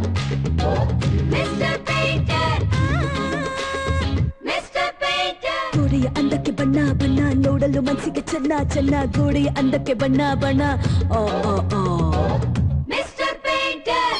Mister painter mister painter ಗೋಡೆಯ ಅಂದಕ್ಕೆ ಬಣ್ಣ ಬಣ್ಣ ನೋಡಲು ಮನಸ್ಸಿಗೆ ಚೆನ್ನ ಚೆನ್ನ ಗೋಡೆಯ ಅಂದಕ್ಕೆ ಬಣ್ಣ ಬಣ್ಣ ಆ, ಆ, ಆ. ಮಿಸ್ಟರ್ ಪೇಂಟರ್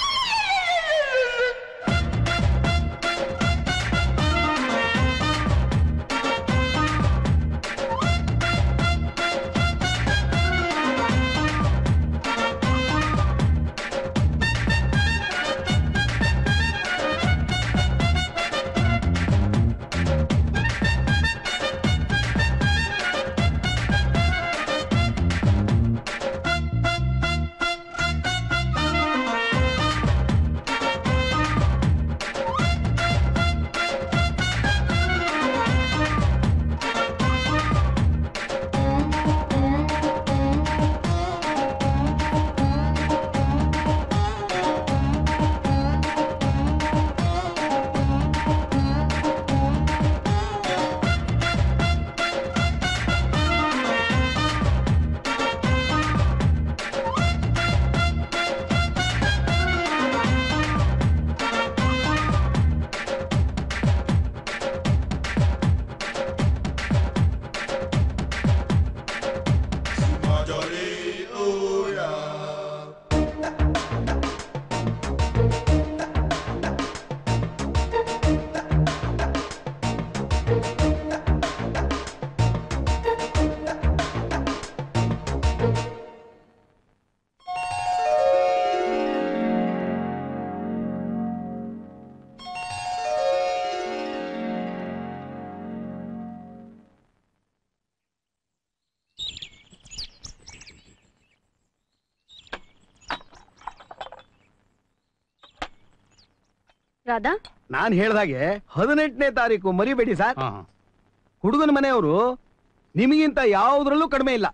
ರಾಧಾ ನಾನ್ ಹೇಳ್ದಾಗೆ ಹದಿನೆಂಟನೇ ತಾರೀಕು ಮರಿಬೇಡಿ ಸರ್ ಹುಡುಗನ ಮನೆಯವರು ನಿಮಗಿಂತ ಯಾವುದ್ರಲ್ಲೂ ಕಡಿಮೆ ಇಲ್ಲ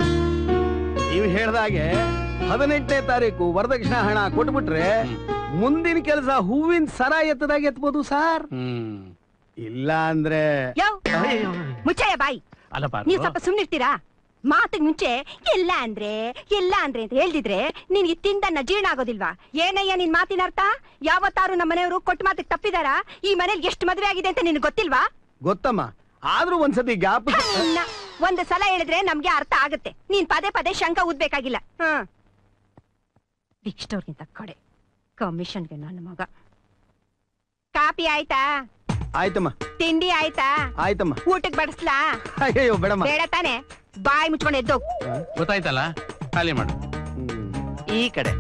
ನೀವು ಹೇಳ್ದಾಗೆ ಹದಿನೆಂಟನೇ ತಾರೀಕು ವರದಕ್ಷಿಣ ಹಣ ಕೊಟ್ಬಿಟ್ರೆ ಮುಂದಿನ ಕೆಲಸ ಹೂವಿನ ಸರ ಎತ್ತದಾಗ ಎತ್ಬೋದು ಸರ್ ಇಲ್ಲ ಅಂದ್ರೆ ಯೋ ಮುಚ್ಚಯ್ಯ ಬಾಯಿ ಅಲ್ಲಪ್ಪ ನೀವ್ ಸ್ವಲ್ಪ ಸುಮ್ನಿರ್ತೀರಾ ಮಾತಿಗೆ ಮುಂಚೆ ಎಲ್ಲ ಅಂದ್ರೆ ಎಲ್ಲ ಅಂದ್ರೆ ಅಂತ ಹೇಳ್ದಿದ್ರೆ ನಿನ್ಗೆ ತಿಂದನ್ನ ಜೀರ್ಣ ಆಗೋದಿಲ್ವಾ ಏನಯ್ಯ ನಿನ್ ಮಾತಿನ ಅರ್ಥ ಯಾವತ್ತಾರು ನಮ್ಮ ಮನೆಯವರು ಕೊಟ್ಟ ಮಾತಿಗೆ ತಪ್ಪಿದಾರ ಈ ಮನೇಲಿ ಎಷ್ಟು ಮದ್ವೆ ಆಗಿದೆ ಅಂತ ನಿನ್ಗೆ ಗೊತ್ತಿಲ್ವಾ ಗೊತ್ತಮ್ಮ ಆದ್ರೂ ಒಂದ್ಸತಿ ಗ್ಯಾಪ್ ಇನ್ನ ಒಂದು ಸಲ ಹೇಳಿದ್ರೆ ನಮ್ಗೆ ಅರ್ಥ ಆಗುತ್ತೆ ನೀನ್ ಪದೇ ಪದೇ ಶಂಕ ಊದ್ಬೇಕಾಗಿಲ್ಲ ಹ್ಮ್ ಬಿಕ್ಸ್ಟೋರ್ಗಿಂತ ಕಡೆ ಕಮಿಷನ್ಗೆ ನನ್ನ ಮಗ ಕಾಪಿ ಆಯ್ತಾ ಆಯ್ತಮ್ಮ ತಿಂಡಿ ಆಯ್ತಾ ಆಯ್ತಮ್ಮ ಊಟಕ್ ಬಡಿಸ್ಲಾ ಅಯ್ಯೋ ಬೇಡಮ್ಮ ಬೇಡ ತಾನೆ ಬಾಯಿ ಮುಚ್ಕೊಂಡು ಎದ್ದೋಗ್ ಗೊತ್ತಾಯ್ತಲ್ಲ ಖಾಲಿ ಮಾಡು ಈ ಕಡೆ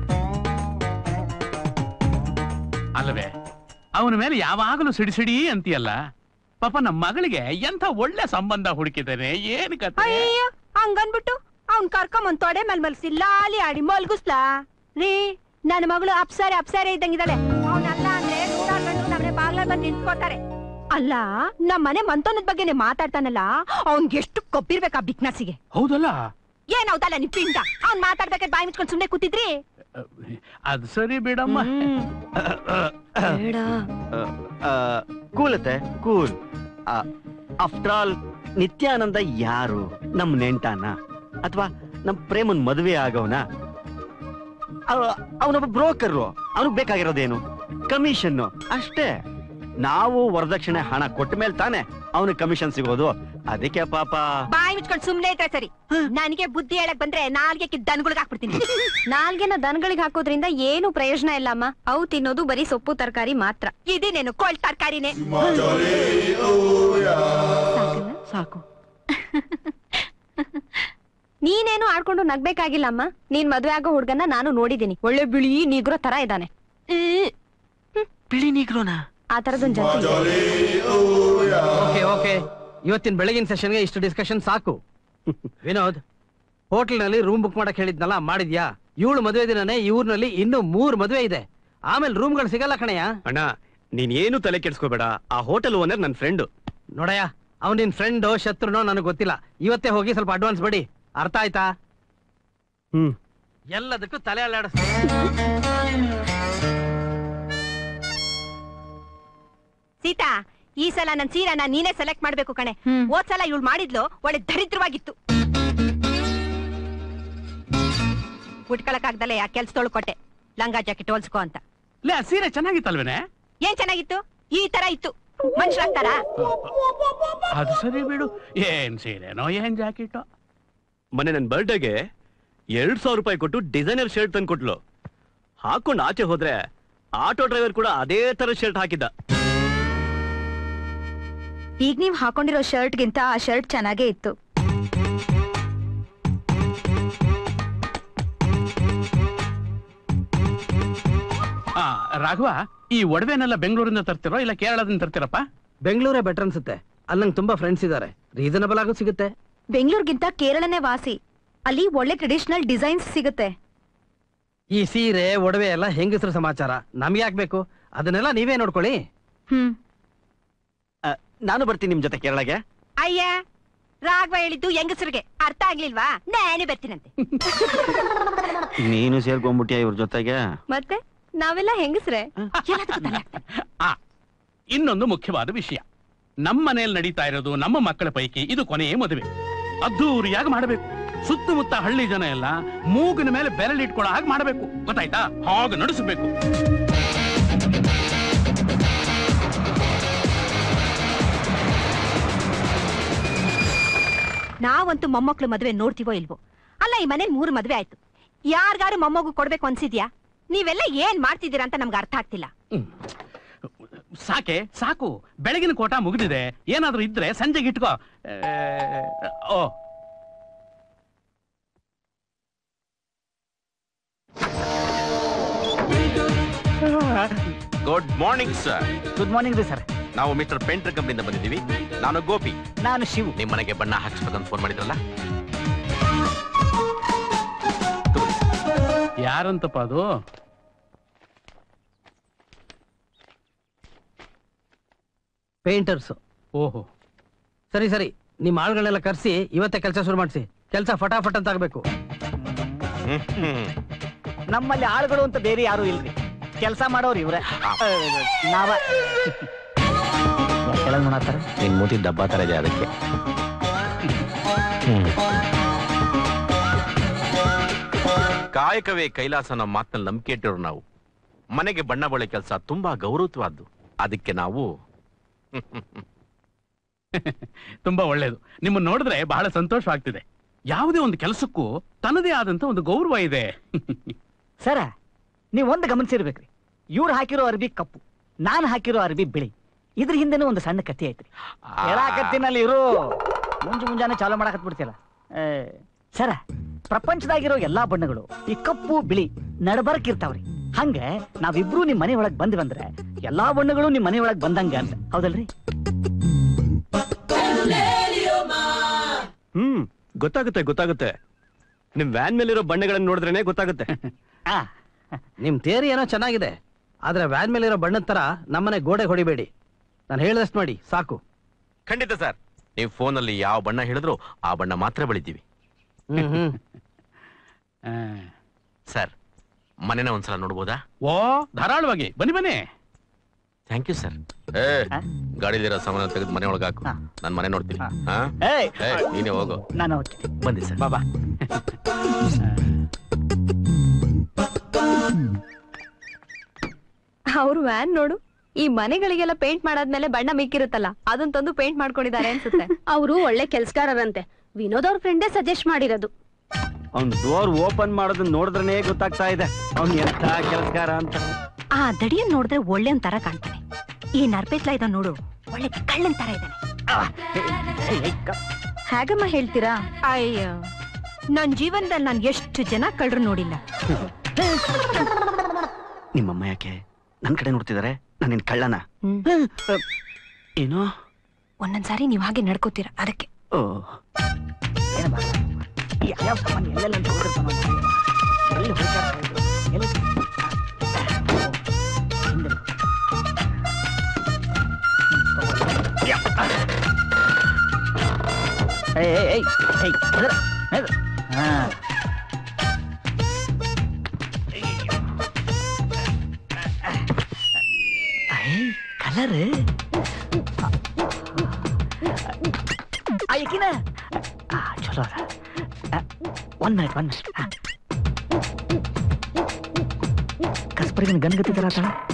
ಅಲ್ಲವೇ ಅವನ ಮೇಲೆ ಯಾವಾಗಲೂ ಸಿಡಿ ಸಿಡಿ ಅಂತೀಯಲ್ಲ ಪಾಪ ನಮ್ಮ ಮಗಳಿಗೆ ಎಂತ ಒಳ್ಳೆ ಸಂಬಂಧ ಹುಡುಕಿದ್ದೇನೆ ಏನ್ ಕತೆ ಅಯ್ಯೋ ಹಂಗನ್ಬಿಟ್ಟು ಅವ್ನ್ ಕರ್ಕೊಂಬಂದ್ ತೊಡೆ ಮೇಲ್ ಮಲ್ಸಿ ಲಾಲಿ ಆಡಿ ಮಲ್ಗುಸ್ಲಾ ರೀ ನನ್ನ ಮಗಳು ಅಪ್ಸಾರೆ ಅಪ್ಸಾರೆ ಇದ್ದಂಗಿದ್ದಾಳೆ ಅವನಲ್ಲ ಅಂದ್ರೆ ನೂರಾರು ಗಂಟು ನಮ್ಮನೆ ಬಾಗ್ಲ ಬಂದು ನಿಂತ್ಕೋತಾರೆ ಅಲ್ಲ ನಮ್ಮ ಮನೆ ಮಂತೋನದ ಬಗ್ಗೆನೆ ಮಾತಾಡ್ತಾನಲ್ಲ ಅವ್ನ್ಗೆ ಎಷ್ಟು ಕೊಬ್ಬಿರ್ಬೇಕಾ ಬಿಕ್ನಸಿಗೆ ಹೌದಲ್ಲ ಏನ್ ಹೌದಲ್ಲ ನಿಮ್ ಪಿಂಡ ಅವ್ನ್ ಮಾತಾಡ್ಬೇಕಾದ್ರೆ ಬಾಯಿ ಮುಚ್ಕೊಂಡ್ ಸುಮ್ನೆ ಕೂತಿದ್ರಿ ಅದ್ ಸರಿ ಬಿಡಮ್ಮ ಬೇಡ ಕೂಲತೆ ಕೂಲ್ ಆಫ್ಟರ್ ಆಲ್ ನಿತ್ಯಾನಂದ ಯಾರು ನಮ್ ನೆಂಟಾನ ಅಥವಾ ನಮ್ ಪ್ರೇಮನ್ ಮದುವೆ ಆಗವನ ಅವನೊಬ್ಬ ಬ್ರೋಕರ್ ಅವನಿಗೆ ಬೇಕಾಗಿರೋದೇನು ಕಮಿಷನ್ ಅಷ್ಟೇ ನಾವು ವರದಕ್ಷಿಣೆ ಹಣ ಕೊಟ್ಟ ಮೇಲೆ ತಾನೆ ಅವನಿಗೆ ಕಮಿಷನ್ ಸಿಗೋದು ಅದಕ್ಕೆ ಪಾಪ ಬಾಯಿ ಮುಚ್ಕೊಂಡ್ ಸುಮ್ನೆ ಇದ್ರೆ ಸರಿ ನನಗೆ ಬುದ್ಧಿ ಹೇಳಕ್ ಬಂದ್ರೆ ನಾಲ್ಗೆ ದನಗಳಿಗೆ ಹಾಕ್ಬಿಡ್ತೀನಿ ನಾಲ್ಗೆನ ದನಗಳಿಗೆ ಹಾಕೋದ್ರಿಂದ ಏನು ಪ್ರಯೋಜನ ಇಲ್ಲ ಅಮ್ಮ ಅವು ತಿನ್ನೋದು ಬರೀ ಸೊಪ್ಪು ತರಕಾರಿ ಮಾತ್ರ ಇದೇನೇನು ಕೋಳ್ ತರ್ಕಾರಿನೇ ಸಾಕು ನೀನೇನು ಆಡ್ಕೊಂಡು ನಗ್ಬೇಕಾಗಿಲ್ಲ ಅಮ್ಮ ನೀನ್ ಮದ್ವೆ ಆಗೋ ಹುಡ್ಗನ್ನ ನಾನು ನೋಡಿದೀನಿ ಒಳ್ಳೆ ಬಿಳಿ ನೀಗ್ರೋ ತರ ಇದ್ದಾನೆ ಬಿಳಿ ನೀಗ್ರೋನಾ ಆ ತರದೊಂದ್ ಜಂತು ಇದೆ. ಓಕೆ ಓಕೆ ಇವತ್ತಿನ ಬೆಳಗಿನ ಸೆಷನ್ಗೆ ಇಷ್ಟು ಡಿಸ್ಕಷನ್ ಸಾಕು ವಿನೋದ್ ಹೋಟೆಲ್ನಲ್ಲಿ ರೂಮ್ ಬುಕ್ ಮಾಡಕ್ ಹೇಳಿದ್ನಲ್ಲ ಮಾಡಿದ್ಯಾ ಇವಳು ಮದುವೆ ದಿನನೇ ಈ ಊರ್ನಲ್ಲಿ ಇನ್ನೂ ಮೂರ್ ಮದುವೆ ಇದೆ ಆಮೇಲೆ ರೂಮ್ಗಳು ಸಿಗಲ್ಲ ಕಣಯ್ಯ ಅಣ್ಣ ನೀನ್ ಏನು ತಲೆ ಕೆಡ್ಸ್ಕೋಬೇಡ ಆ ಹೋಟೆಲ್ ಓನರ್ ನನ್ ಫ್ರೆಂಡ್ ನೋಡಯ್ಯ ಅವ್ನ್ ನಿನ್ ಫ್ರೆಂಡ್ ಶತ್ರುನೋ ನನಗೆ ಗೊತ್ತಿಲ್ಲ ಇವತ್ತೇ ಹೋಗಿ ಸ್ವಲ್ಪ ಅಡ್ವಾನ್ಸ್ ಬಿಡಿ ಅರ್ಥ ಆಯ್ತಾ ಹ್ಮ್ ಎಲ್ಲದಕ್ಕೂ ತಲೆ ಅಲ್ಲಾಡಿಸ್ ಸೀತಾ ಈ ಸಲ ನನ್ ಸೀರೆನ ನೀನೇ ಸೆಲೆಕ್ಟ್ ಮಾಡ್ಬೇಕು ಕಣೆ ಹ್ಮ್. ಹೋದ್ ಸಲ ಇವಳು ಮಾಡಿದ್ಲು ಒಳ್ಳೆ ದರಿದ್ರವಾಗಿತ್ತು ಉಟ್ಕೊಳಕ್ ಆಗ್ದಲೆ ಆ ಕೆಲ್ಸದೊಳು ಕೊಟ್ಟೆ ಲಂಗ ಜಾಕೆಟ್ ಹೊಲ್ಸ್ಕೊ ಅಂತ ಲೇ ಆ ಸೀರೆ ಚೆನ್ನಾಗಿತ್ತಲ್ವೇನೆ ಏನ್ ಚೆನ್ನಾಗಿತ್ತು ಈ ತರ ಇತ್ತು ಮನುಷ್ಯರಾಗ್ತಾರ ಅದು ಸರಿ ಬಿಡು ಏನ್ ಸೀರೆನೋ ಏನ್ ಜಾಕೆಟೋ ಮೊನ್ನೆ ನನ್ನ ಬರ್ಡೇಗೆ ಎರಡ್ ಸಾವಿರ ರೂಪಾಯಿ ಕೊಟ್ಟು ಡಿಸೈನರ್ ಶರ್ಟ್ ತಂದು ಕೊಟ್ಲು ಹಾಕೊಂಡು ಆಚೆ ಹೋದ್ರೆ ಆಟೋ ಡ್ರೈವರ್ ಕೂಡ ಅದೇ ತರ ಶರ್ಟ್ ಹಾಕಿದ್ದ ಈಗ ನೀವ್ ಹಾಕೊಂಡಿರೋ ಶರ್ಟ್ಗಿಂತ ಆ ಶರ್ಟ್ ಚೆನ್ನಾಗೇ ಇತ್ತು ಆ ರಾಘವ ಈ ಒಡವೆನೆಲ್ಲ ಬೆಂಗಳೂರಿಂದ ತರ್ತಿರೋ ಇಲ್ಲ ಕೇರಳದಿಂದ ತರ್ತಿರಪ್ಪ ಬೆಂಗಳೂರೇ ಬೆಟರ್ ಅನ್ಸುತ್ತೆ ಅಲ್ಲಿ ನಂಗೆ ತುಂಬಾ ಫ್ರೆಂಡ್ಸ್ ಇದ್ದಾರೆ ರೀಸನಬಲ್ ಆಗೋ ಸಿಗುತ್ತೆ ಬೆಂಗಳೂರಿಗಿಂತ ಕೇರಳನೇ ವಾಸಿ ಅಲ್ಲಿ ಒಳ್ಳೆ ಟ್ರೆಡಿಷನಲ್ ಡಿಸೈನ್ಸ್ ಸಿಗುತ್ತೆ ಈ ಸೀರೆ ಒಡವೆ ಎಲ್ಲ ಹೆಂಗಸ್ರ ಸಮಾಚಾರ ನಮ್ಗೆ ಯಾಕ್ಬೇಕು ಅದನ್ನೆಲ್ಲ ನೀವೇ ನೋಡ್ಕೊಳ್ಳಿ ಹ್ಮ್ ನಾನು ಬರ್ತೀನಿ ನಿಮ್ ಜೊತೆ ಕೇರಳಗೆ ಅಯ್ಯ ರಾಘವ ಹೇಳಿದ್ದು ಹೆಂಗಸರಿಗೆ ಅರ್ಥ ಆಗ್ಲಿಲ್ವಾ ನಾನೇ ಬರ್ತೀನಂತೆ ನೀನು ಸೇರ್ಕೊಂಡ್ಬಿಟ್ಟಿಯ ಇವ್ರ ಜೊತೆಗೆ ಮತ್ತೆ ನಾವೆಲ್ಲ ಹೆಂಗಸ್ರೆ ಎಲ್ಲದಕ್ಕೂ ತಲೆ ಹಾಕ್ತಾನೆ. ಆ ಇನ್ನೊಂದು ಮುಖ್ಯವಾದ ವಿಷಯ ನಮ್ಮ ಮನೆಯಲ್ಲಿ ನಡೀತಾ ಇರೋದು ನಮ್ಮ ಮಕ್ಕಳ ಪೈಕಿ ಇದು ಕೊನೆಯ ಮದುವೆ ಅದ್ದೂರಿಯಾಗಿ ಮಾಡಬೇಕು ಸುತ್ತಮುತ್ತ ಹಳ್ಳಿ ಜನ ಎಲ್ಲ ಮೂಗಿನ ಮೇಲೆ ಬೆರಳಿಟ್ಕೊಳ್ಳೋ ಹಾಗೆ ಮಾಡಬೇಕು ಗೊತ್ತಾಯ್ತಾ ಹಾಗೆ ನಡೆಸಬೇಕು ನಾವಂತೂ ಮೊಮ್ಮಕ್ಳು ಮದ್ವೆ ನೋಡ್ತೀವೋ ಇಲ್ವೋ ಅಲ್ಲ ಈ ಮನೇಲಿ ಮೂರು ಮದ್ವೆ ಆಯ್ತು ಯಾರ್ಗಾರು ಮೊಮ್ಮಗು ಕೊಡ್ಬೇಕು ಅನ್ಸಿದ್ಯಾ ನೀವೆಲ್ಲ ಏನ್ ಮಾಡ್ತಿದ್ದೀರಾ ಅಂತ ನಮ್ಗೆ ಅರ್ಥ ಆಗ್ತಿಲ್ಲ ಸಾಕೆ ಸಾಕು ಬೆಳಗಿನ ಕೋಟ ಮುಗಿದಿದೆ ಏನಾದ್ರೂ ಇದ್ರೆ ಸಂಜೆಗೆ ಇಟ್ಕೋ ಆ, oh good morning sir good morning ರೀ ಸರ್ ನಾವು ಮಿಸ್ಟರ್ ಪೇಂಟರ್ ಕಂಪ್ನಿಯಿಂದ ಬಂದಿದ್ದೀವಿ ನಾನು ಗೋಪಿ ನಾನು ಶಿವು ನಿಮ್ಮ ಮನೆಗೆ ಬಣ್ಣ ಹಾಕಿಸ್ಬೇಕಂತ ಫೋನ್ ಮಾಡಿದ್ರಲ್ಲ ಯಾರಂತಪ್ಪ ಅದು ಪೇಂಟರ್ಸ್ ಓಹೋ ಸರಿ ಸರಿ ನಿಮ್ಮ ಆಳುಗಳನ್ನೆಲ್ಲ ಕರ್ಸಿ ಇವತ್ತೇ ಕೆಲಸ ಶುರು ಮಾಡಿಸಿ ಕೆಲಸ ಫಟಾಫಟ್ ಅಂತ ಆಗ್ಬೇಕು ಹ್ಮ್, ಹ್ಮ್. ನಮ್ಮಲ್ಲಿ ಆಳುಗಳು ಅಂತ ಬೇರೆ ಯಾರು ಇಲ್ರಿ ಕೆಲಸ ಮಾಡೋರು ಇವ್ರೆ ನಾವ ಕೆಳಗ್ ನೋಡತ್ತಾರ ನಿನ್ ಮೂತಿ ಡಬ್ಬ ತರ ಇದೆ ಅದಕ್ಕೆ ಕಾಯಕವೇ ಕೈಲಾಸ ನಮ್ಮ ಮಾತಲ್ಲಿ ನಂಬಿಕೆ ಇಟ್ಟಿರೋರು ನಾವು ಮನೆಗೆ ಬಣ್ಣ ಬಳೆ ಕೆಲಸ ತುಂಬಾ ಗೌರವತ್ವಾದ್ದು ಅದಕ್ಕೆ ನಾವು ತುಂಬಾ ಒಳ್ಳೇದು ನಿಮ್ಮನ್ನ ನೋಡಿದ್ರೆ ಬಹಳ ಸಂತೋಷವಾಗ್ತಿದೆ ಯಾವುದೇ ಒಂದು ಕೆಲಸಕ್ಕೂ ತನ್ನದೇ ಆದಂತ ಒಂದು ಗೌರವ ಇದೆ ಸರ ನೀವ್ ಒಂದು ಗಮನಿಸಿರ್ಬೇಕ್ರಿ ಇವ್ರು ಹಾಕಿರೋ ಅರ್ಬಿ ಕಪ್ಪು ನಾನು ಹಾಕಿರೋ ಅರ್ಬಿ ಬಿಳಿ ಇದ್ರ ಹಿಂದೆನೂ ಒಂದು ಸಣ್ಣ ಕಥೆ ಐತ್ರಿ ಹೇಳಾಕತ್ತಿನಲ್ಲಿ ಇರು ಮುಂಜು ಮುಂಜಾನೆ ಚಾಲು ಮಾಡಾಕತ್ ಬಿಡ್ತಿಲ್ಲ ಸರ ಪ್ರಪಂಚದಾಗಿರೋ ಎಲ್ಲಾ ಬಣ್ಣಗಳು ಈ ಕಪ್ಪು ಬಿಳಿ ನಡಬರ್ಕ್ ಇರ್ತಾವ್ರಿ ಹಂಗ ನಾವಿಬ್ರು ನಿಮ್ ಮನೆ ಒಳಗ್ ಬಂದ್ ಬಂದ್ರೆ ಎಲ್ಲಾ ಬಣ್ಣಗಳು ನಿಮ್ ಮನೆ ಒಳಗ್ ಬಂದಂಗ ಅಂತ ಹೌದಲ್ರಿ ಹ್ಮ್ ಗೊತ್ತಾಗುತ್ತೆ ಗೊತ್ತಾಗುತ್ತೆ ನಿಮ್ ವ್ಯಾನ್ ಮೇಲಿರೋ ಬಣ್ಣಗಳನ್ನ ನೋಡಿದ್ರೇನೆ ಗೊತ್ತಾಗುತ್ತೆ ಆ ನಿಮ್ ತೇರಿ ಏನೋ ಚೆನ್ನಾಗಿದೆ ಆದ್ರೆ ವ್ಯಾನ್ ಮೇಲಿರೋ ಬಣ್ಣದ ತರ ನಮ್ಮನೆ ಗೋಡೆ ಹೊಡಿಬೇಡಿ ನಾನು ಹೇಳ್ದಷ್ಟು ಮಾಡಿ ಸಾಕು ಖಂಡಿತ ಸರ್ ನೀವು ಫೋನಲ್ಲಿ ಯಾವ ಬಣ್ಣ ಹೇಳಿದ್ರು ಆ ಬಣ್ಣ ಮಾತ್ರ ಬೆಳಿತೀವಿ ಹ್ಮ್ ಹ್ಮ್ ಆ, ಸರ್ ಮನೆನ ಒಂದ್ಸಲ ನೋಡ್ಬೋದಾ ಓ ಧಾರಾಳವಾಗಿ ಬನ್ನಿ ಬನ್ನಿ ಥ್ಯಾಂಕ್ ಯು ಸರ್ ಏ ಹಾ? ಗಾಡಿಲಿರೋ ಸಾಮಾನ ತೆಗೆದು ಮನೆ ಒಳಗೆ ಹಾಕು ಹಾ. ನಾನು ಮನೆ ನೋಡ್ತೀನಿ ಹಾ. ಹಾ ಏಯ್ ಏ ನೀನೇ ಹೋಗು ನಾನು ಹೋಗ್ತೀನಿ ಬನ್ನಿ ಸರ್ ಬಾಬಾ ಅವ್ರು ವ್ಯಾನ್ ನೋಡು ಈ ಮನೆಗಳಿಗೆಲ್ಲ ಪೇಂಟ್ ಮಾಡಾದ್ಮೇಲೆ ಬಣ್ಣ ಮಿಕ್ಕಿರುತ್ತಲ್ಲ ಅದನ್ನ ತಂದು ಪೇಂಟ್ ಮಾಡ್ಕೊಂಡಿದ್ದಾರೆ ಅನ್ಸುತ್ತೆ ಅವರು ಒಳ್ಳೆ ಕೆಲ್ಸಗಾರರಂತೆ ವಿನೋದ್ ಅವ್ರ ಫ್ರೆಂಡೇ ಸಜೆಸ್ಟ್ ಮಾಡಿರೋದು ಅವ್ನ್ ಡೋರ್ ಓಪನ್ ಮಾಡೋದನ್ನ ನೋಡಿದ್ರೇನೆ ಗೊತ್ತಾಗ್ತಾ ಇದೆ ಅವ್ನ್ ಎಂತ ಕೆಲಸಗಾರ ಅಂತ ಆ ದಡಿಯನ್ ನೋಡಿದ್ರೆ ಒಳ್ಳೆ ತರ ಕಾಣ್ತಾನೆ ಈ ನರ್ಪೇತ್ಲ ಇದ ನೋಡು ಒಳ್ಳೆ ಕಳ್ಳನ್ ತರ ಇದ್ದಾನೆ ಹೇಗಮ್ಮ ಹೇಳ್ತೀರಾ ಅಯ್ಯೋ ನನ್ ಜೀವನದಲ್ಲಿ ನಾನು ಎಷ್ಟು ಜನ ಕಳ್ಳರು ನೋಡಿಲ್ಲ ನಿಮ್ಮಮ್ಮ ಯಾಕೆ ನನ್ ಕಡೆ ನೋಡ್ತಿದಾರೆ ನಾನು ನಿನ್ ಕಳ್ಳನ ಹ್ಮ್. ಏನು ಒಂದೊಂದ್ಸಾರಿ ನೀವ್ ಹಾಗೆ ನಡ್ಕೋತೀರ ಅದಕ್ಕೆ ಓ ಏನು ಬಾ ಯಾವ ಸಾಮಾನು ಎಲ್ಲೆಲ್ಲ ಅಂತ ಹುಡುಕಿರ್ತಾನೋ ಅವ್ನು. ಎಲ್ಲಿ ಹುಡುಕಾಡ್ತಾ ಇದ್ರು? ಎಲ್ಲಿ? ಆ, ಹಿಂದೆ ಬಾ. ಏಯ್ ಏಯ್ ಏಯ್ ಏಯ್ ಎದ್ರ, ಎದ್ರ. ಹಾ. ಐ ಕಲರ್ ಆಯ್ಕಿನ ಆ ಚಲೋ ಅದ ಒನ್ ಮಿನಿಟ್ ಒನ್ ಮಿನಿಟ್ ಕಸ್ಬ ಕಸ್ಪರ್ಗಿನ ಗನ್ಗತ್ತಿದ್ದಾರ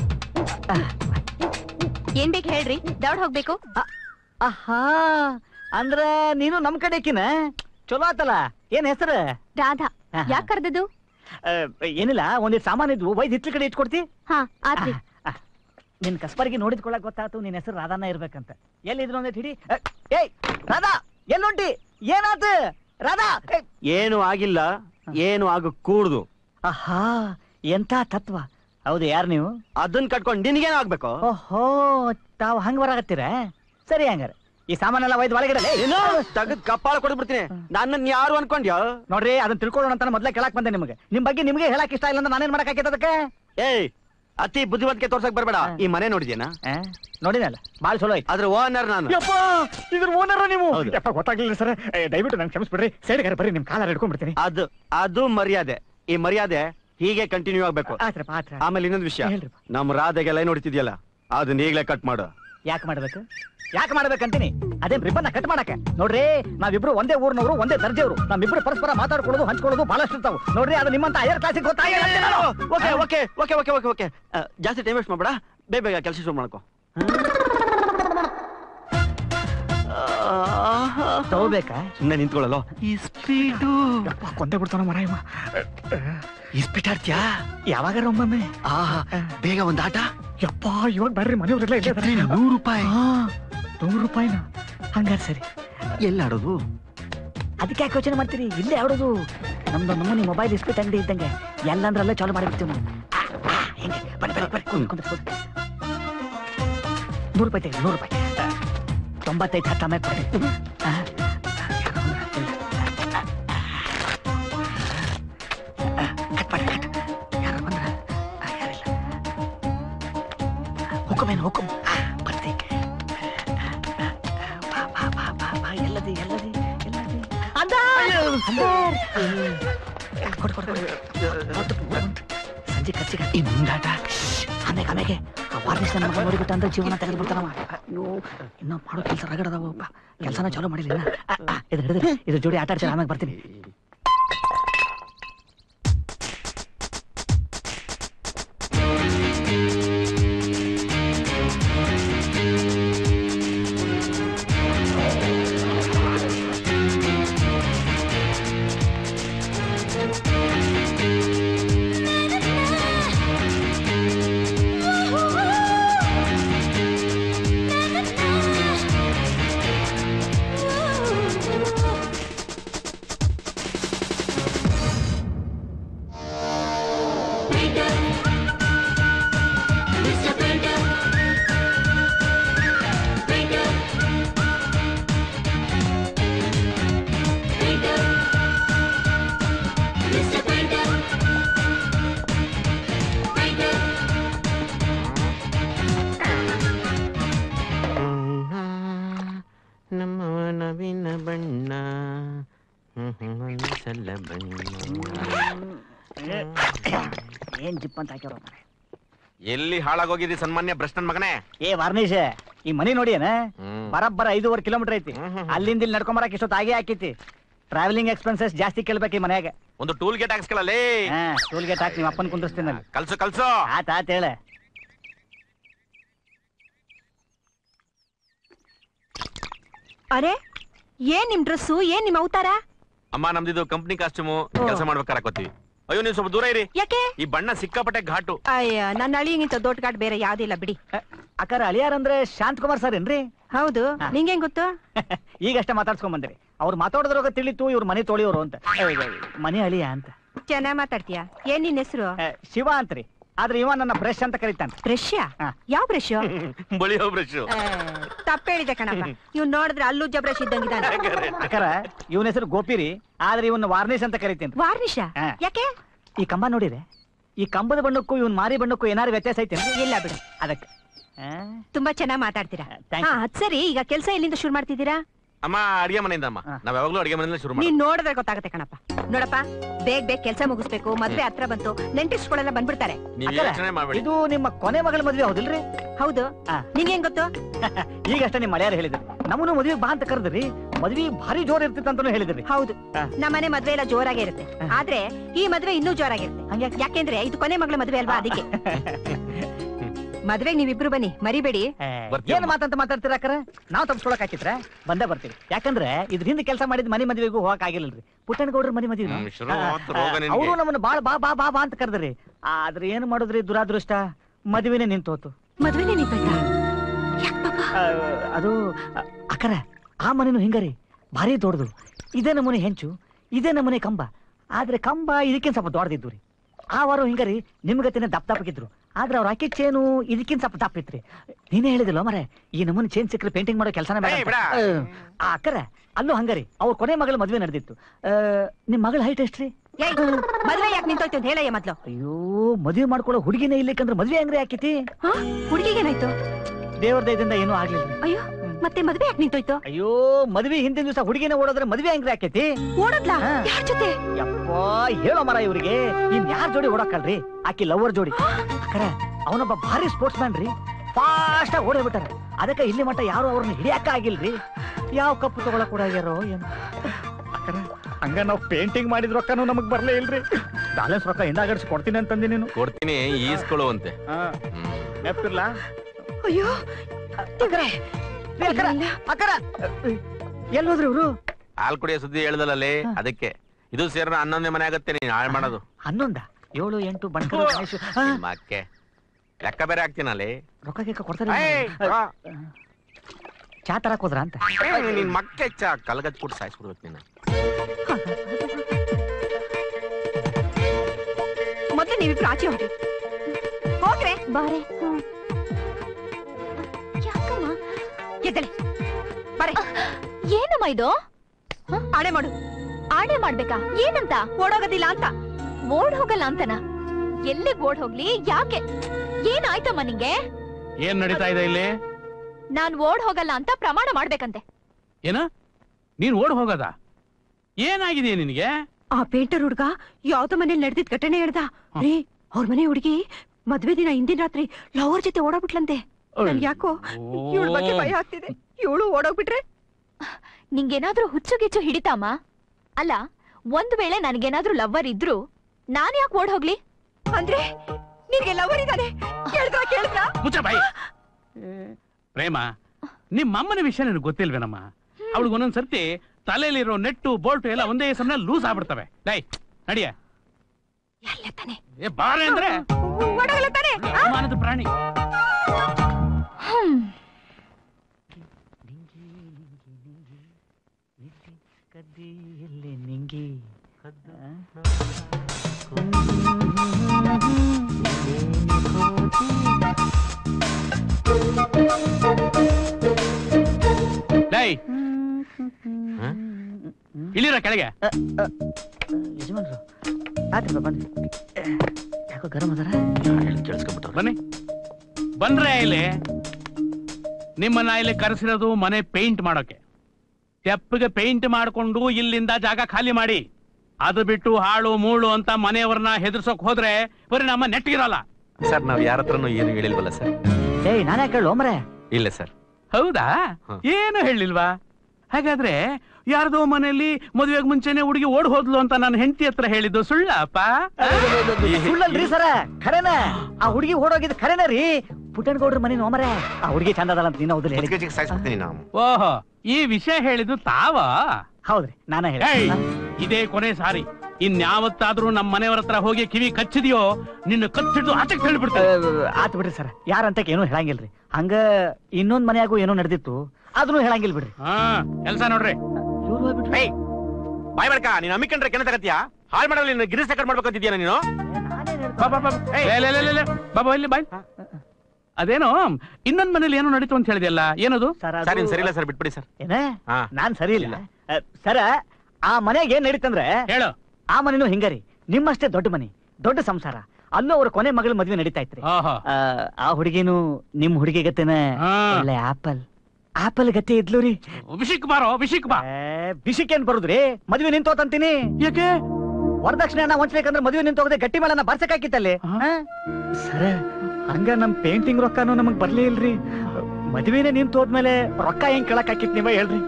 ಏನ್ ಬೇಕು ಹೇಳ್ರಿ ದೌಡ್ ಹೋಗ್ಬೇಕು ಆಹಾ ಅಂದ್ರ ನೀನು ನಮ್ ಕಡೆಕಿನ ಚಲೋ ಆತಲ್ಲ ಏನ್ ಹೆಸರು ರಾಧಾ ಯಾಕ್ ಕರ್ದದು ಏನಿಲ್ಲ ಒಂದಿಷ್ಟು ಸಾಮಾನು ಇದ್ವು ಒಯ್ದು ಹಿತ್ಲ ಕಡೆ ಇಟ್ಕೊಡ್ತಿ ಹಾ ಆತ್ರಿ ನಿನ್ ಕಸ್ಬರ್ಗಿ ನೋಡಿದ್ಕೊಳ್ಳಕ್ ಗೊತ್ತಾತು ನಿನ್ ಹೆಸರು ರಾಧಾನ ಇರ್ಬೇಕಂತ ಎಲ್ಲಿದ್ರು ಒಂದ್ ಹಿಡಿ ಅ, ಏಯ್ ರಾಧಾ ಎಲ್ಲುಂಟಿ ಏನಾತು ರಾಧಾ ಏ, ಏನು ಆಗಿಲ್ಲ ಏನು ಆಗ ಕೂಡ್ದು ಆಹಾ ಎಂತ ತತ್ವ ಹೌದು ಯಾರು ನೀವು ಅದನ್ನ ಕಟ್ಕೊಂಡು ನಿನ್ಗೇನು ಆಗ್ಬೇಕು ಓಹೋ ತಾವು ಹಂಗ ಬರಾಕತ್ತೀರ ಸರಿ ಹಂಗಾರ ಈ ಸಾಮಾನೆಲ್ಲ ಒಯ್ದು ಒಳಗಿಡಲೇ ಏನೋ ತಗದ್ ಕಪ್ಪಾಳ ಕೊಡ್ಬಿಡ್ತೀನಿ ನನ್ನನ್ ಯಾರು ಅನ್ಕೊಂಡ್ಯಾ ನೋಡ್ರಿ ಅದನ್ನ ತಿಳ್ಕೊಳ್ಳೋಣ ಅಂತ ಮೊದ್ಲೇ ಕೇಳಕ್ ಬಂದೆ ನಿಮಗೆ ನಿಮ್ ಬಗ್ಗೆ ನಿಮ್ಗೆ ಹೇಳಕ್ ಇಷ್ಟ ಇಲ್ಲ ಅಂದ್ರೆ ನಾನೇನ್ ಮಾಡಕ್ ಆಕೈತೆ ಅದಕ್ಕೆ ಏಯ್ ಅತಿ ಬುದ್ಧಿವಂತಿಕೆ ತೋರ್ಸಕ್ ಬರ್ಬೇಡ ಈ ಮನೆ ನೋಡಿದ್ಯೇನಾ ನೋಡಿನಲ್ಲ ಬಾಳ್ ಚಲೋ ಐತಿ ಅದ್ರ ಓನರ್ ನಾನು ಯಪ್ಪ ಇದ್ರ ಓನರ್ ನೀವು ಹೌದು. ಯಪ್ಪ ಗೊತ್ತಾಗ್ಲಿಲ್ಲ ಸರ್ ದಯವಿಟ್ಟು ನಂಗೆ ಕ್ಷಮಿಸ್ಬಿಡ್ರಿ ಸೈಡ್ಗಾರ ಬರ್ರಿ ನಿಮ್ ಕಾಲ ಹಿಡ್ಕೊಂಡ್ಬಿಡ್ತೀನಿ ಅದು ಅದು ಮರ್ಯಾದೆ ಈ ಮರ್ಯಾದೆ ಹೀಗೆ ಕಂಟಿನ್ಯೂ ಆಗ್ಬೇಕು ಆತ್ರ ಆತ್ರ ಆಮೇಲೆ ಇನ್ನೊಂದು ವಿಷಯ ಹೇಳ್ರಿಪ್ಪ. ನಮ್ ರಾಧೆಗೆಲ್ಲ ನೋಡ್ತಿದ್ಯಲ್ಲ ಅದನ್ನ ಈಗ್ಲೇ ಕಟ್ ಮಾಡು ಯಾಕೆ ಮಾಡ್ಬೇಕು ಯಾಕೆ ಮಾಡ್ಬೇಕಂತೀನಿ ಅದೇನ್ ರಿಬ್ಬನ್ನ ಕಟ್ ಮಾಡಕ್ಕೆ ನೋಡ್ರಿ ನಾವಿಬ್ರು ಒಂದೇ ಊರ್ನವರು ಒಂದೇ ದರ್ಜೆಯವರು ನಮ್ಮಿಬ್ರು ಪರಸ್ಪರ ಮಾತಾಡ್ಕೊಳ್ಳೋದು ಹಂಚ್ಕೊಳ್ಳೋದು ಬಹಳಷ್ಟು ಇರ್ತಾವ ನೋಡ್ರಿ ಅದು ನಿಮ್ಮಂತ ಹೈಯರ್ ಕ್ಲಾಸಿಗೆ ಗೊತ್ತಾಗಿಲ್ಲ ಅಂತೀನಿ ನಾನು. Okay okay okay okay okay okay ಜಾಸ್ತಿ ಟೈಮ್ ವೇಸ್ಟ್ ಮಾಡ್ಬೇಡ ಬೇಗ ಬೇಗ ಕೆಲಸ ಶುರು ಮಾಡ್ಕೋ ತಗೋಬೇಕಾ ಸುಮ್ಮನೆ ನಿಂತ್ಕೊಳ್ಳಲ್ಲ ಈ ಸ್ಪೀಡು ಯಪ್ಪ ಕೊಂದೆ ಬಿಡ್ತಾನ ಮರ ಇವ ಈ ಸ್ಪೀಡ್ ಆಡ್ತೀಯಾ ಯಾವಾಗಾರ ಒಮ್ಮೊಮ್ಮೆ ಆಹಾ ಬೇಗ ಒಂದ್ ಆಟ ಯಪ್ಪ ಇವಾಗ ಬರ್ರಿ ಮನೆಯವ್ರೆಲ್ಲ ಇಲ್ಲೇ ಇದಾರೆ. ನೂರು ರೂಪಾಯಿ ಹಾ, ನೂರು ರೂಪಾಯಿನ ಹಂಗಾರ ಸರಿ ಎಲ್ಲ ಆಡೋದು ಅದಕ್ಕೆ ಯಾಕೆ ಯೋಚನೆ ಮಾಡ್ತೀರಿ ಇಲ್ಲೇ ಆಡೋದು ನಮ್ದು ನಮ್ಮನೆ ಮೊಬೈಲ್ ಇಸ್ಪೀಟ್ ಅಂಗಡಿ ಇದ್ದಂಗೆ ಎಲ್ಲಂದ್ರಲ್ಲೇ ಚಾಲು ಮಾಡಿಬಿಡ್ತೀವಿ ನಾವು ಆ, ಆ, ಹೆಂಗೆ ಬನ್ನಿ ಬನ್ನಿ ಬನ್ನಿ ಕುಂದ್ರಿ, ಕುಂದ್ರಿ, ಕುಂದ್ರಿ. ನೂರು ರೂಪಾಯಿ ತೆಗಿ ನೂರು ರೂಪಾಯಿ ಆ, ತೊಂಬತ್ತೈದು ಹತ್ತು ಆಮೇಲೆ ಕೊಡಿ ಆ, ಯಾರೋ ಬಂದ್ರು, ಇಲ್ಲ. ಆ, ಕಟ್ ಮಾಡಿ ಕಟ್ ಯಾರೋ ಬಂದ್ರ ಆ, ಯಾರಿಲ್ಲ ಹುಕುಮೇನು ಹುಕುಮ್ ಆ, ಬರ್ತಿ ಬಾ ಬಾ ಬಾ ಬಾ ಬಾ ಎಲ್ಲದಿ ಎಲ್ಲದಿ ಎಲ್ಲದಿ ಅಂದರ್ ಅಂದರ್ ಕೊಡು ಕೊಡು ಕೊಡು ಹೊತ್ತು, ಹೊತ್ತು. ಸಂಜೆ ಖರ್ಚಿಗೆ ಈ ಮುಂದಾಟ ಆಮೇಲೆ ಆಮೇಲೆ ಆ ವಾರ್ನಿಷ್ ನನ್ನ ಮಗ ನೋಡಿಬಿಟ್ಟ ಅಂದ್ರೆ ಜೀವನ ತೆಗೆದು ಬಿಡ್ತಾನವ ಅಯ್ಯೋ ಇನ್ನೂ ಮಾಡೋ ಕೆಲಸ ರಗಡದವಪ್ಪ ಕೆಲಸನ ಚಾಲೂ ಮಾಡಿಲ್ಲ ಇನ್ನ. ಆ, ಆ, ಇದು ಹಿಡಿದು ಇದ್ರ ಜೋಡಿ ಆಟ ಆಡ್ತೀನಿ ಆಮೇಲೆ ಬರ್ತೀನಿ Painter. Mr. Painter. Painter. Painter. Mr. Painter. Painter. ನಮ್ಮ ನವೀನ ಬಣ್ಣ ಸಲ್ಲ ಏನ್ ಜಿಪ್ ಅಂತ ಹಾಕ್ಯಾರ ಎಲ್ಲಿ ಹಾಳಾಗೋಗಿದ್ದಿ ಸನ್ಮಾನ್ಯ ಭ್ರಷ್ಟನ್ ಮಗನೇ ಏ ವಾರ್ನಿಷ್ ಈ ಮನಿ ನೋಡಿ ಏನ ಹ್ಮ್. ಬರಬ್ಬರ ಐದೂವರೆ ಕಿಲೋಮೀಟರ್ ಐತಿ ಹ್ಮ್, ಹ್ಮ್, ಹ್ಮ್. ಅಲ್ಲಿಂದ ಇಲ್ಲಿ ನಡ್ಕೊಂಬರಕ್ ಇಷ್ಟೊತ್ತು ಆಗೇ ಹಾಕೈತಿ ಟ್ರಾವೆಲಿಂಗ್ ಎಕ್ಸ್ಪೆನ್ಸಸ್ ಜಾಸ್ತಿ ಕೇಳ್ಬೇಕು ಈ ಮನ್ಯಾಗ ಒಂದು ಟೂಲ್ ಗೇಟ್ ಹಾಕ್ಸ್ಕೊಳ್ಳಲೇ ಹಾ ಟೋಲ್ ಗೇಟ್ ಹಾಕಿ ನಿಮ್ಮ ಅಪ್ಪನ್ ಕುಂದಿಸ್ತೀನಿ ಅಲ್ಲಿ ಕಲ್ಸು ಕಲ್ಸು ಆತ ಆತ ಹೇಳ ಅರೆ ಏನ್ ನಿಮ್ ಡ್ರೆಸ್ಸು ಏನ್ ನಿಮ್ ಅವತಾರ ಅಮ್ಮ ನಮ್ದಿದು ಕಂಪ್ನಿ ಕಾಸ್ಟ್ಯೂಮು ಕೆಲಸ ಮಾಡ್ಬೇಕಾರೆ ಹಾಕೋತೀವಿ ಅಯ್ಯೋ ನೀವು ಸ್ವಲ್ಪ ದೂರ ಇರಿ ಯಾಕೆ ಈ ಬಣ್ಣ ಸಿಕ್ಕಾಪಟ್ಟೆ ಘಾಟು ಅಯ್ಯ ನನ್ನ ಅಳಿಯಂಗಿಂತ ದೊಡ್ಡ ಗಾಡ್ ಬೇರೆ ಯಾವ್ದಿಲ್ಲ ಬಿಡಿ ಅಕ್ಕಾರ ಅಳಿಯಾರಂದ್ರೆ ಶಾಂತ್ ಕುಮಾರ್ ಸರ್ ಏನ್ರಿ ಹೌದು ಹಾ. ನಿಂಗೇನ್ ಗೊತ್ತು ಈಗಷ್ಟೇ ಮಾತಾಡ್ಸ್ಕೊಂಡ್ ಬಂದ್ರಿ ಅವ್ರು ಮಾತಾಡಿದ್ರಾಗ ತಿಳಿತು ಇವ್ರ ಮನೆ ತೊಳಿಯೋರು ಅಂತ ಅಯ್ಯೋ, ಮನೆ ಅಳಿಯ ಅಂತ ಚೆನ್ನಾಗ್ ಮಾತಾಡ್ತೀಯ ಏನ್ ನಿನ್ ಹೆಸರು ಆ, ಶಿವ ಅಂತ್ರಿ ಆದ್ರೆ ಇವ ನನ್ನ ಬ್ರಷ್ ಅಂತ ಕರೀತಾನ ಬ್ರಷ್ ಹಾ. ಯಾವ ಬ್ರಷ್ ಬಳಿಯೋ ಬ್ರಷ್ ತಪ್ಪ ಹೇಳಿದೆ ಕಣಪ್ಪ ಇವ್ ನೋಡಿದ್ರೆ ಅಲ್ಲುಜ್ಜ ಬ್ರಷ್ ಇದ್ದಂಗಿದ್ದಾನೆ ಅಕ್ಕಾರ ಇವನ ಹೆಸರು ಗೋಪಿರಿ ಆದ್ರೆ ಇವನ್ನ ವಾರ್ನಿಷ್ ಅಂತ ಕರಿತೀನಿ ವಾರ್ನಿಷ ಹಾ. ಯಾಕೆ ಈ ಕಂಬ ನೋಡಿರೆ ಈ ಕಂಬದ ಬಣ್ಣಕ್ಕೂ ಇವನ್ ಮಾರಿ ಬಣ್ಣಕ್ಕೂ ಏನಾರು ವ್ಯತ್ಯಾಸ ಐತೆ ಇಲ್ಲ ಬಿಡು ಅದಕ್ಕೆ ಆ? ತುಂಬಾ ಚೆನ್ನಾಗ್ ಮಾತಾಡ್ತೀರಾ Thank ಹಾ you. ಅದ್ ಸರಿ ಈಗ ಕೆಲ್ಸ ಎಲ್ಲಿಂದ ಶುರು ಮಾಡ್ತಿದ್ದೀರಾ ಅಮ್ಮ ಅಡಿಗೆ ಮನೆಯಿಂದ ಅಮ್ಮ ಹಾ. ನಾವ್ ಯಾವಾಗ್ಲೂ ಅಡಿಗೆ ಮನೆಯಿಂದ ಶುರು ಮಾಡಿ ನೀನ್ ನೋಡಿದ್ರೆ ಗೊತ್ತಾಗುತ್ತೆ ಕಣಪ್ಪ ನೋಡಪ್ಪ ಬೇಗ ಬೇಗ ಕೆಲ್ಸ ಮುಗಿಸ್ಬೇಕು ಮದ್ವೆ ಹತ್ರ ಬಂತು ನೆಂಟಿಸ್ಗಳೆಲ್ಲ ಬಂದ್ಬಿಡ್ತಾರೆ ನೀವ್ ಅಕ್ಕರ, ಯೋಚನೆ ಮಾಡ್ಬೇಡಿ ಇದು ನಿಮ್ಮ ಕೊನೆ ಮಗಳ ಮದ್ವೆ ಹೌದಿಲ್ರಿ ಹೌದು ಹಾ. ನಿಂಗೇನ್ ಗೊತ್ತು ಈಗಷ್ಟೇ ನಿಮ್ಮ ಮಳೆಯಾರ ಹೇಳಿದ್ರು ನಮ್ಮನ್ನು ಮದುವೆ ಬಾ ಅಂತ ಕರೆದ್ರಿ ಮದ್ವಿ ಭಾರಿ ಜೋರ್ ಇರ್ತಿತ್ತು ಅಂತಾನು ಹೇಳಿದ್ರಿ ಹೌದು ಹಾ. ನಮ್ಮನೆ ಮದ್ವೆ ಎಲ್ಲ ಜೋರಾಗಿ ಇರುತ್ತೆ ಹಾ. ಆದ್ರೆ ಈ ಮದ್ವೆ ಇನ್ನೂ ಜೋರಾಗಿರುತ್ತೆ ಹಂಗ್ಯಾಕೆ? ಯಾಕೆಂದ್ರೆ ಇದು ಕೊನೆ ಮಗಳ ಮದ್ವೆ ಅಲ್ವಾ ಅದಕ್ಕೆ ಮದ್ವೆಗೆ ನೀವಿಬ್ರು ಬನ್ನಿ ಮರಿಬೇಡಿ ಏ, ಬರ್ತೀವಮ್ಮ. ಏನ್ ಮಾತಂತ ಮಾತಾಡ್ತೀರ ಅಕ್ಕರ ನಾವ್ ತಪ್ಸ್ಕೊಳಕ್ ಹಾಕಿದ್ರ ಬಂದೇ ಬರ್ತೀವಿ ಯಾಕಂದ್ರೆ ಇದ್ರ ಹಿಂದೆ ಕೆಲಸ ಮಾಡಿದ ಮನೆ ಮದ್ವೆಗೂ ಹೋಗಕ್ ಆಗಿಲ್ಲಲ್ರಿ ಪುಟ್ಟಣಗೌಡ್ರ ಮನೆ ಮದ್ವೆ ಹ್ಮ್, ಶುರು ಆತು ರೋಗ ನಿನ್ಗೆ. ಅವರು ನಮ್ಮನ್ನ ಬಾಳ್ ಬಾ ಬಾ ಬಾ ಬಾ ಅಂತ ಕರೆದ್ರಿ ಆದ್ರೆ ಏನ್ ಮಾಡುದ್ರಿ ದುರಾದೃಷ್ಟ ಮದ್ವೆನೇ ನಿಂತೋತು ಮದ್ವೆನೇ ನಿಂತೋಯ್ತಾ ಆ, ಅದು ಅ- ಅಕ್ಕರ ಆ ಮನೆನು ಹಿಂಗರಿ ಭಾರಿ ದೊಡ್ಡದು ಇದೇ ನಮೂನೆ ಹೆಂಚು ಇದೇ ನಮೂನೆ ಕಂಬ ಆದ್ರೆ ಕಂಬ ಇದಕ್ಕಿಂತ ಸ್ವಲ್ಪ ದೊಡ್ಡದಿದ್ದು ರೀ ಆ ವಾರ ಹಿಂಗರಿ ನಿಮ್ಗತಿನ ದಪ್ಪ ದಪ್ಪಗಿದ್ರು ಆದ್ರೆ ಅವ್ರ ಹಾಕಿದ ಚೇನು ಇದಕ್ಕಿಂತ ಸ್ವಲ್ಪ ದಪ್ಪ ಇತ್ರಿ ನೀನೇ ಹೇಳಿದಿಲ್ಲ ಮರೆ ಈ ನಮೂನೆ ಚೇನ್ ಸಿಕ್ಕರೆ ಪೇಂಟಿಂಗ್ ಮಾಡೋ ಕೆಲಸನ ಬೇಡ ಏಯ್, ಅಂತ. ಬಿಡ. ಆ, ಆ ಅಕ್ಕರ ಅಲ್ಲೂ ಹಂಗರಿ ಅವ್ರ ಕೊನೆ ಮಗಳ ಮದ್ವೆ ನಡೆದಿತ್ತು ಆ, ನಿಮ್ ಮಗಳ ಹೈಟ್ ಎಷ್ಟ್ರಿ ಏಯ್, ಮದ್ವೆ ಯಾಕೆ ನಿಂತೋಯ್ತು ಅಂತ ಹೇಳಯ್ಯ ಮೊದ್ಲು ಅಯ್ಯೋ ಮದ್ವೆ ಮಾಡ್ಕೊಳ್ಳೋ ಹುಡುಗಿನೇ ಇಲ್ಲಿಕಂದ್ರೆ ಮದ್ವೆ ಹೆಂಗ್ರಿ ಹಾಕಿತಿ ಹುಡುಗಿಗೇನಾಯ್ತು ದೇವ್ರ ದಯದಿಂದ ಏನೂ ಆಗ್ಲಿಲ್ಲ ಅಯ್ಯೋ ಮತ್ತೆ ಮದ್ವೆ ಯಾಕೆ ನಿಂತೋಯ್ತು ಅಯ್ಯೋ ಮದ್ವೆ ಹಿಂದಿನ ದಿವಸ ಹುಡುಗಿನ ಓಡೋದ್ರೆ ಮದ್ವೆ ಹೆಂಗ್ರಿ ಆಕೈತಿ ಓಡದ್ಲಾ ಹಾ. ಯಾರ ಜೊತೆ ಯಪ್ಪ ಹೇಳೋ ಮರ ಇವ್ರಿಗೆ ಇನ್ ಯಾರ್ ಜೋಡಿ ಓಡಕ್ಕಲ್ರಿ ಆಕಿ ಲವರ್ ಜೋಡಿ ಅಕ್ಕರ ಅವನೊಬ್ಬ ಭಾರಿ ಸ್ಪೋರ್ಟ್ಸ್ ಮ್ಯಾನ್ ರೀ ಫಾಸ್ಟ್ ಆಗಿ ಓಡೋಗ್ಬಿಟ್ಟಾರ ಅದಕ್ಕೆ ಇಲ್ಲಿ ಮಟ್ಟ ಯಾರು ಅವ್ರನ್ನ ಹಿಡಿಯಕ್ಕ ಆಗಿಲ್ರಿ ಯಾವ ಕಪ್ಪು ತಗೊಳಕ್ ಕೂಡ ಆಗ್ಯಾರೋ ಏನು ಅಕ್ಕರ ಹಂಗ ನಾವು ಪೇಂಟಿಂಗ್ ಮಾಡಿದ ರೊಕ್ಕನೂ ನಮಗ್ ಬರ್ಲೇ ಇಲ್ರಿ ಬ್ಯಾಲೆನ್ಸ್ ರೊಕ್ಕ ಹಿಂದಾಗಡಿಸಿ ಕೊಡ್ತೀನಿ ಅಂತಂದಿ ನೀನು ಕೊಡ್ತೀನಿ ಈಸ್ಕೊಳ್ಳುವಂತೆ ಹ್ಮ್. ನೆಪ್ಪಿರ್ಲ ಅಯ್ಯೋ ಅಕ್ಕರ ರೀ ಅಕ್ಕರ ಅಕ್ಕರ ಎಲ್ಲಿ ಹೋದ್ರಿ ಇವ್ರು ಹಾಲ್ ಕುಡಿಯೋ ಸುದ್ದಿ ಹೇಳ್ದಲ್ಲೇ ಹಾ. ಅದಕ್ಕೆ ಇದು ಸೇರ ಹನ್ನೊಂದನೇ ಮನೆ ಆಗತ್ತೆ ನೀನ್ ಹಾಳು ಮಾಡೋದು ಹನ್ನೊಂದ ಏಳು ಎಂಟು ಬಣ್ಣ ನಿಮ್ಮ ಅಕ್ಕೆ ಲೆಕ್ಕ ಬೇರೆ ಹಾಕ್ತೀನಲ್ಲಿ ರೊಕ್ಕ ಗಿಕ್ಕ ಕೊಡ್ತಾರೆ ಚಾ ತರಕ್ ಹೋದ್ರ ಅಂತ ನಿನ್ ಮಕ್ಕೆ ಚ ಕಲ್ಗಚ್ಬಿಟ್ಟು ಸಾಯಿಸ್ಬಿಡ್ಬೇಕು ನೀನು ಮೊದ್ಲು ನೀವಿಬ್ರು ಆಚೆ ಹೋಗ್ರಿ ಹೋಗ್ರೆ ಬಾರೆ ಯಾಕಮ್ಮ ಎದ್ದಳೆ ಬರೆ ಏನಮ್ಮ ಇದು ಆಣೆ ಮಾಡು ಆಣೆ ಮಾಡ್ಬೇಕಾ ಏನಂತ ಓಡೋಗೋದಿಲ್ಲ ಅಂತ ಓಡ್ ಹೋಗಲ್ಲ ಅಂತನ ಎಲ್ಲಿಗ್ ಓಡ್ ಹೋಗ್ಲಿ ಯಾಕೆ ಏನಾಯ್ತಮ್ಮ ನಿಂಗೆ ಏನ್ ನಡೀತಾ ಇದೆ ಇಲ್ಲಿ ನಾನ್ ಓಡ್ ಹೋಗಲ್ಲ ಅಂತ ಪ್ರಮಾಣ ಮಾಡ್ಬೇಕಂತೆ ಏನ ನೀನ್ ಓಡ್ ಹೋಗದ ಏನಾಗಿದೆ ನಿನಗೆ ಆ ಪೇಂಟರ್ ಹುಡ್ಗ ಯಾವ್ದೋ ಮನೇಲಿ ನಡೆದಿದ್ ಘಟನೆ ಹೇಳ್ದ ರೀ ಅವ್ರ ಮನೆ ಹುಡುಗಿ ಮದ್ವೆ ದಿನ ಹಿಂದಿನ ರಾತ್ರಿ ಲವರ್ ಜೊತೆ ಓಡೋಗ್ಬಿಟ್ಲಂತೆ ನನ್ ಯಾಕೋ ಇವಳ ಬಗ್ಗೆ ಭಯ ಆಗ್ತಿದೆ ಇವಳು ಓಡೋಗ್ಬಿಟ್ರೆ ನಿಂಗೇನಾದ್ರೂ ಹುಚ್ಚು ಗಿಚ್ಚು ಹಿಡಿತಾಮ ಅಲ್ಲ ಒಂದ್ ವೇಳೆ ನನಗೇನಾದ್ರೂ ಲವ್ವರ್ ಇದ್ರು ನಾನ್ ಯಾಕೆ ಓಡ್ ಹೋಗ್ಲಿ ಅಂದ್ರೆ ನಿನ್ಗೆ ಲವರ್ ಇದ್ದಾನೆ ಕೇಳಿದ್ರ ಕೇಳಿದ್ರ ಮುಚ್ಚ ಬಾಯಿ ಪ್ರೇಮ ನಿಮ್ಮ ಅಮ್ಮನ ವಿಷಯ ನಿನಗೆ ಗೊತ್ತಿಲ್ವೇನಮ್ಮ ಅವಳಿಗೆ ಒಂದೊಂದ್ ಸರ್ತಿ ತಲೆಯಲ್ಲಿರೋ ನೆಟ್ಟು ಬೋಲ್ಟು ಎಲ್ಲ ಒಂದೇ ಸಮಯ ಲೂಸ್ ಆಗ್ಬಿಡ್ತವೆ ಲೈ ನಡಿಯ ಎಲ್ಲ ತಾನೆ ಏ ಬಾರೆ ಅಂದ್ರೆ ಓಡೋಗಲ್ಲ ತಾನೆ ಅವಮಾನದ ಪ್ರಾಣಿ ಹ್ಮ್ ಕದ್ದಿಯಲ್ಲಿ ನಿಂಗಿ ಲೈ ಇಳಿರ ಕೆಳಗೆ ಯಜಮಾನ್ರು ಆಯ್ತು ಬನ್ನಿ ಯಾಕೋ ಗರಂ ಅದಾರ ಕೇಳಿಸ್ಕೊಂಡ್ಬಿಟ್ರ ಬನ್ನಿ ಬಂದ್ರೆ ಇಲ್ಲಿ ನಿಮ್ಮನ್ನ ಇಲ್ಲಿ ಕರೆಸಿರೋದು ಮನೆ ಪೇಂಟ್ ಮಾಡೋಕೆ ತೆಪ್ಪಗೆ ಪೇಂಟ್ ಮಾಡ್ಕೊಂಡು ಇಲ್ಲಿಂದ ಜಾಗ ಖಾಲಿ ಮಾಡಿ ಅದು ಬಿಟ್ಟು ಹಾಳು ಮೂಳು ಅಂತ ಮನೆಯವ್ರನ್ನ ಹೆದರ್ಸೋಕ್ ಹೋದ್ರೆ ಪರಿಣಾಮ ನೆಟ್ಟಿರಲ್ಲ ಸರ್ ನಾವ್ ಯಾರ ಹತ್ರನೂ ಏನು ಹೇಳಿಲ್ವಲ್ಲ ಸರ್ ಏಯ್ ನಾನೇ ಕೇಳು ಮರೆ ಇಲ್ಲ ಸರ್ ಹೌದಾ ಹ. ಏನು ಹೇಳಿಲ್ವಾ ಹಾಗಾದ್ರೆ ಯಾರ್ದೋ ಮನೆಯಲ್ಲಿ ಮದುವೆಗೆ ಮುಂಚೆನೆ ಹುಡುಗಿ ಓಡ್ ಹೋದ್ಲು ಅಂತ ನಾನು ಹೆಂಡತಿ ಹತ್ರ ಹೇಳಿದ್ದು ಸುಳ್ಳಪ್ಪ ಸುಳ್ಳಲ್ರಿ ಸರ ಖರೇನ ಆ ಹುಡುಗಿ ಓಡೋಗಿದ್ ಖರೇನ ರೀ ಪುಟ್ಟಣಗೌಡ್ರ ಮನೆ ನೋಮರೆ ಆ ಹುಡುಗಿ ಚಂದ ಅದಲ್ಲ ಅಂತ ನೀನು ಹೌದಿಲ್ಲ ಹೇಳಿ ಮುಚ್ಚಿಗೆ ಸಾಯಿಸ್ಬಿಡ್ತೀನಿ ನಾವು ಓಹೋ ಈ ವಿಷಯ ಹೇಳಿದ್ದು ತಾವ ಹೌದ್ರಿ ನಾನೇ ಏಯ್, ಹೇಳಿ ಇದೇ ಕೊನೆ ಸಾರಿ ಇನ್ಯಾವತ್ತಾದ್ರೂ ನಮ್ಮ ಮನೆಯವ್ರ ಹತ್ರ ಹೋಗಿ ಕಿವಿ ಕಚ್ಚಿದ್ಯೋ ನಿನ್ನ ಕಚ್ಚಿಡ್ದು ಆಚೆಗೆ ತಳ್ಳಿಬಿಡ್ತಾರೆ ಆತ್ ಬಿಡ್ರಿ ಸರ್ ಯಾರಂತ ಏನೂ ಹೇಳಂಗಿಲ್ರಿ ಹಂಗ ಇನ್ನೊಂದ್ ಮನ್ಯಾಗೂ ಏನೋ ನಡೆದಿತ್ತು ಅದನ್ನು ಹೇಳಂಗಿಲ್ಲ ಬಿಡ್ರಿ ಹಾ ಕೆಲ್ಸ ನೋಡ್ರಿ ಇವ್ರು ಹೋಗ್ಬಿಟ್ರಿ ಏಯ್ ಬಾಯ್ ಬಡ್ಕ ನೀನ್ ಅಮ್ಮಿಕೊಂಡ್ರೆ ಕೆನ ತಗತ್ತೀಯಾ ಹಾಳು ಮಾಡಲ್ಲ ನೀನು ಗಿರಿ ಸೆಕಂಡ್ ಮಾಡ್ಬೇಕಂತಿದ್ಯಾ ನೀನು ಬಾ ಬಾ ಬಾ ಏಯ್, ಲೇ, ಲೇ, ಲೇ, ಲೇ, ಬಾ ಬಾ ಇಲ್ಲಿ ಬಾಯ್ ಅದೇನೋ ಇನ್ನೊಂದ್ ಮನೇಲಿ ಏನೋ ನಡೀತು ಅಂತ ಹೇಳಿದೆಯಲ್ಲ ಏನದು ಸರ್ ಸರ್ ಇನ್ ಸರಿ ಇಲ್ಲ ಸರ್ ಬಿಟ್ಬಿಡಿ ಸರ್ ಏನ ಹಾ ನಾನ್ ಸರಿ ಇಲ್ಲ ಅ, ಸರ ಆ ಮನೆಗೆ ಏನ್ ನಡೀತಂದ್ರೆ ಹೇಳು ಆ ಮನೆನೂ ಹಿಂಗರಿ ನಿಮ್ಮಷ್ಟೇ ದೊಡ್ಡ ಮನೆ ದೊಡ್ಡ ಸಂಸಾರ ಅಲ್ಲೂ ಅವ್ರ ಕೊನೆ ಮಗಳ ಮದ್ವೆ ನಡೀತಾ ಇತ್ರಿ ಓಹೋ ಆ, ಆ ಹುಡುಗಿನು ನಿಮ್ ಹುಡುಗಿ ಗತೆನ ಹಾ. ಒಳ್ಳೆ ಆಪಲ್ ಆಪಲ್ ಗತೆ ಇದ್ಲು ರೀ ವಿಷಯಕ್ ಬಾರೋ ವಿಷಯಕ್ ಬಾ ಬಿಸಿಕೇನ್ ಬರುದ್ರಿ ಮದ್ವೆ ನಿಂತೋತಂತೀನಿ ಯಾಕೆ ವರದಕ್ಷಿಣೆ ಹಣ ಹೊಂಚ್ಬೇಕಂದ್ರೆ ಮದ್ವೆ ನಿಂತೋಗದೆ ಗಟ್ಟಿ ಮೇಳನ ಬರ್ಸಕ್ ಹಾಕಿತ್ತಲ್ಲಿ ಹಾ. ಸರ ಹಂಗ ನಮ್ ಪೇಂಟಿಂಗ್ ರೊಕ್ಕನು ನಮಗ್ ಬರ್ಲೇ ಇಲ್ರಿ ಮದ್ವೆನೆ ನಿಂತು ಹೋದ್ಮೇಲೆ ರೊಕ್ಕ ಹೆಂಗ್ ಕೇಳಕ್ ಹಾಕಿತ್ ನೀವ ಹೇಳ್ರಿ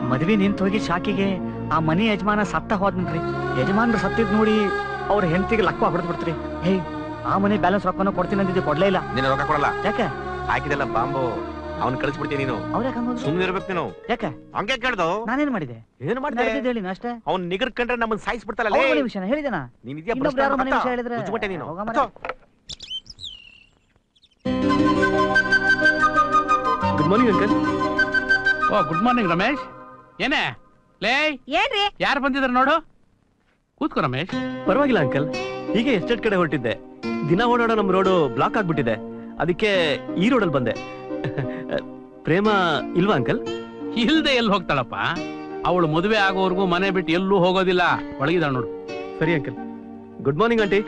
ಮದ್ವೆ ನಿಂತ ಹೋಗಿ ಶಾಕಿಗೆ ಆ ಮನೆ ಯಜಮಾನ ಸತ್ತ ಹೋದ್ನ್ರಿ ಯಜಮಾನ್ರು ಸತ್ತಿದ್ ನೋಡಿ ಅವ್ರ ಹೆಂಡತಿಗೆ ಲಕ್ಕ ಹೊಡೆದ್ ಬಿಡ್ತ್ರಿ ಹೇ ಆ ಮನೆ ಬ್ಯಾಲೆನ್ಸ್ ರೊಕ್ಕನ ಕೊಡ್ತೀನಿ ಅಂದಿದ್ದು ಕೊಡ್ಲೇ ಇಲ್ಲ ನಿನ್ನ ರೊಕ್ಕ ಕೊಡಲ್ಲ ಯಾಕೆ ಹಾಕಿದೆಲ್ಲ ಬಾಂಬು ಅವ್ನ್ ಕಳಿಸ್ಬಿಡ್ತೀನಿ ನೀನು ಅವ್ರ ಯಾಕೆ ಹಂಗೋದ್ರು? ಸುಮ್ನೆ ಇರ್ಬೇಕು ನೀನು ಯಾಕೆ ಹಂಗೆ ಕೇಳ್ದು ನಾನೇನ್ ಮಾಡಿದೆ ಏನ್ ಮಾಡ್ದೆ ನಡೆದಿದ್ದು ಹೇಳಿ ಅಷ್ಟೇ ಅವ್ನ್ ನಿಗರ್ ಕಂಡ್ರೆ ನಮ್ಮನ್ ಸಾಯಿಸ್ಬಿಡ್ತಾರಲ್ಲ ಅವ್ರ ಮನೆ ವಿಷಯನ ಹೇಳಿದೆನಾ ನೀನ್ ಇದೆಯಾ ಇನ್ನೊಬ್ರು ಯಾರೋ ಮನೆ ವಿಷಯ ಹೇಳಿದ್ರೆ ಮುಚ್ಚಿಬಿಟ್ಟೆ ನೀನು ಹೋಗ ಮರೆ. Good morning uncle oh good morning Ramesh ಏನೇ ಲೇ ಏನ್ರಿ ಯಾರು ಬಂದಿದ್ದಾರೆ ನೋಡು ಕೂತ್ಕೋ ರಮೇಶ್ ಪರವಾಗಿಲ್ಲ ಅಂಕಲ್ ಹೀಗೆ ಎಸ್ಟೇಟ್ ಕಡೆ ಹೊರಟಿದ್ದೆ ದಿನ ಓಡಾಡೋ ನಮ್ ರೋಡು ಬ್ಲಾಕ್ ಆಗ್ಬಿಟ್ಟಿದೆ ಅದಕ್ಕೆ ಈ ರೋಡಲ್ಲಿ ಬಂದೆ ಪ್ರೇಮ ಇಲ್ವಾ ಅಂಕಲ್ ಇಲ್ದೆ ಎಲ್ಲಿ ಹೋಗ್ತಾಳಪ್ಪ ಅವಳು ಮದುವೆ ಆಗೋವರೆಗೂ ಮನೆ ಬಿಟ್ಟು ಎಲ್ಲೂ ಹೋಗೋದಿಲ್ಲ ಒಳಗಿದಾಳ ನೋಡು ಸರಿ ಅಂಕಲ್ ಗುಡ್ ಮಾರ್ನಿಂಗ್ ಆಂಟಿ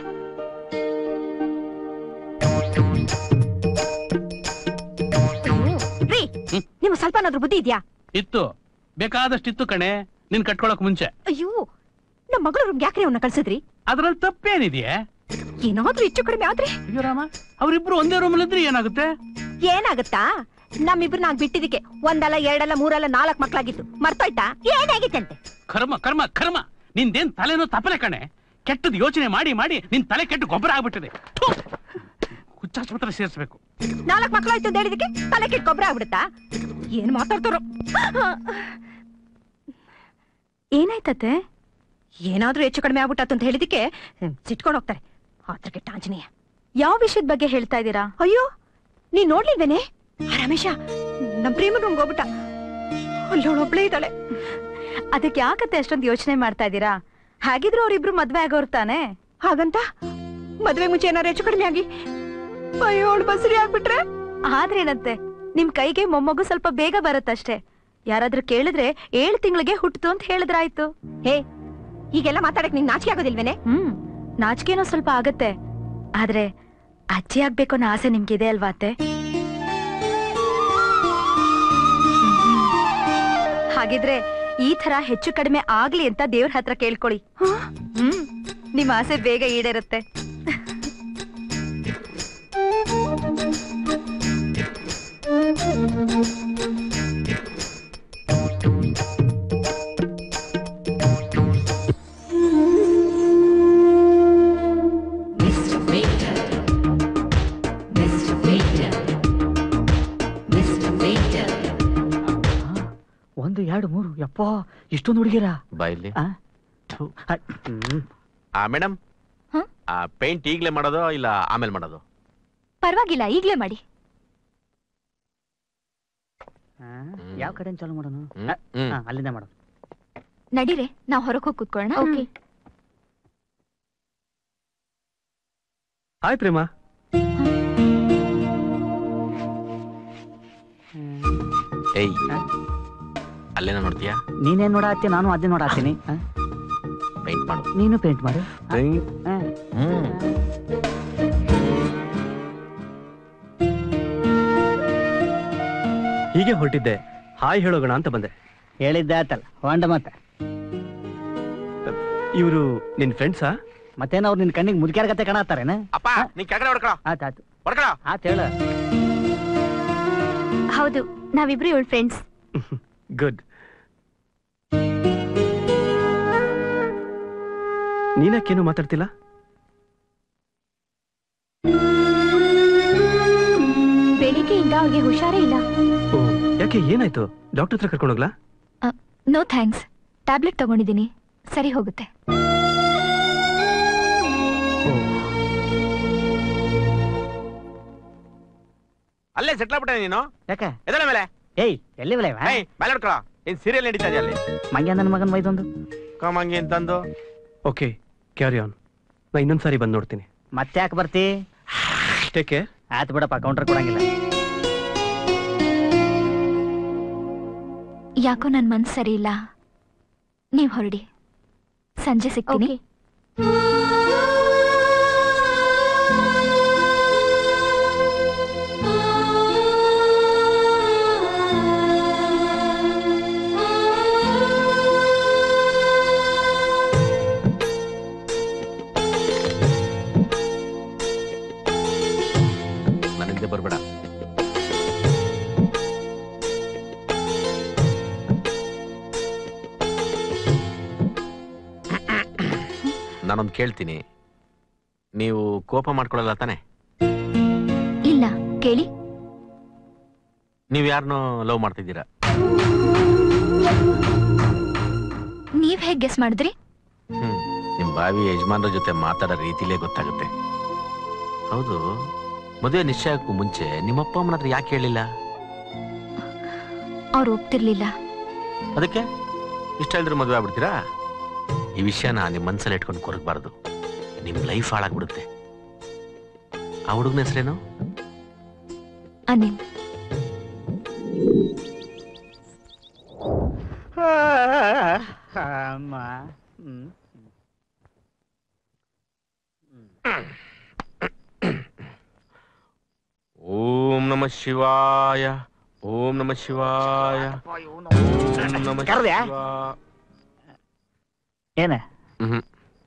ರೀ ಹ್ಮ್. ನಿಮ್ಗೆ ಸ್ವಲ್ಪನಾದ್ರೂ ಬುದ್ಧಿ ಇದ್ಯಾ ಇತ್ತು ಬೇಕಾದಷ್ಟಿತ್ತು ಕಣೆ ನಿನ್ ಕಟ್ಕೊಳಕ್ ಮುಂಚೆ ಅಯ್ಯೋ ನಮ್ಮ ಮಗಳು ರೂಮ್ಗೆ ಯಾಕ್ರಿ ಅವನ್ನ ಕಳ್ಸಿದ್ರಿ ಅದ್ರಲ್ಲಿ ತಪ್ಪೇನಿದೆಯೇ ಏನಾದ್ರೂ ಹೆಚ್ಚು ಕಡಿಮೆ ಆದ್ರೆ ಅಯ್ಯೋ ರಾಮ ಅವ್ರಿಬ್ರು ಒಂದೇ ರೂಮಲ್ಲಿ ಇದ್ರೆ ಏನಾಗುತ್ತೆ ಏನಾಗುತ್ತಾ ನಮ್ಮಿಬ್ರು ನಾಗ್ ಬಿಟ್ಟಿದಕ್ಕೆ ಒಂದಲ್ಲ ಎರಡಲ್ಲ ಮೂರಲ್ಲ ನಾಲ್ಕ್ ಮಕ್ಳಾಗಿತ್ತು ಮರ್ತೋಯ್ತಾ ಏನಾಗಿತ್ತಂತೆ ಕರ್ಮ ಕರ್ಮ ಕರ್ಮ ನಿಂದೇನ್ ತಲೆನೋ ತಪಲೆ ಕಣೆ ಕೆಟ್ಟದ್ ಯೋಚನೆ ಮಾಡಿ ಮಾಡಿ ನಿನ್ ತಲೆ ಕೆಟ್ಟು ಗೊಬ್ಬರ ಆಗ್ಬಿಟ್ಟಿದೆ ಥು! ಹುಚ್ಚಾಸ್ಪತ್ರೆ ಸೇರಿಸ್ಬೇಕು ನಾಲ್ಕ್ ಮಕ್ಳಾಯ್ತು ಅಂತ ಹೇಳಿದಕ್ಕೆ ತಲೆ ಕೆಟ್ಟ ಗೊಬ್ಬರ ಆಗ್ಬಿಡುತ್ತಾ ಏನ್ ಮಾತಾಡ್ತಾರೋ ಏನಾಯ್ತತೆ ಏನಾದ್ರೂ ಹೆಚ್ಚು ಕಡಿಮೆ ಆಗ್ಬಿಟ್ಟತ್ತು ಅಂತ ಹೇಳಿದಕ್ಕೆ ಸಿಟ್ಕೊಂಡು ಹೋಗ್ತಾರೆ ಆತರ ಕೆಟ್ಟ ಆಂಜನೇಯ ಯಾವ ವಿಷಯದ ಬಗ್ಗೆ ಹೇಳ್ತಾ ಇದ್ದೀರಾ ಅಯ್ಯೋ ನೀ ನೋಡ್ಲಿಲ್ವೇನೆ ಆ ರಮೇಶ ನಮ್ ಪ್ರೇಮ ರೂಮ್ಗೆ ಹೋಗ್ಬಿಟ್ಟ ಅಲ್ಲೋಳೊಬ್ಳೇ ಇದ್ದಾಳೆ ಅದಕ್ಕೆ ಯಾಕತ್ತೆ ಅಷ್ಟೊಂದು ಯೋಚನೆ ಮಾಡ್ತಾ ಇದ್ದೀರಾ ಹಾಗಿದ್ರು ಅವ್ರಿಬ್ರು ಮದ್ವೆ ಆಗೋರ್ ತಾನೆ ಹಾಗಂತ ಮದ್ವೆ ಮುಂಚೆ ಏನಾರು ಹೆಚ್ಚು ಕಡಿಮೆ ಆಗಿ ಅಯ್ಯೋ ಅವಳು ಬಸರಿ ಆಗ್ಬಿಟ್ರೆ ಆದ್ರೇನಂತೆ ನಿಮ್ ಕೈಗೆ ಮೊಮ್ಮಗು ಸ್ವಲ್ಪ ಬೇಗ ಬರುತ್ತಷ್ಟೇ ಯಾರಾದ್ರೂ ಕೇಳಿದ್ರೆ ಏಳು ತಿಂಗಳಿಗೆ ಹುಟ್ಟಿತು ಅಂತ ಹೇಳಿದ್ರಾಯ್ತು ಹೇ ಈಗೆಲ್ಲ ಮಾತಾಡಕ್ ನಿಂಗೆ ನಾಚಿಕೆ ಆಗೋದಿಲ್ವೇನೆ ಹ್ಮ್ ನಾಚಿಕೆನೋ ಸ್ವಲ್ಪ ಆಗತ್ತೆ ಆದ್ರೆ ಅಜ್ಜಿ ಆಗ್ಬೇಕು ಅನ್ನೋ ಆಸೆ ನಿಮ್ಗಿದೆ ಅಲ್ವಾ ಅತ್ತೆ ಹಾಗಿದ್ರೆ ಈ ತರ ಹೆಚ್ಚು ಕಡಿಮೆ ಆಗ್ಲಿ ಅಂತ ದೇವ್ರ ಹತ್ರ ಕೇಳ್ಕೊಳ್ಳಿ ಹ್ಮ್ ನಿಮ್ ಆಸೆ ಬೇಗ ಈಡೇರುತ್ತೆ Mr. Waiter. Mr. Waiter. Mr. Waiter. ಒಂದು ಎರಡು ಮೂರು ಯಪ್ಪ ಇಷ್ಟೊಂದು ಹುಡುಗಿರ ಬಾಯಲ್ಲಿ ಆ? ಆ ಮೇಡಮ್ ಹ? ಆ ಪೇಂಟ್ ಈಗ್ಲೇ ಮಾಡೋದು ಇಲ್ಲ ಆಮೇಲೆ ಮಾಡೋದು ಪರವಾಗಿಲ್ಲ ಈಗ್ಲೇ ಮಾಡಿ ಯಾವ ಕಡೆ ಚಾಲು ಮಾಡೋಣ ಹ್ಮ್, ಆ, ಹ್ಮ್. ಆ, ಅಲ್ಲಿಂದ ಮಾಡೋಣ ನಡೀರೆ ನಾವ್ ಹೊರಗೆ ಹೋಗಿ ಕುತ್ಕೊಳ್ಳೋಣ ಓಕೆ ಹಾಯ್ ಪ್ರೇಮ ಏಯ್ ಹ? ಅಲ್ಲೇನ ನೋಡ್ತೀಯಾ ನೀನೇನ್ ನೋಡಾತಿ ನಾನು ಅದೇ ನೋಡಾತೀನಿ ಆ? ಪೇಂಟ್ ಮಾಡು ನೀನು ಪೇಂಟ್ ಮಾಡು ಆ? ಆ. ಹ್ಮ್ ಹೀಗೆ ಹೊರಟಿದ್ದೆ ಹಾಯ್ ಹೇಳೋಗೋಣ ಅಂತ ಬಂದೆ ಹೇಳಿದ್ದೆ ಆತಲ್ಲ ಹೊಂಡ ಮತ್ತೆ ಇವರು ನಿನ್ ಫ್ರೆಂಡ್ಸಾ ಮತ್ತೇನ ಅವ್ರು ನಿನ್ ಕಣ್ಣಿಗೆ ಮುದುಕ್ಯಾರ ಕತೆ ಕಾಣತ್ತಾರೇನ ಅಪ್ಪ ನೀ ಕೆಳಗಡೆ ಹೊಡ್ಕೊಳ ಆತಾತು ಹೊಡ್ಕೊಳ ಆತ್ ಹೇಳ ಹೌದು ನಾವಿಬ್ರು ಇವಳು ಫ್ರೆಂಡ್ಸ್ ಗುಡ್ ನೀನಕ್ಕೇನು ಮಾತಾಡ್ತಿಲ್ಲ ಬೆಳಿಗ್ಗೆಯಿಂದ ಅವ್ರಿಗೆ ಹುಷಾರೇ ಇಲ್ಲ ಓ ಯಾಕೆ ಏನಾಯ್ತು ಡಾಕ್ಟರ್ ಹತ್ರ ಕರ್ಕೊಂಡೋಗ್ಲಾ ನೋ ಥ್ಯಾಂಕ್ಸ್ ಟ್ಯಾಬ್ಲೆಟ್ ತಗೊಂಡಿದ್ದೀನಿ ಸರಿ ಹೋಗುತ್ತೆ ಅಲ್ಲೇ ಸೆಟ್ಲ್ ಆಗ್ಬಿಟ್ಟೆ ನೀನು ಯಾಕೆ ಎದಳ ಮೇಲೆ ಏಯ್ ಎಲ್ಲಿ ಬಿಳೆ ಏಯ್ ಮೇಲೆ ಹೊಡ್ಕೊಳ ಏನ್ ಸೀರಿಯಲ್ ನಡೀತಾ ಇದೆ ಅಲ್ಲಿ ಮಂಗ್ಯ ನನ್ನ ಮಗನ್ ಮೈದೊಂದು ಕಾಮಂಗಿ ಅಂತಂದು ಓಕೆ ಕ್ಯಾರಿ ಆನ್ ನಾ ಇನ್ನೊಂದ್ಸಾರಿ ಬಂದು ನೋಡ್ತೀನಿ ಮತ್ತೆ ಯಾಕೆ ಬರ್ತಿ ಟೇಕ್ ಕೇರ್ ಆತ್ ಬಿಡಪ್ಪ ಕೌಂಟರ್ ಕೊಡಂಗಿಲ್ಲ ಯಾಕೋ ನನ್ ಮನ್ಸ್ ಸರಿ ಇಲ್ಲ ನೀವ್ ಹೊರಡಿ ಸಂಜೆ ಸಿಗ್ತೀನಿ ನನ್ನ ಹಿಂದೆ ಬರ್ಬೇಡ ನಾನೊಂದು ಕೇಳ್ತೀನಿ ನೀವು ಕೋಪ ಮಾಡ್ಕೊಳ್ಳಲ್ಲ ತಾನೆ ಇಲ್ಲ ಕೇಳಿ ನೀವು ಯಾರನ್ನೋ ಲವ್ ಮಾಡ್ತಿದ್ದೀರಾ ನೀವ್ ಹೇಗ್ ಗೆಸ್ ಮಾಡಿದ್ರಿ ಹ್ಮ್ ನಿಮ್ ಬಾವಿ ಯಜಮಾನ್ರ ಜೊತೆ ಮಾತಾಡೋ ರೀತಿಲೇ ಗೊತ್ತಾಗುತ್ತೆ ಹೌದು ಮದುವೆ ನಿಶ್ಚಯಕ್ಕೂ ಮುಂಚೆ ನಿಮ್ಮಪ್ಪ ಅಮ್ಮನ ಹತ್ರ ಯಾಕೆ ಹೇಳಿಲ್ಲ ಅವ್ರು ಒಪ್ತಿರ್ಲಿಲ್ಲ ಅದಕ್ಕೆ ಇಷ್ಟ ಇಲ್ದ್ರೆ ಮದುವೆ ಆಗ್ಬಿಡ್ತೀರಾ ಈ ವಿಷಯನ ನಿಮ್ ಮನ್ಸಲ್ಲಿ ಇಟ್ಕೊಂಡು ಕೊರಗಬಾರ್ದು ನಿಮ್ ಲೈಫ್ ಹಾಳಾಗ್ಬಿಡುತ್ತೆ ಆ ಹುಡುಗನ ಹೆಸರೇನು ಅನಿಲ್ ಅಮ್ಮ ಹ್ಮ್ ಓಂ ನಮ ಶಿವಾಯ ಓಂ ನಮ ಶಿವಾಯ ಓಂ ನಮ ಕರ್ದ್ಯಾ? ಏನ ಹ್ಮ್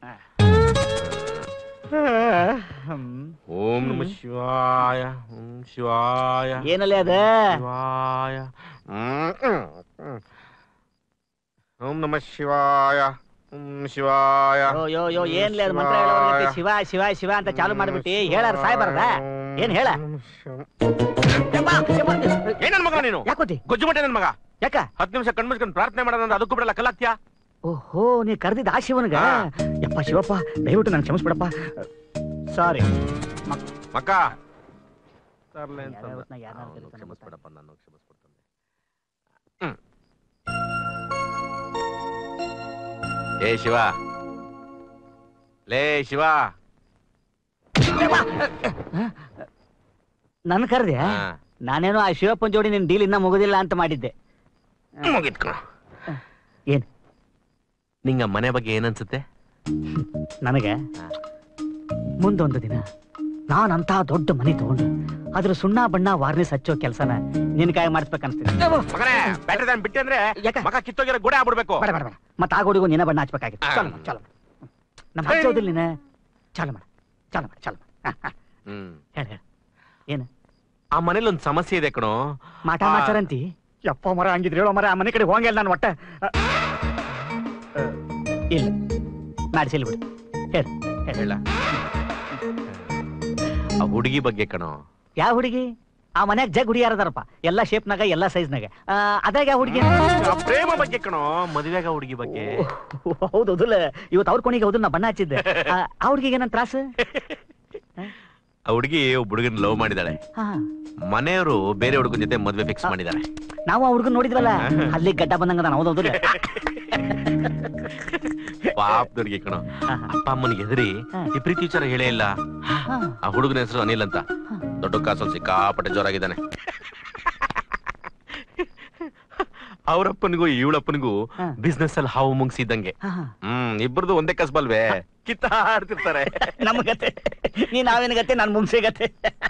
ಹ್ಮ್. ಓಂ ನಮ ಶಿವಾಯ ಓಂ ಶಿವಾಯ ಏನಲ್ಲ ಅದ ಶಿವಾಯ ಹ್ಮ್, ಹ್ಮ್, ಹ್ಮ್. ಓಂ ನಮ ಶಿವಾಯ ಓಂ ಶಿವಾಯ ಯೋ ಯೋ ಯೋ ಏನ್ಲೇ ಅದು ಮಂತ್ರ ಹೇಳೋರ್ಗತಿ ಶಿವ ಶಿವ ಶಿವ ಅಂತ ಚಾಲು ಮಾಡ್ಬಿಟ್ಟಿ ಹೇಳಾರ ಸಾಯ್ಬಾರ್ದ ಏನ್ ಹೇಳ ಏನನ್ ಮಗ ನೀನು ಯಾಕೋತಿ ಗೊಜ್ಜು ಮಟ್ಟೆ ನನ್ ಮಗ ಯಾಕ ಹತ್ತು ನಿಮಿಷ ಕಣ್ಮುಚ್ಕೊಂಡು ಪ್ರಾರ್ಥನೆ ಮಾಡೋದಂದ್ರೆ ಅದಕ್ಕೂ ಬಿಡಲ್ಲ ಕಲಾಕ್ತ್ಯಾ ಓಹೋ ನೀ ಕರೆದಿದ್ದ ಆ ಶಿವನ್ಗ ಹಾ. ಯಪ್ಪ ಶಿವಪ್ಪ ದಯವಿಟ್ಟು ನಾನು ಕ್ಷಮಿಸ್ಬಿಡಪ್ಪ ಸಾರಿ ಮಕ್ಕ ತರ್ಲೆ ಅಂತ ಅಂದ. ಯಾರ್ಯಾವತ್ನ ಯಾರ್ಯಾರ್ ಅವ್ನು ಕರೀತಾನೆ ಕ್ಷಮಿಸ್ಬಿಡಪ್ಪ ನಾನು ಕ್ಷಮಿಸ್ಬಿಡ್ತಂದೆ ಹ್ಮ್. ಏ ಶಿವ ಲೇ ಶಿವ ನನ್ ಕರ್ದೆ ಹಾ. ನಾನೇನೋ ಆ ಶಿವಪ್ಪನ್ ಜೋಡಿ ನಿನ್ ಡೀಲ್ ಇನ್ನ ಮುಗುದಿಲ್ಲ ಅಂತ ಮಾಡಿದ್ದೆ ಮುಗಿತ್ ಕಣ ಏನ್ ನಿಂಗ ಮನೆ ಬಗ್ಗೆ ಏನನ್ಸುತ್ತೆ ನನಗೆ ಮುಂದೊಂದು ದಿನ ನಾನಂತ ದೊಡ್ಡ ಮನೆ ತಗೊಂಡು ಅದ್ರ ಸುಣ್ಣ ಬಣ್ಣ ವಾರ್ನಿಸ್ ಹಚ್ಚೋ ಕೆಲಸನ ನಿನ್ ಕಾಯಿ ಮಾಡಿಸ್ಬೇಕನ್ಸ್ತೀನಿ ಮಗನೇ ಬ್ಯಾಟ್ರಿ ದಾನ್ ಬಿಟ್ಟೆ ಅಂದ್ರೆ ಯಾಕ? ಮಗ ಕಿತ್ತೋಗಿರೋ ಗೋಡೆ ಆಗ್ಬಿಡ್ಬೇಕು ಬೇಡ ಬೇಡ ಬೇಡ ಮತ್ತೆ ಆ ಗೋಡಿಗೂ ನಿನ್ನ ಬಣ್ಣ ಹಚ್ಬೇಕಾಗಿತ್ತು ಚಲೋ ಮಾಡು, ಚಲೋ ಮಾಡು. ನಮ್ಮ ಹಚ್ಚೋದಿಲ್ಲ ನೀನ ಚಾಲು ಮಾಡ ಚಾಲು ಮಾಡ ಚಾಲು ಮಾಡ ಹ್ಮ್ ಹೇಳ ಹೇಳ ಏನು ಆ ಮನೇಲಿ ಒಂದ್ ಸಮಸ್ಯೆ ಇದೆ ಕಣೋ ಮಾಟ ಆ- ಮಾಚಾರಂತಿ ಯಪ್ಪ ಮರ ಹಂಗಿದ್ರೆ ಹೇಳೋ ಮರ ಆ ಮನೆ ಕಡೆ ಹೋಗಂಗಿಲ್ಲ ನಾನು ಒಟ್ಟ ಅ, ಅ, ಇಲ್ಲ ಮಾಡಿಸಿಲ್ಲ ಬಿಡು ಹೇಳ ಹೇಳ ಹೇಳ ಆ ಹುಡುಗಿ ಬಗ್ಗೆ ಕಣೋ ಯಾವ ಹುಡುಗಿ ಆ ಮನ್ಯಾಗ ಜಗ್ ಹುಡುಗಿ ಯಾರದಾರಪ್ಪ ಎಲ್ಲಾ ಶೇಪ್ನಾಗ ಎಲ್ಲಾ ಸೈಜ್ನಾಗ ಅದ್ರಾಗ ಯಾವ ಹುಡುಗಿ ಆ ಪ್ರೇಮ ಬಗ್ಗೆ ಕಣೋ ಮದುವೆಗ ಹುಡುಗಿ ಬಗ್ಗೆ ಹೌದು ಹೌದಲ್ಲ ಇವತ್ತು ಅವ್ರ ಕೊನೆಗೆ ಹೌದು ನಾ ಬಣ್ಣ ಹಚ್ಚಿದ್ದೆ ಆ, ಆ ಹುಡುಗಿಗೆ ಏನಂತ ತ್ರಾಸ ಆ ಹುಡುಗಿ ಒಬ್ಬ ಹುಡುಗನ ಲವ್ ಮಾಡಿದಾಳೆ ಹಾ ಮನೆಯವರು ಬೇರೆ ಹುಡುಗನ ಜೊತೆ ಮದ್ವೆ ಫಿಕ್ಸ್ ಮಾಡಿದ್ದಾರೆ ನಾವು ಆ ಹುಡುಗನ್ ನೋಡಿದ್ವಲ್ಲ ಅಲ್ಲಿ ಗಡ್ಡ ಬಂದಂಗ ನಾನು ಹೌದು ಹೌದಲ್ಲ ಪಾಪದವ್ರಿಗೆ ಕಣೋ ಅಪ್ಪ ಅಮ್ಮನಿಗೆ ಹೆದರಿ ಈ ಪ್ರೀತಿ ವಿಚಾರ ಹೇಳೇ ಇಲ್ಲ ಆ ಹುಡುಗನ ಹೆಸರು ಅನಿಲ್ ಅಂತ ದೊಡ್ಡ ಕಾಸಲ್ಲಿ ಸಿಕ್ಕಾಪಟ್ಟೆ ಜೋರಾಗಿದ್ದಾನೆ ಅವರಪ್ಪನಿಗೂ ಇವಳಪ್ಪನಿಗೂ ಬಿಸ್ನೆಸ್ ಅಲ್ಲಿ ಹಾವು ಮುಂಗ್ಸಿದ್ದಂಗೆ ಹ್ಮ್ ಇಬ್ಬರದು ಒಂದೇ ಕಸ್ಬಲ್ವೇ ಕಿತ್ತಾಡ್ತಿರ್ತಾರೆ ನಮ್ಮ ಗತೆ ನೀ ನಾವೇನ ಗತೆ ನಾನು ಮುಂಗ್ಸಿ ಗತೆ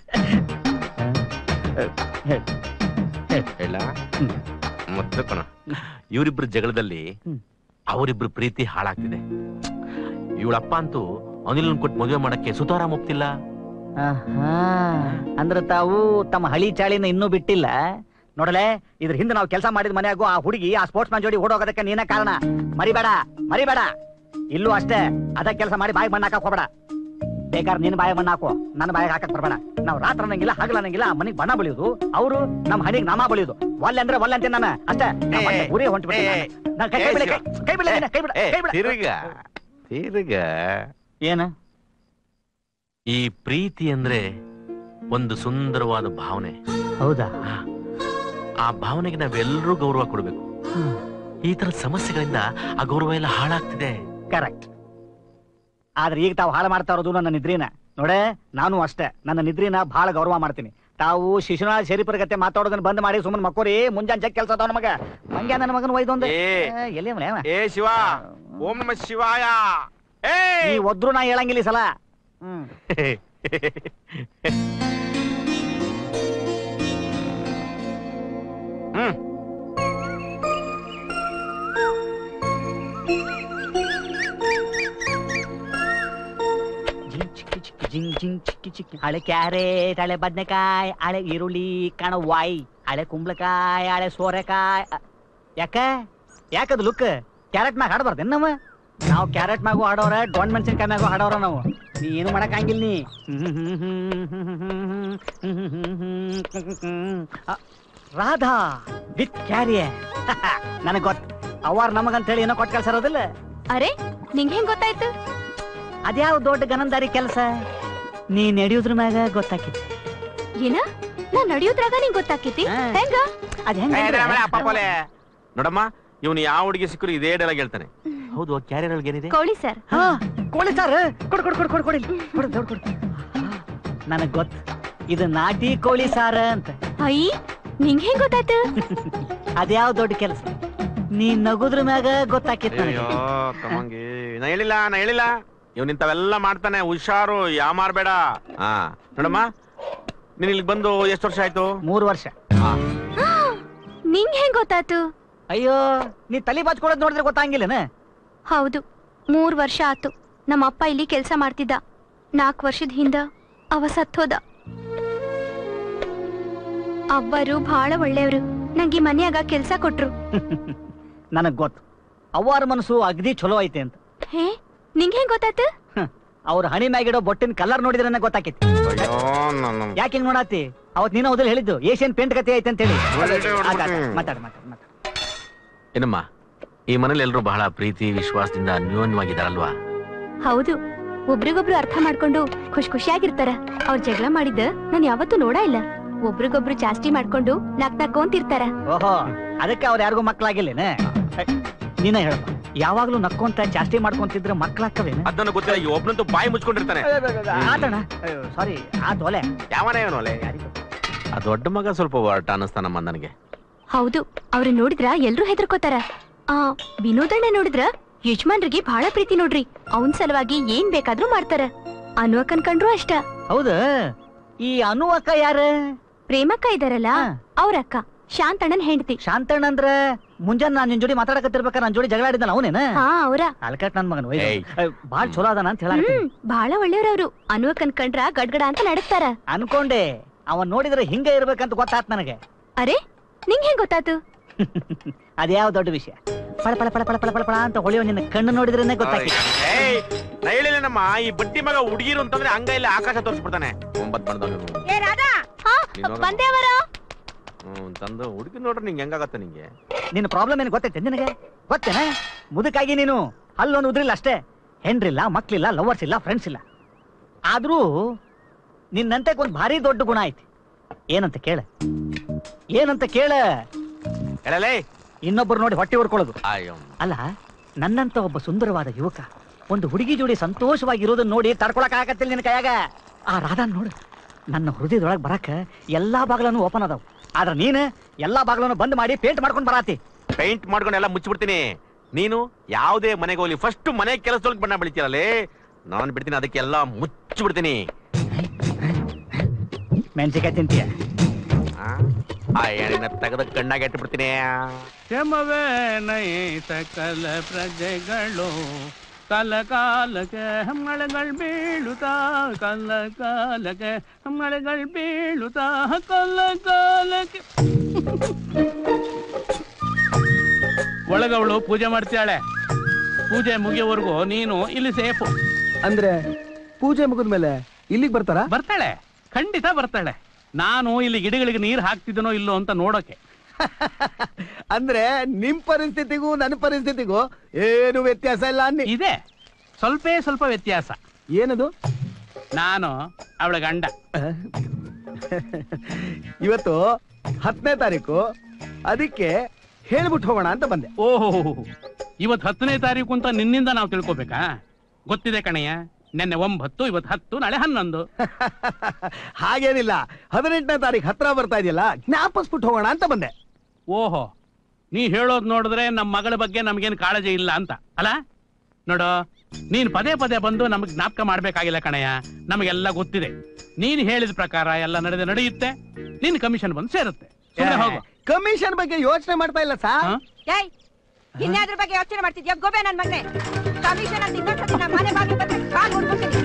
ಹೇಳ ಮತ್ತೆ ಕಣ ಇವರಿಬ್ರು ಜಗಳದಲ್ಲಿ ಅವರಿಬ್ರು ಪ್ರೀತಿ ಹಾಳಾಗ್ತಿದೆ ಇವಳಪ್ಪ ಅಂತೂ ಅನಿಲ್ ಕೊಟ್ಟು ಮದುವೆ ಮಾಡಕ್ಕೆ ಸುತಾರಾಮ್ ಒಪ್ತಿಲ್ಲ ಆಹಾ. ಅಂದ್ರ ತಾವು ತಮ್ಮ ಹಳಿ ಚಾಳಿನ ಇನ್ನೂ ಬಿಟ್ಟಿಲ್ಲ ನೋಡಲೆ ಇದ್ರ ಹಿಂದೆ ನಾವು ಕೆಲಸ ಮಾಡಿದ ಮನೆಯಾಗೂ ಆ ಹುಡುಗಿ ಆ ಸ್ಪೋರ್ಟ್ಸ್ ಮ್ಯಾನ್ ಜೋಡಿ ಓಡೋಗೋದಕ್ಕೆ ನೀನೇ ಕಾರಣ ಮರಿಬೇಡ ಮರಿಬೇಡ ಇಲ್ಲೂ ಅಷ್ಟೇ ಅದ ಕೆಲಸ ಮಾಡಿ ಬಾಯಿ ಮಣ್ಣು ಹಾಕಕ್ ಹೋಗ್ಬೇಡ ಬೇಕಾದ್ರೆ ನಿನ್ ಬಾಯಿ ಮಣ್ಣು ಹಾಕೋ ನನ್ನ ಬಾಯಿಗೆ ಹಾಕಕ್ ಬರಬೇಡ ನಾವು ರಾತ್ರಿ ಅನ್ನಂಗಿಲ್ಲ ಹಗಲ ಅನ್ನಂಗಿಲ್ಲ ಆ ಮನೆಗೆ ಬಣ್ಣ ಬಳಿಯೋದು ಅವರು ನಮ್ಮ ಹಣಿಗೆ ನಾಮ ಬಳಿಯೋದು ಒಲ್ಲೆ ಅಂದ್ರೆ ಒಲ್ಲೆ ಅಂತೀನಿ ನಾನು ಅಷ್ಟೇ ನಾ ಮತ್ತೆ ಊರೇ ಹೊಂಟ್ಬಿಟ್ಟೆ ನಾನು. ನಾನ್ ಕೈ ಕೈ ಬಿಡ ಕೈ ಕೈ ಬಿಡ ನೀನು, ಕೈ ಬಿಡ ಏ, ಕೈ ಬಿಡ ತಿರ್ಗ ತಿರ್ಗ ಏನ ಈ ಪ್ರೀತಿ ಅಂದ್ರೆ ಒಂದು ಸುಂದರವಾದ ಭಾವನೆ ಹೌದಾ ಆ ಭಾವನೆಗೆ ನಾವೆಲ್ಲರೂ ಗೌರವ ಕೊಡ್ಬೇಕು ಈ ತರ ಸಮಸ್ಯೆಗಳಿಂದ ಆ ಗೌರವ ಎಲ್ಲ ಹಾಳಾಗ್ತಿದೆ ಕರೆಕ್ಟ್ ಆದ್ರೆ ಈಗ ತಾವು ಹಾಳು ಮಾಡ್ತಾ ಇರೋದು ನನ್ನ ನಿದ್ರಿನ ನೋಡೆ ನಾನು ಅಷ್ಟೇ ನನ್ನ ನಿದ್ರಿನ ಬಹಳ ಗೌರವ ಮಾಡ್ತೀನಿ ತಾವು ಶಿಶುನಾಳ ಶರೀಫರ ಗತೆ ಮಾತಾಡೋದನ್ನ ಬಂದ್ ಮಾಡಿ ಸುಮ್ಮನೆ ಮಕ್ಕೋರಿ ಮುಂಜಾನೆ ಕೆಲಸ ಅದಾವ ನಮಗ ಮಂಗ್ಯ ನನ್ನ ಮಗನ ಒಯ್ದೊಂದು ಏ. ಎಲ್ಲಿ ಅವ್ನ ಯಾವ? ಏ ಶಿವ ಓಂ ನಮ ಶಿವಾಯ ಏ ನೀ ಒದ್ರು ನಾ ಹೇಳಂಗಿಲ್ಲ ಈ ಸಲ ಹ್ಮ್ ಹ್ಮ್ ಜಿಂಗ್ ಚಿಕ್ಕಿ ಚಿಕ್ಕಿ ಜಿಂಗ್ ಜಿಂಗ್ ಚಿಕ್ಕಿ ಚಿಕ್ಕಿ ಹಳೆ ಕ್ಯಾರೆಟ್ ಹಳೆ ಬದ್ನೆಕಾಯಿ ಹಳೆ ಈರುಳ್ಳಿ ಕಣವಾಯಿ ಹಳೆ ಕುಂಬಳಕಾಯಿ ಹಳೆ ಸೋರೆಕಾಯಿ ಅ, ಯಾಕ ಯಾಕದು ಲುಕ್ ಕ್ಯಾರೆಟ್ ಮ್ಯಾಗ ಹಾಡಬಾರ್ದು ನಮ್ಮ ನಾವು ಕ್ಯಾರೆಟ್ ಮ್ಯಾಗು ಆಡೋರ ಡೊಣ್ ಮೆಣಸಿನ್ಕಾಯಿ ಮ್ಯಾಗು ಆಡೋರ ನಾವು ನೀ ಏನು ಮಾಡಕ್ ನೀ ಆ, ರಾಧಾ ವಿತ್ ಕ್ಯಾರಿಯರ್ ನನಗ್ ಗೊತ್ತು ಅವಾರ್ ನಮಗಂತ ಹೇಳಿ ಏನೋ ಕೊಟ್ಟು ಕಳ್ಸಿರೋದಿಲ್ಲ ಅರೆ ನಿಂಗ್ ಹೆಂಗ್ ಗೊತ್ತಾಯ್ತು ಅದ್ಯಾವ ದೊಡ್ಡ ಗನಂದಾರಿ ಕೆಲಸ ನೀ ನಡೆಯೋದ್ರ ಮ್ಯಾಗ ಗೊತ್ತಾಕಿತ್ತು ಏನ ನಾ ನಡೆಯೋದ್ರಾಗ ನಿಂಗ್ ಗೊತ್ತಾಕೈತಿ ಹಾ. ಹೆಂಗ ಅದ್ ಹೆಂಗ ಅಪ್ಪ ಪೋಲೆ ನೋಡಮ್ಮ ಇವನು ಯಾವ ಹುಡುಗಿ ಸಿಕ್ಕರು ಇದೇ ಡೈಲಾಗ್ ಹೇಳ್ತಾನೆ ಹೌದು ಕ್ಯಾರಿಯರ್ ಒಳಗೆ ಏನಿದೆ ಕೋಳಿ ಸರ್ ಹಾ ಕೊಡಿ ಸರ್ ಕೊಡು ಕೊಡು ಕೊಡು ಕೊಡು ಕೊಡಿ ಕೊಡು ದೊಡ್ಡ ಕೊಡು ನನಗ್ ಗೊತ್ತು ಇದು ನಾಟಿ ಕೋಳಿ ಸಾರ ಅಂತ ಐ ನಿಂಗ್ ಹೆಂಗ್ ಗೊತ್ತಾಯ್ತು ಅದ್ಯಾವ ದೊಡ್ಡ ಕೆಲಸ ನೀ ನಗುದ್ರ ಮ್ಯಾಗ ಗೊತ್ತಾಕಿತ್ತು ನನಗೆ ಅಯ್ಯೋ ಕಮಂಗಿ ನಾ ಹೇಳಿಲ್ಲ ನಾ ಹೇಳಿಲ್ಲ ಇವ್ನು ಇಂಥವೆಲ್ಲ ಮಾಡ್ತಾನೆ ಹುಷಾರು ಯಾ ಮಾರ್ಬೇಡ ಹಾ ನೋಡಮ್ಮ ನೀನ್ ಇಲ್ಲಿ ಬಂದು ಎಷ್ಟು ವರ್ಷ ಆಯ್ತು ಮೂರು ವರ್ಷ ನಿಂಗ್ ಹೆಂಗ್ ಗೊತ್ತಾಯ್ತು ಅಯ್ಯೋ ನೀ ತಲೆ ಬಾಚ್ಕೊಳ್ಳೋದ್ ನೋಡಿದ್ರೆ ಗೊತ್ತಾಗಿಲ್ಲನ ಹೌದು ಮೂರ್ ವರ್ಷ ಆತು ನಮ್ಮ ಅಪ್ಪ ಇಲ್ಲಿ ಕೆಲ್ಸ ಮಾಡ್ತಿದ್ದ ನಾಲ್ಕು ವರ್ಷದ ಹಿಂದ ಅವ ಸತ್ತೋದ ಅವ್ವರು ಬಹಳ ಒಳ್ಳೆಯವರು ನಂಗೆ ಮನ್ಯಾಗ ಕೆಲ್ಸ ಕೊಟ್ರು ನನಗ್ ಗೊತ್ತು ಅವ್ವಾರ ಮನಸ್ಸು ಅಗದಿ ಚಲೋ ಐತೆ ಅಂತ ಹೇ ನಿಂಗ್ ಹೆಂಗ್ ಗೊತ್ತಾಯ್ತು ಅವ್ರ ಹಣಿ ಮ್ಯಾಗಿಡೋ ಬೊಟ್ಟಿನ ಕಲರ್ ನೋಡಿದ್ರೆ ನನಗ್ ಗೊತ್ತಾಕೈತಿ ಅಯ್ಯೋ ನನ್ನ ಯಾಕೆ ಹಿಂಗ್ ನೋಡಾತಿ ಅವತ್ ನೀನು ಮೊದಲು ಹೇಳಿದ್ದು ಏಷ್ಯನ್ ಪೇಂಟ್ ಕತೆ ಐತೆ ಅಂತ ಹೇಳಿ ಒಳ್ಳೆ ಹುಡ್ಗ. ಮಾತಾಡ ಮಾತಾಡ ಮಾತಾಡ ಏನಮ್ಮ ಈ ಮನೇಲಿ ಎಲ್ಲರೂ ಬಹಳ ಪ್ರೀತಿ ವಿಶ್ವಾಸದಿಂದ ಅನ್ಯೋನ್ಯವಾಗಿದ್ದಾರಲ್ವಾ ಹೌದು ಒಬ್ರಿಗೊಬ್ರು ಅರ್ಥ ಮಾಡ್ಕೊಂಡು ಖುಷ್ ಖುಷಿಯಾಗಿರ್ತಾರ ಅವ್ರ ಜಗಳ ಮಾಡಿದ್ದ ನಾನ್ ಯಾವತ್ತೂ ನೋಡ ಇಲ್ಲ ಒಬ್ರಿಗೊಬ್ರು ಜಾಸ್ತಿ ಮಾಡ್ಕೊಂಡು ನಾಕ್ ನಾಕೋಂತಿರ್ತಾರ ಓಹೋ ಅದಕ್ಕೆ ಅವ್ರು ಯಾರಿಗೂ ಮಕ್ಳಾಗಿಲ್ಲೇನ ನೀನ ಹೇಳಪ್ಪ ಯಾವಾಗ್ಲೂ ನಕ್ಕೊಂತ ಜಾಸ್ತಿ ಮಾಡ್ಕೊಂತಿದ್ರೆ ಮಕ್ಳಾಕ್ಕವೇನ ಅದನ್ನ ಗೊತ್ತಿಲ್ಲ ಈ ಒಬ್ನಂತೂ ಬಾಯಿ ಮುಚ್ಕೊಂಡಿರ್ತಾನೆ ಆತಣ ಸಾರಿ ಆ ತೋಲೆ ಯಾವನೇ ಇವನು ಆ ದೊಡ್ಡ ಮಗ ಸ್ವಲ್ಪ ಹೊರಟ ಅನ್ನಿಸ್ತಾನಮ್ಮ ನನಗೆ ಹೌದು ಅವ್ರ ನೋಡಿದ್ರ ಎಲ್ರೂ ಹೆದರ್ಕೋತಾರ ಆ ವಿನೋದಣ್ಣ ನೋಡಿದ್ರ ಯಜಮಾನ್ರಿಗೆ ಬಹಳ ಪ್ರೀತಿ ನೋಡ್ರಿ ಅವನ್ ಸಲುವಾಗಿ ಏನ್ ಬೇಕಾದ್ರೂ ಮಾಡ್ತಾರ ಅನ್ವ ಕನ್ಕಂಡ್ರು ಅಷ್ಟ ಹೌದ ಈ ಅನು ಅಕ್ಕ ಯಾರ ಪ್ರೇಮಕ್ಕ ಇದಾರಲ್ಲ ಹಾ. ಅವ್ರ ಅಕ್ಕ ಶಾಂತಣ್ಣನ್ ಹೆಂಡತಿ ಶಾಂತಣ್ಣ ಅಂದ್ರ ಮುಂಜಾನೆ ನಾನ್ ನಿನ್ ಜೋಡಿ ಮಾತಾಡಕತ್ತಿರ್ಬೇಕಾರೆ ನನ್ ಜೋಡಿ ಜಗಳ ಆಡಿದ್ನಲ್ಲ ಅವನೇನ ಹಾ ಅವ್ರ ಅಲ್ಕಟ್ ನನ್ ಮಗನ್ ಏಯ್. ಬಾಳ್ ಚಲೋ ಅದಾನ ಅಂತ ಹೇಳ ಹ್ಮ್ ಬಹಳ ಒಳ್ಳೆಯವ್ರವ್ರು ಅನ್ವ ಕನ್ಕಂಡ್ರ ಗಡ್ಗಡ ಅಂತ ನಡಕ್ತಾರ ಅನ್ಕೊಂಡೆ ಅವನ್ ನೋಡಿದ್ರೆ ಹಿಂಗೆ ಇರ್ಬೇಕಂತ ಗೊತ್ತಾತ್ ನನಗೆ ಅರೆ ನಿಂಗ್ ಹೆಂಗ್ ಗೊತ್ತಾತು ಅದ್ಯಾವ ದೊಡ್ಡ ವಿಷಯ ಪಳ ಪಳ ಪಳ ಪಳ ಪಳ ಪಳ ಪಳ ಅಂತ ಹೊಳೆಯೋ ನಿನ್ನ ಕಣ್ಣು ನೋಡಿದ್ರೇನೆ ಗೊತ್ತಾಕಿ ಏಯ್ ನಾ ಹೇಳಿಲ್ಲನಮ್ಮ ಈ ಬಡ್ಡಿ ಮಗ ಹುಡುಗಿರು ಅಂತಂದ್ರೆ ಹಂಗ ಇಲ್ಲ ಆಕಾಶ ತೋರಿಸ್ಬಿಡ್ತಾನೆ ಒಂಬತ್ ಮಾಡ್ದವನು ಏ ರಾಧಾ ಹಾ ನೀನ್ ಹೋಗು. ಬಂದೇವರ ಹ್ಮ್ ತಂದು ಹುಡುಗಿ ನೋಡ್ರಿ ನಿಂಗೆ ಹೆಂಗಾಗತ್ತೆ ನಿಂಗೆ ನಿನ್ನ ಪ್ರಾಬ್ಲಮ್ ಏನು ಗೊತ್ತೈತೆ ನಿನಗೆ ಗೊತ್ತೇನ ಮುದುಕಾಗಿ ನೀನು ಅಲ್ಲೊಂದು ಉದ್ರಿಲ್ಲ ಅಷ್ಟೇ ಹೆಂಡ್ರಿಲ್ಲ ಮಕ್ಳಿಲ್ಲ ಲವರ್ಸ್ ಇಲ್ಲ ಫ್ರೆಂಡ್ಸ್ ಇಲ್ಲ ಆದ್ರೂ ನಿನ್ನಂತೆ ಒಂದು ಭಾರಿ ದೊಡ್ಡ ಗುಣ ಐತಿ ಏನಂತ ಕೇಳ ಏನಂತ ಕೇಳ ಹೇಳಲೇ ಇನ್ನೊಬ್ಬರು ನೋಡಿ ಹೊಟ್ಟೆ ಹೊಡ್ಕೊಳ್ಳೋದು ಅಯ್ಯೋ ಅಲ್ಲ ನನ್ನಂತ ಒಬ್ಬ ಸುಂದರವಾದ ಯುವಕ ಒಂದು ಹುಡುಗಿ ಜೋಡಿ ಸಂತೋಷವಾಗಿರೋದನ್ನ ನೋಡಿ ತಡ್ಕೊಳಕ್ ಆಗತ್ತಿಲ್ಲ ನಿನ್ನ ಕೈಯಾಗ ಆ ರಾಧಾನ್ ನೋಡು ನನ್ನ ಹೃದಯದೊಳಗೆ ಬರಕ ಎಲ್ಲಾ ಬಾಗಿಲನ್ನು ಓಪನ್ ಅದಾವ ಆದ್ರೆ ನೀನು ಎಲ್ಲಾ ಬಾಗಿಲನ್ನು ಬಂದ್ ಮಾಡಿ ಪೇಂಟ್ ಮಾಡ್ಕೊಂಡು ಬರಾತಿ ಪೇಂಟ್ ಮಾಡ್ಕೊಂಡು ಎಲ್ಲ ಮುಚ್ಚಿಬಿಡ್ತೀನಿ ನೀನು ಯಾವುದೇ ಮನೆಗೆ ಹೋಗ್ಲಿ ಫಸ್ಟ್ ಮನೆ ಕೆಲಸದೊಳಗೆ ಬಣ್ಣ ಬೆಳಿತೀರಲ್ಲೇ ನಾನು ಬಿಡ್ತೀನಿ ಅದಕ್ಕೆಲ್ಲ ಮುಚ್ಚಿಬಿಡ್ತೀನಿ ಮೆಣಸಿಕಾಯಿ ತಿಂತೀಯ ಆ? ಆ ಎಣ್ಣೆನ ತೆಗೆದ ಕಣ್ಣಾಗ ಇಟ್ಬಿಡ್ತೀನಿ ಕ್ಷಮವೇ ನೈ ಸಕಲ ಪ್ರಜೆಗಳು ಕಲ ಕಾಲಕ್ಕೆ ಮಳೆಗಳು ಬೀಳುತ್ತಾ ಕಲ ಕಾಲಕ್ಕೆ ಮಳೆಗಳು ಬೀಳುತ್ತಾ ಕಲ ಕಾಲಕ್ಕೆ ಒಳಗವಳು ಪೂಜೆ ಮಾಡ್ತಾಳೆ ಪೂಜೆ ಮುಗಿಯೋವರೆಗೂ ನೀನು ಇಲ್ಲಿ ಸೇಫು ಅಂದ್ರೆ ಪೂಜೆ ಮುಗಿದ್ಮೇಲೆ ಇಲ್ಲಿಗೆ ಬರ್ತಾರಾ ಬರ್ತಾಳೆ ಖಂಡಿತ ಬರ್ತಾಳೆ ನಾನು ಇಲ್ಲಿ ಗಿಡಗಳಿಗೆ ನೀರು ಹಾಕ್ತಿದ್ದನೋ ಇಲ್ಲೋ ಅಂತ ನೋಡೋಕೆ ಅಂದ್ರೆ ನಿಮ್ ಪರಿಸ್ಥಿತಿಗೂ ನನ್ನ ಪರಿಸ್ಥಿತಿಗೂ ಏನು ವ್ಯತ್ಯಾಸ ಇಲ್ಲ ಅನ್ನಿ ಇದೆ ಸ್ವಲ್ಪೇ ಸ್ವಲ್ಪ ವ್ಯತ್ಯಾಸ ಏನದು ನಾನು ಅವಳ ಗಂಡ ಇವತ್ತು ಹತ್ತನೇ ತಾರೀಕು ಅದಕ್ಕೆ ಹೇಳ್ಬಿಟ್ಟು ಹೋಗೋಣ ಅಂತ ಬಂದೆ ಓಹೋ ಇವತ್ತು ಹತ್ತನೇ ತಾರೀಕು ಅಂತ ನಿನ್ನಿಂದ ನಾವು ತಿಳ್ಕೊಬೇಕಾ ಗೊತ್ತಿದೆ ಕಣಯ್ಯ ನೆನ್ನೆ ಒಂಬತ್ತು ಇವತ್ತು ಹತ್ತು ನಾಳೆ ಹನ್ನೊಂದು ಹಾಗೇನಿಲ್ಲ ಹದಿನೆಂಟನೇ ತಾರೀಕು ಹತ್ರ ಬರ್ತಾ ಇದೆಯಲ್ಲ ಜ್ಞಾಪಿಸ್ಬಿಟ್ಟು ಹೋಗೋಣ ಅಂತ ಬಂದೆ ಓಹೋ ನೀ ಹೇಳೋದ್ ನೋಡಿದ್ರೆ ನಮ್ಮ ಮಗಳ ಬಗ್ಗೆ ನಮ್ಗೇನು ಕಾಳಜಿ ಇಲ್ಲ ಅಂತ ಅಲ್ಲ ನೋಡು ನೀನ್ ಪದೇ ಪದೇ ಬಂದು ನಮಗ್ ಜ್ಞಾಪಕ ಮಾಡ್ಬೇಕಾಗಿಲ್ಲ ಕಣಯ್ಯ ನಮಗೆಲ್ಲ ಗೊತ್ತಿದೆ ನೀನ್ ಹೇಳಿದ ಪ್ರಕಾರ ಎಲ್ಲ ನಡೆದು ನಡೆಯುತ್ತೆ ನಿನ್ ಕಮಿಷನ್ ಬಂದು ಸೇರುತ್ತೆ ಸುಮ್ನೆ ಹೋಗು ಕಮಿಷನ್ ಬಗ್ಗೆ ಯೋಚನೆ ಮಾಡ್ತಾ ಇಲ್ಲ ಸಾ ಹಾ? ಏಯ್ ಇನ್ಯಾದ್ರ ಬಗ್ಗೆ ಯೋಚನೆ ಮಾಡ್ತಿದ್ಯಾ ಗೋಬೆ ನನ್ ಮಗನೆ ಕಮಿಷನ್ ಅಂತ ಇನ್ನೊಂದ್ಸತಿ ನಮ್ಮ ಮನೆ ಬಾಗಿಲು ಬಂದ್ರೆ ಕಾಲ್ ಹೊಡ್ಕೊತೀನಿ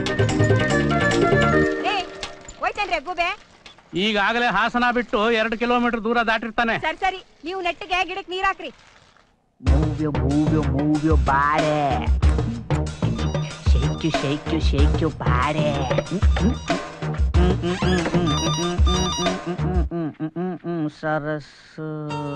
ಏ ಹೋಯ್ತೇನ್ರೆ ಗೂಬೆ ಈಗಾಗಲೇ ಹಾಸನ ಬಿಟ್ಟು ಎರಡು ಕಿಲೋಮೀಟರ್ ದೂರ ದಾಟಿರ್ತಾನೆ ಸರಿ ಸರಿ ನೀವು ನೆಟ್ಟಿಗೆ ಗಿಡಕ್ಕೆ ನೀರ್ ಹಾಕ್ರಿ Move your, move your, move your body. Shake you, shake you, shake your body. ಸರಸ್ಸು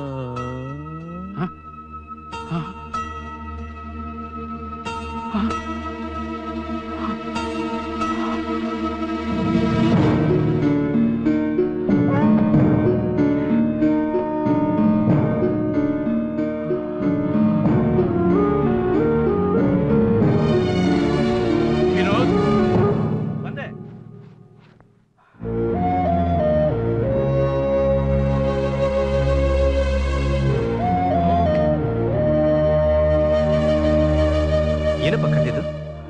Vinod ಬಂದೆ ಏನಪ್ಪ ಕಟ್ಟಿದ್ದು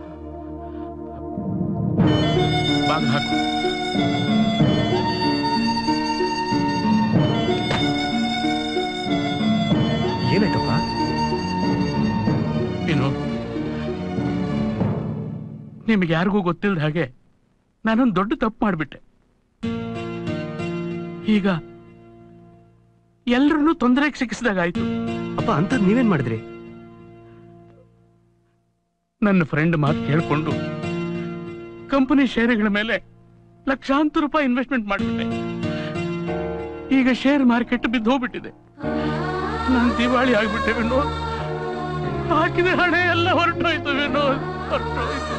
ಬಾಗಿಲು ಹಾಕು ಏನಾಯ್ತಪ್ಪ ವಿನೋದ್ ನಿಮ್ಗೆ ಯಾರಿಗೂ ಗೊತ್ತಿಲ್ಲದ ಹಾಗೆ ನಾನೊಂದು ದೊಡ್ಡ ತಪ್ಪು ಮಾಡಿಬಿಟ್ಟೆ ಈಗ ಎಲ್ರನ್ನೂ ತೊಂದರೆಗೆ ಸಿಕ್ಕಿಸಿದಾಗಾಯ್ತು ಅಪ್ಪ ಅಂತದ್ ನೀವೇನ್ ಮಾಡಿದ್ರಿ ನನ್ನ ಫ್ರೆಂಡ್ ಮಾತು ಕೇಳ್ಕೊಂಡು ಕಂಪನಿ ಷೇರುಗಳ ಮೇಲೆ ಲಕ್ಷಾಂತರ ರೂಪಾಯಿ ಇನ್ವೆಸ್ಟ್ಮೆಂಟ್ ಮಾಡಿಬಿಟ್ಟೆ ಈಗ ಶೇರ್ ಮಾರ್ಕೆಟ್ ಬಿದ್ದು ಹೋಗ್ಬಿಟ್ಟಿದೆ ನಾನು ದಿವಾಳಿ ಆಗ್ಬಿಟ್ಟೆ ವಿನೋದ್ ಹಾಕಿದ ಹಣ ಎಲ್ಲ ಹೊರಟೋಯ್ತು ವಿನೋದ್ ಹೊರಟೋಯ್ತು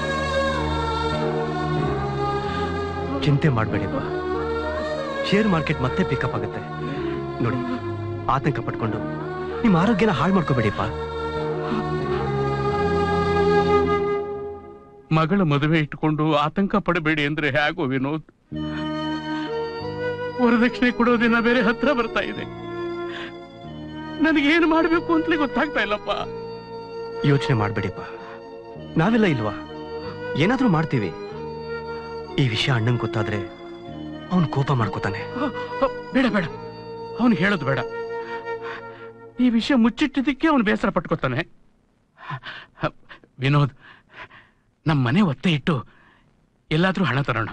ಚಿಂತೆ ಮಾಡಬೇಡಿಪ್ಪ ಶೇರ್ ಮಾರ್ಕೆಟ್ ಮತ್ತೆ ಪಿಕಪ್ ಆಗುತ್ತೆ ನೋಡಿ ಆತಂಕ ಪಟ್ಕೊಂಡು ನಿಮ್ಮ ಆರೋಗ್ಯನ ಹಾಳು ಮಾಡ್ಕೋಬೇಡಿಪ್ಪ ಮಗಳ ಮದುವೆ ಇಟ್ಕೊಂಡು ಆತಂಕ ಪಡಬೇಡಿ ಅಂದ್ರೆ ಹೇಗೋ ವಿನೋದ್ ವರದಕ್ಷಿಣೆ ಕೊಡೋ ದಿನ ಬೇರೆ ಹತ್ರ ಬರ್ತಾ ಇದೆ ನನಗೇನು ಮಾಡ್ಬೇಕು ಅಂತಲೇ ಗೊತ್ತಾಗ್ತಾ ಇಲ್ಲಪ್ಪ ಯೋಚನೆ ಮಾಡಬೇಡಿಪ್ಪ ನಾವೆಲ್ಲ ಇಲ್ವಾ ಏನಾದ್ರೂ ಮಾಡ್ತೀವಿ ಈ ವಿಷಯ ಅಣ್ಣಂಗ್ ಗೊತ್ತಾದ್ರೆ ಅವನು ಕೋಪ ಮಾಡ್ಕೋತಾನೆ ಬೇಡ ಬೇಡ ಅವನು ಹೇಳೋದು ಬೇಡ ಈ ವಿಷಯ ಮುಚ್ಚಿಟ್ಟಿದ್ದಕ್ಕೆ ಅವನು ಬೇಸರ ಪಟ್ಕೋತಾನೆ ವಿನೋದ್ ನಮ್ಮ ಮನೆ ಒತ್ತೆ ಇಟ್ಟು ಎಲ್ಲಾದ್ರೂ ಹಣ ತರೋಣ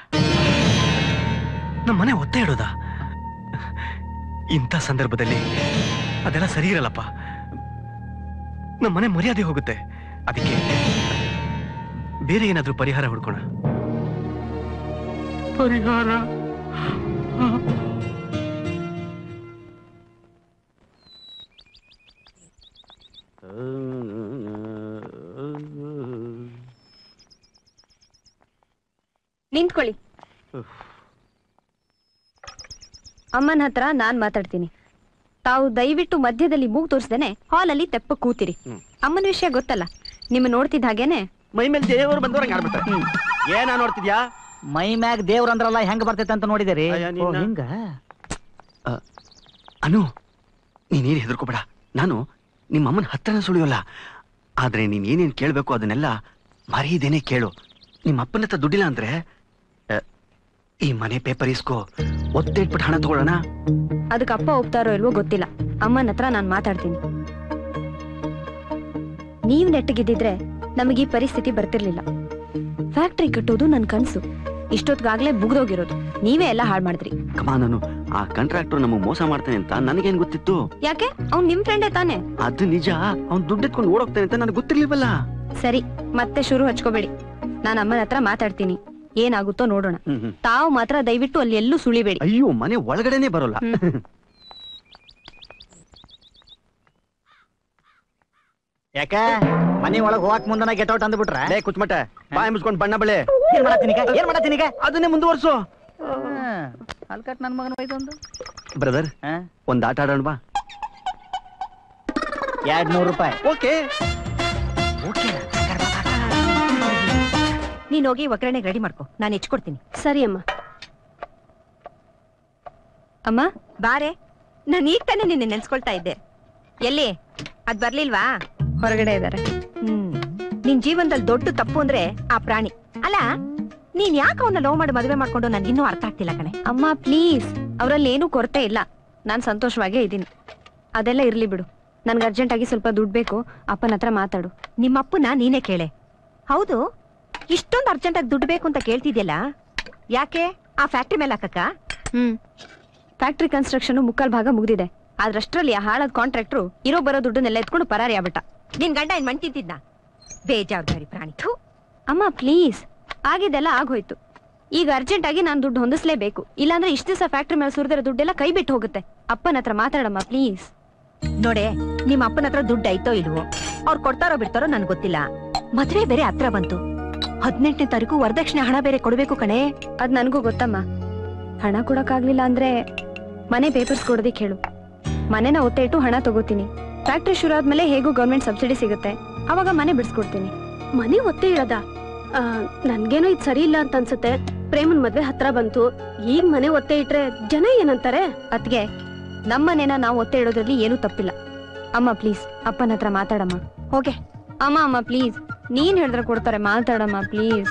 ನಮ್ಮ ಮನೆ ಒತ್ತೆ ಇಡೋದಾ ಇಂಥ ಸಂದರ್ಭದಲ್ಲಿ ಅದೆಲ್ಲ ಸರಿ ಇರಲ್ಲಪ್ಪ ನಮ್ಮ ಮನೆ ಮರ್ಯಾದೆ ಹೋಗುತ್ತೆ ಅದಕ್ಕೆ ಬೇರೆ ಏನಾದ್ರೂ ಪರಿಹಾರ ಹುಡ್ಕೋಣ ಪರಿಹಾರ ಹ. ನಿಂತ್ಕೊಳ್ಳಿ ಅಮ್ಮನ ಹತ್ರ ನಾನ್ ಮಾತಾಡ್ತೀನಿ ತಾವು ದಯವಿಟ್ಟು ಮಧ್ಯದಲ್ಲಿ ಮೂಗು ತೋರಿಸ್ದೇನೆ ಹಾಲಲ್ಲಿ ತೆಪ್ಪ ಕೂತಿರಿ ಅಮ್ಮನ ವಿಷಯ ಗೊತ್ತಲ್ಲ ನಿಮ್ಮ ನೋಡ್ತಿದ್ದ ಹಾಗೇನೆ ಮೈ ಮೇಲೆ ದೇವರು ಬಂದವ್ರಂಗೆ ಆಡ್ಬಿಡ್ತಾರೆ ಏನ ನೋಡ್ತಿದ್ಯಾ ಮೈ ಮ್ಯಾಗ್ ದೇವ್ರ ಅಂದ್ರಲ್ಲ ಹೆಂಗ್ ಬರ್ತೈತೆ ಅಂತ ನೋಡಿದಿರಿ ಅಯ್ಯ, ಓ, ನಿನ್ನ- ಹಿಂಗ ಅನು ನೀನೇನು ಹೆದರ್ಕೋಬೇಡ ನಾನು ನಿಮ್ಮ ಅಮ್ಮನ ಹತ್ರನ ಸುಳಿಯೋಲ್ಲ ಆದ್ರೆ ನೀನ್ ಏನೇನ್ ಕೇಳ್ಬೇಕು ಅದನ್ನೆಲ್ಲ ಮರೀದೇನೆ ಕೇಳು ನಿಮ್ಮ ಅಪ್ಪನ ಹತ್ರ ದುಡ್ಡಿಲ್ಲ ಅಂದ್ರೆ ಆ, ಈ ಮನೆ ಪೇಪರ್ ಇಸ್ಕೋ ಒತ್ತೆ ಇಟ್ಬಿಟ್ಟು ಹಣ ತಗೊಳ್ಳೋಣ ಅದಕ್ಕೆ ಅಪ್ಪ ಒಪ್ತಾರೋ ಇಲ್ವೋ ಗೊತ್ತಿಲ್ಲ ಅಮ್ಮನ ಹತ್ರ ನಾನ್ ಮಾತಾಡ್ತೀನಿ ನೀವ್ ನೆಟ್ಟಗಿದ್ದಿದ್ರೆ ನಮಗೆ ಈ ಪರಿಸ್ಥಿತಿ ಬರ್ತಿರ್ಲಿಲ್ಲ ಫ್ಯಾಕ್ಟ್ರಿ ಕಟ್ಟೋದು ನನ್ ಕನ್ಸು ಇಷ್ಟೊತ್ಗಾಗ್ಲೇ ಮುಗ್ದೋಗಿರೋದು ನೀವೇ ಎಲ್ಲ ಹಾಳು ಮಾಡಿದ್ರಿ ಕಮಾ ನಾನು ಆ ಕಾಂಟ್ರಾಕ್ಟರ್ ನಮಗ್ ಮೋಸ ಮಾಡ್ತಾನೆ ಅಂತ ನನಗೇನ್ ಗೊತ್ತಿತ್ತು ಯಾಕೆ ಅವ್ನ್ ನಿಮ್ ಫ್ರೆಂಡೇ ತಾನೆ ಅದು ನಿಜ ಅವ್ನ್ ದುಡ್ಡು ಎತ್ಕೊಂಡು ಓಡೋಗ್ತಾನೆ ಅಂತ ನನಗೆ ಗೊತ್ತಿರ್ಲಿಲ್ವಲ್ಲ ಸರಿ ಮತ್ತೆ ಶುರು ಹಚ್ಕೋಬೇಡಿ ನಾನು ಅಮ್ಮನ ಹತ್ರ ಮಾತಾಡ್ತೀನಿ ಏನಾಗುತ್ತೋ ನೋಡೋಣ ಹ್ಮ್, ಹ್ಮ್. ತಾವು ಮಾತ್ರ ದಯವಿಟ್ಟು ಅಲ್ಲಿ ಎಲ್ಲೂ ಸುಳಿಬೇಡಿ ಅಯ್ಯೋ ಮನೆ ಒಳಗಡೆನೆ ಬರೋಲ್ಲ ಯಾಕ ಮನಿ ಒಳಗ್ ಹೋಗಕ್ ಮುಂದನ ಗೆಟ್ ಔಟ್ ಅಂದ್ಬಿಟ್ರ ಲೇ ಕುಚ್ಮಟ ಬಾಯಿ ಮುಚ್ಕೊಂಡ್ ಬಣ್ಣ ಬಳೆ ಏನ್ ಮಾಡತ್ತೀನಿಗ ಏನ್ ಮಾಡತ್ತೀನಿಗ ಅದನ್ನೇ ಮುಂದುವರ್ಸು ಅಲ್ಕಟ್ ನನ್ ಮಗನ ಒಯ್ದೊಂದು ಬ್ರದರ್ ಒಂದ್ ಆಟ ಆಡೋಣ ಬಾ ಎರಡ್ ನೂರು ರೂಪಾಯಿ ಓಕೆ ನೀನ್ ಹೋಗಿ ಒಗ್ಗರಣೆಗೆ ರೆಡಿ ಮಾಡ್ಕೊ ನಾನು ಹೆಚ್ಕೊಡ್ತೀನಿ ಸರಿ ಅಮ್ಮ ಅಮ್ಮ ಬಾರೆ ನಾನು ಈಗ ತಾನೇ ನಿನ್ನೆ ನೆನ್ಸ್ಕೊಳ್ತಾ ಇದ್ದೆ ಎಲ್ಲಿ ಅದ್ ಬರ್ಲಿಲ್ವಾ ಹೊರಗಡೆ ಇದಾರೆ ಹ್ಮ್ ನಿನ್ ಜೀವನದಲ್ಲಿ ದೊಡ್ಡ ತಪ್ಪು ಅಂದ್ರೆ ಆ ಪ್ರಾಣಿ ಅಲ್ಲ ನೀನ್ ಯಾಕೆ ಅವನ್ನ ಲವ್ ಮಾಡಿ ಮದುವೆ ಮಾಡ್ಕೊಂಡು ನನ್ಗೆ ಇನ್ನೂ ಅರ್ಥ ಆಗ್ತಿಲ್ಲ ಕಣೆ ಅಮ್ಮ ಪ್ಲೀಸ್ ಅವರಲ್ಲಿ ಏನೂ ಕೊರತೆ ಇಲ್ಲ ನಾನ್ ಸಂತೋಷವಾಗೇ ಇದ್ದೀನಿ ಅದೆಲ್ಲ ಇರ್ಲಿ ಬಿಡು ನನ್ಗೆ ಅರ್ಜೆಂಟ್ ಆಗಿ ಸ್ವಲ್ಪ ದುಡ್ಡು ಬೇಕು ಅಪ್ಪನ ಹತ್ರ ಮಾತಾಡು ನಿಮ್ಮಪ್ಪನ ನೀನೇ ಕೇಳೆ ಹೌದು ಇಷ್ಟೊಂದು ಅರ್ಜೆಂಟಾಗಿ ದುಡ್ಡು ಬೇಕು ಅಂತ ಕೇಳ್ತಿದ್ಯಲ್ಲ ಯಾಕೆ ಆ ಫ್ಯಾಕ್ಟ್ರಿ ಮೇಲೆ ಹಾಕಕ್ಕ ಹ್ಮ್ ಫ್ಯಾಕ್ಟ್ರಿ ಕನ್ಸ್ಟ್ರಕ್ಷನ್ ಮುಕ್ಕಾಲ್ ಭಾಗ ಮುಗ್ದಿದೆ ಅದ್ರಷ್ಟ್ರಲ್ಲಿ ಆ ಹಾಳಾದ ಕಾಂಟ್ರಾಕ್ಟ್ರು ಇರೋ ಬರೋ ದುಡ್ಡನ್ನೆಲ್ಲ ಎತ್ಕೊಂಡು ಪರಾರಿ ಆಗ್ಬಿಟ್ಟ ನಿನ್ ಗಂಡ ಏನ್ ಮಣ್ತಿದ್ದ ಬೇಜವಾಬ್ದಾರಿ ಪ್ರಾಣಿ ಥು. ಅಮ್ಮ ಪ್ಲೀಸ್ ಆಗಿದ್ದೆಲ್ಲ ಆಗೋಯ್ತು ಈಗ ಅರ್ಜೆಂಟ್ ಆಗಿ ನಾನು ದುಡ್ಡು ಹೊಂದಿಸ್ಲೇಬೇಕು ಇಲ್ಲಾಂದ್ರೆ ಇಷ್ಟು ದಿವಸ ಫ್ಯಾಕ್ಟ್ರಿ ಮೇಲೆ ಸುರಿದಿರೋ ದುಡ್ಡೆಲ್ಲ ಕೈ ಬಿಟ್ಟು ಹೋಗುತ್ತೆ ಅಪ್ಪನ ಹತ್ರ ಮಾತಾಡಮ್ಮ ಪ್ಲೀಸ್ ನೋಡೆ ನಿಮ್ಮ ಅಪ್ಪನ ಹತ್ರ ದುಡ್ಡು ಐತೋ ಇಲ್ವೋ ಅವ್ರು ಕೊಡ್ತಾರೋ ಬಿಡ್ತಾರೋ ನನ್ಗೆ ಗೊತ್ತಿಲ್ಲ ಮದ್ವೆ ಬೇರೆ ಹತ್ರ ಬಂತು ಹದಿನೆಂಟನೇ ತಾರೀಕು ವರದಕ್ಷಿಣೆ ಹಣ ಬೇರೆ ಕೊಡ್ಬೇಕು ಕಣೆ ಅದ್ ನನಗೂ ಗೊತ್ತಮ್ಮ ಹಣ ಕೊಡಕ್ಕಾಗ್ಲಿಲ್ಲ ಅಂದ್ರೆ ಮನೆ ಪೇಪರ್ಸ್ ಕೊಡೋದಿಕ್ ಹೇಳು ಮನೆನ ಒತ್ತೆ ಇಟ್ಟು ಹಣ ತಗೋತೀನಿ ಫ್ಯಾಕ್ಟ್ರಿ ಶುರು ಆದ್ಮೇಲೆ ಹೇಗೂ ಗೌರ್ಮೆಂಟ್ ಸಬ್ಸಿಡಿ ಸಿಗುತ್ತೆ ಅವಾಗ ಮನೆ ಬಿಡಿಸ್ಕೊಡ್ತೀನಿ ಮನೆ ಒತ್ತೆ ಇಡದ ನನ್ಗೇನೋ ಇದು ಸರಿ ಇಲ್ಲ ಅಂತ ಅನ್ಸುತ್ತೆ ಪ್ರೇಮನ್ ಮದ್ವೆ ಹತ್ರ ಬಂತು ಈಗ ಮನೆ ಒತ್ತೆ ಇಟ್ರೆ ಜನ ಏನಂತಾರೆ ಅದ್ಗೆ ನಮ್ಮನೇನ ನಾವು ಒತ್ತೆ ಇಡೋದ್ರಲ್ಲಿ ಏನೂ ತಪ್ಪಿಲ್ಲ ಅಮ್ಮ ಪ್ಲೀಸ್ ಅಪ್ಪನ ಹತ್ರ ಮಾತಾಡಮ್ಮ ಹೋಗೆ ಅಮ್ಮ ಅಮ್ಮ ಪ್ಲೀಸ್ ನೀನ್ ಹೇಳಿದ್ರೆ ಕೊಡ್ತಾರೆ ಮಾತಾಡಮ್ಮ ಪ್ಲೀಸ್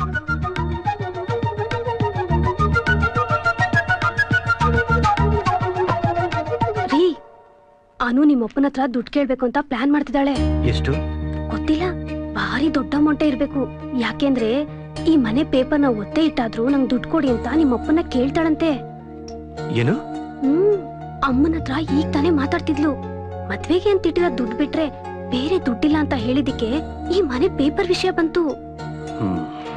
ರೀ ಅನು ನಿಮ್ಮ ಅಪ್ಪನ ಹತ್ರ ದುಡ್ಡು ಕೇಳ್ಬೇಕು ಅಂತ ಪ್ಲಾನ್ ಮಾಡ್ತಿದ್ದಾಳೆ ಎಷ್ಟು ಗೊತ್ತಿಲ್ಲ ಭಾರಿ ದೊಡ್ಡ ಅಮೌಂಟೇ ಇರ್ಬೇಕು ಯಾಕೆಂದ್ರೆ ಈ ಮನೆ ಪೇಪರ್ನ ಒತ್ತೆ ಇಟ್ಟಾದ್ರೂ ನಂಗೆ ದುಡ್ಡು ಕೊಡಿ ಅಂತ ನಿಮ್ಮ ಅಪ್ಪನ ಕೇಳ್ತಾಳಂತೆ ಏನು ಹ್ಮ್ ಅಮ್ಮನ ಹತ್ರ ಈಗ ತಾನೇ ಮಾತಾಡ್ತಿದ್ಲು ಮದ್ವೆಗೆ ಅಂತ ಇಟ್ಟಿರೋ ದುಡ್ಡು ಬಿಟ್ರೆ ಬೇರೆ ದುಡ್ಡಿಲ್ಲ ಅಂತ ಹೇಳಿದಿಕ್ಕೆ ಈ ಮನೆ ಪೇಪರ್ ವಿಷಯ ಬಂತು ಹ್ಮ್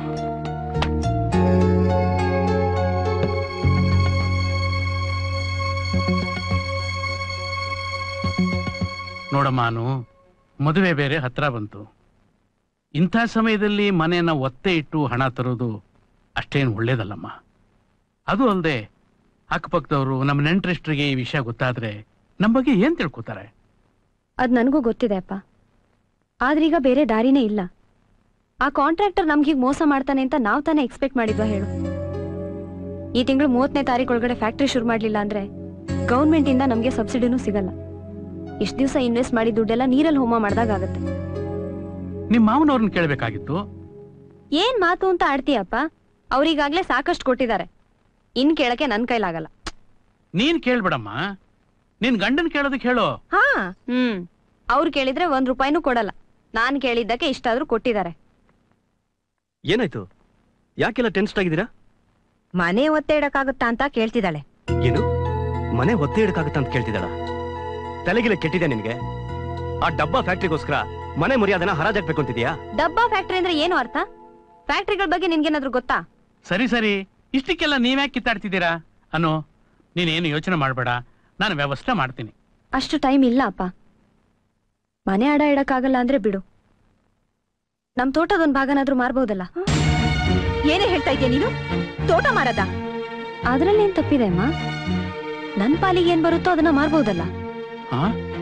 ನೋಡಮ್ಮ ಅನು ಮದುವೆ ಬೇರೆ ಹತ್ರ ಬಂತು ಇಂಥ ಸಮಯದಲ್ಲಿ ಮನೆಯನ್ನ ಒತ್ತೆ ಇಟ್ಟು ಹಣ ತರೋದು ಅಷ್ಟೇನು ಒಳ್ಳೇದಲ್ಲಮ್ಮ ಅದು ಅಲ್ಲದೆ ಅಕ್ಕಪಕ್ಕದವರು ನಮ್ಮ ನೆಂಟರಿಷ್ಟರಿಗೆ ಈ ವಿಷಯ ಗೊತ್ತಾದ್ರೆ ನಮ್ಮ ಬಗ್ಗೆ ಏನ್ ತಿಳ್ಕೊತಾರೆ ಅದ್ ನನಗೂ ಗೊತ್ತಿದೆ ಅಪ್ಪ ಆದ್ರೀಗ ಬೇರೆ ದಾರಿನೇ ಇಲ್ಲ ಆ ಕಾಂಟ್ರಾಕ್ಟರ್ ನಮ್ಗೀಗ ಮೋಸ ಮಾಡ್ತಾನೆ ಅಂತ ನಾವ್ ತಾನೇ ಎಕ್ಸ್ಪೆಕ್ಟ್ ಮಾಡಿದ್ವಾ ಹೇಳು ಈ ತಿಂಗಳು ಮೂವತ್ತನೇ ತಾರೀಕು ಒಳಗಡೆ ಫ್ಯಾಕ್ಟ್ರಿ ಶುರು ಮಾಡ್ಲಿಲ್ಲ ಅಂದ್ರೆ ಗೌರ್ಮೆಂಟ್ ಇಂದ ನಮ್ಗೆ ಸಬ್ಸಿಡಿನೂ ಸಿಗಲ್ಲ ಇಷ್ಟ ದಿವಸ ಇನ್ವೆಸ್ಟ್ ಮಾಡಿ ದುಡ್ಡೆಲ್ಲ ನೀರಲ್ಲಿ ಹೋಮ ಮಾಡ್ದಾಗ ಆಗತ್ತೆ ನಿಮ್ಮ ಮಾವನವ್ರನ್ನ ಕೇಳಬೇಕಾಗಿತ್ತು ಏನ್ ಮಾತು ಅಂತ ಆಡ್ತೀಯಪ್ಪ ಅವ್ರಿಗಾಗ್ಲೇ ಸಾಕಷ್ಟು ಕೊಟ್ಟಿದ್ದಾರೆ ಇನ್ ಕೇಳಕ್ಕೆ ನನ್ ಕೈಲಾಗಲ್ಲ ನೀನ್ ಕೇಳ್ಬೇಡಮ್ಮ ನಿನ್ ಗಂಡನ್ ಕೇಳೋದಕ್ಕೆ ಹೇಳೋ ಹಾ ಹ್ಮ್ ಅವ್ರು ಕೇಳಿದ್ರೆ ಒಂದ್ ರೂಪಾಯಿನೂ ಕೊಡಲ್ಲ ನಾನ್ ಕೇಳಿದ್ದಕ್ಕೆ ಇಷ್ಟಾದ್ರೂ ಕೊಟ್ಟಿದ್ದಾರೆ ಏನಾಯ್ತು ಯಾಕೆಲ್ಲ ಟೆನ್ಸ್ಡ್ ಆಗಿದ್ದೀರಾ ಮನೆ ಒತ್ತೆ ಇಡಕ್ಕಾಗುತ್ತಾ ಅಂತ ಕೇಳ್ತಿದ್ದಾಳೆ ಏನು ಮನೆ ಒತ್ತೆ ಇಡಕ್ಕಾಗತ್ತ ಅಂತ ಕೇಳ್ತಿದ್ದಾಳ ತಲೆಗಿಲೆ ಕೆಟ್ಟಿದೆ ನಿನ್ಗೆ ಆ ಡಬ್ಬಾ ಫ್ಯಾಕ್ಟ್ರಿಗೋಸ್ಕರ ಮನೆ ಮರ್ಯಾದನ ಹರಾಜಾಕ್ಬೇಕು ಅಂತಿದ್ಯಾ ಡಬ್ಬಾ ಫ್ಯಾಕ್ಟ್ರಿ ಅಂದ್ರೆ ಏನು ಅರ್ಥ ಫ್ಯಾಕ್ಟ್ರಿಗಳ ಬಗ್ಗೆ ನಿನ್ಗೇನಾದ್ರೂ ಗೊತ್ತಾ ಸರಿ ಸರಿ ಇಷ್ಟಕ್ಕೆಲ್ಲ ನೀವ್ಯಾಕೆ ಕಿತ್ತಾಡ್ತಿದ್ದೀರಾ ಅನು ನೀನೇನು ಯೋಚನೆ ಮಾಡಬೇಡ ನಾನು ವ್ಯವಸ್ಥೆ ಮಾಡ್ತೀನಿ ಅಷ್ಟು ಟೈಮ್ ಇಲ್ಲ ಅಪ್ಪ ಮನೆ ಅಡ ಇಡಕ್ಕಾಗಲ್ಲ ಅಂದ್ರೆ ಬಿಡು ನಮ್ ತೋಟದೊಂದ್ ಭಾಗನಾದ್ರೂ ಮಾರ್ಬಹುದಲ್ಲ ಏನೇ ಹೇಳ್ತಾ ಇದೀಯ ನೀನು ತೋಟ ಮಾರದ ಅದ್ರಲ್ಲೇನ್ ತಪ್ಪಿದೆ ಅಮ್ಮ ನನ್ ಪಾಲಿಗೆ ಏನ್ ಬರುತ್ತೋ ಅದನ್ನ ಮಾರ್ಬಹುದಲ್ಲ ಆ?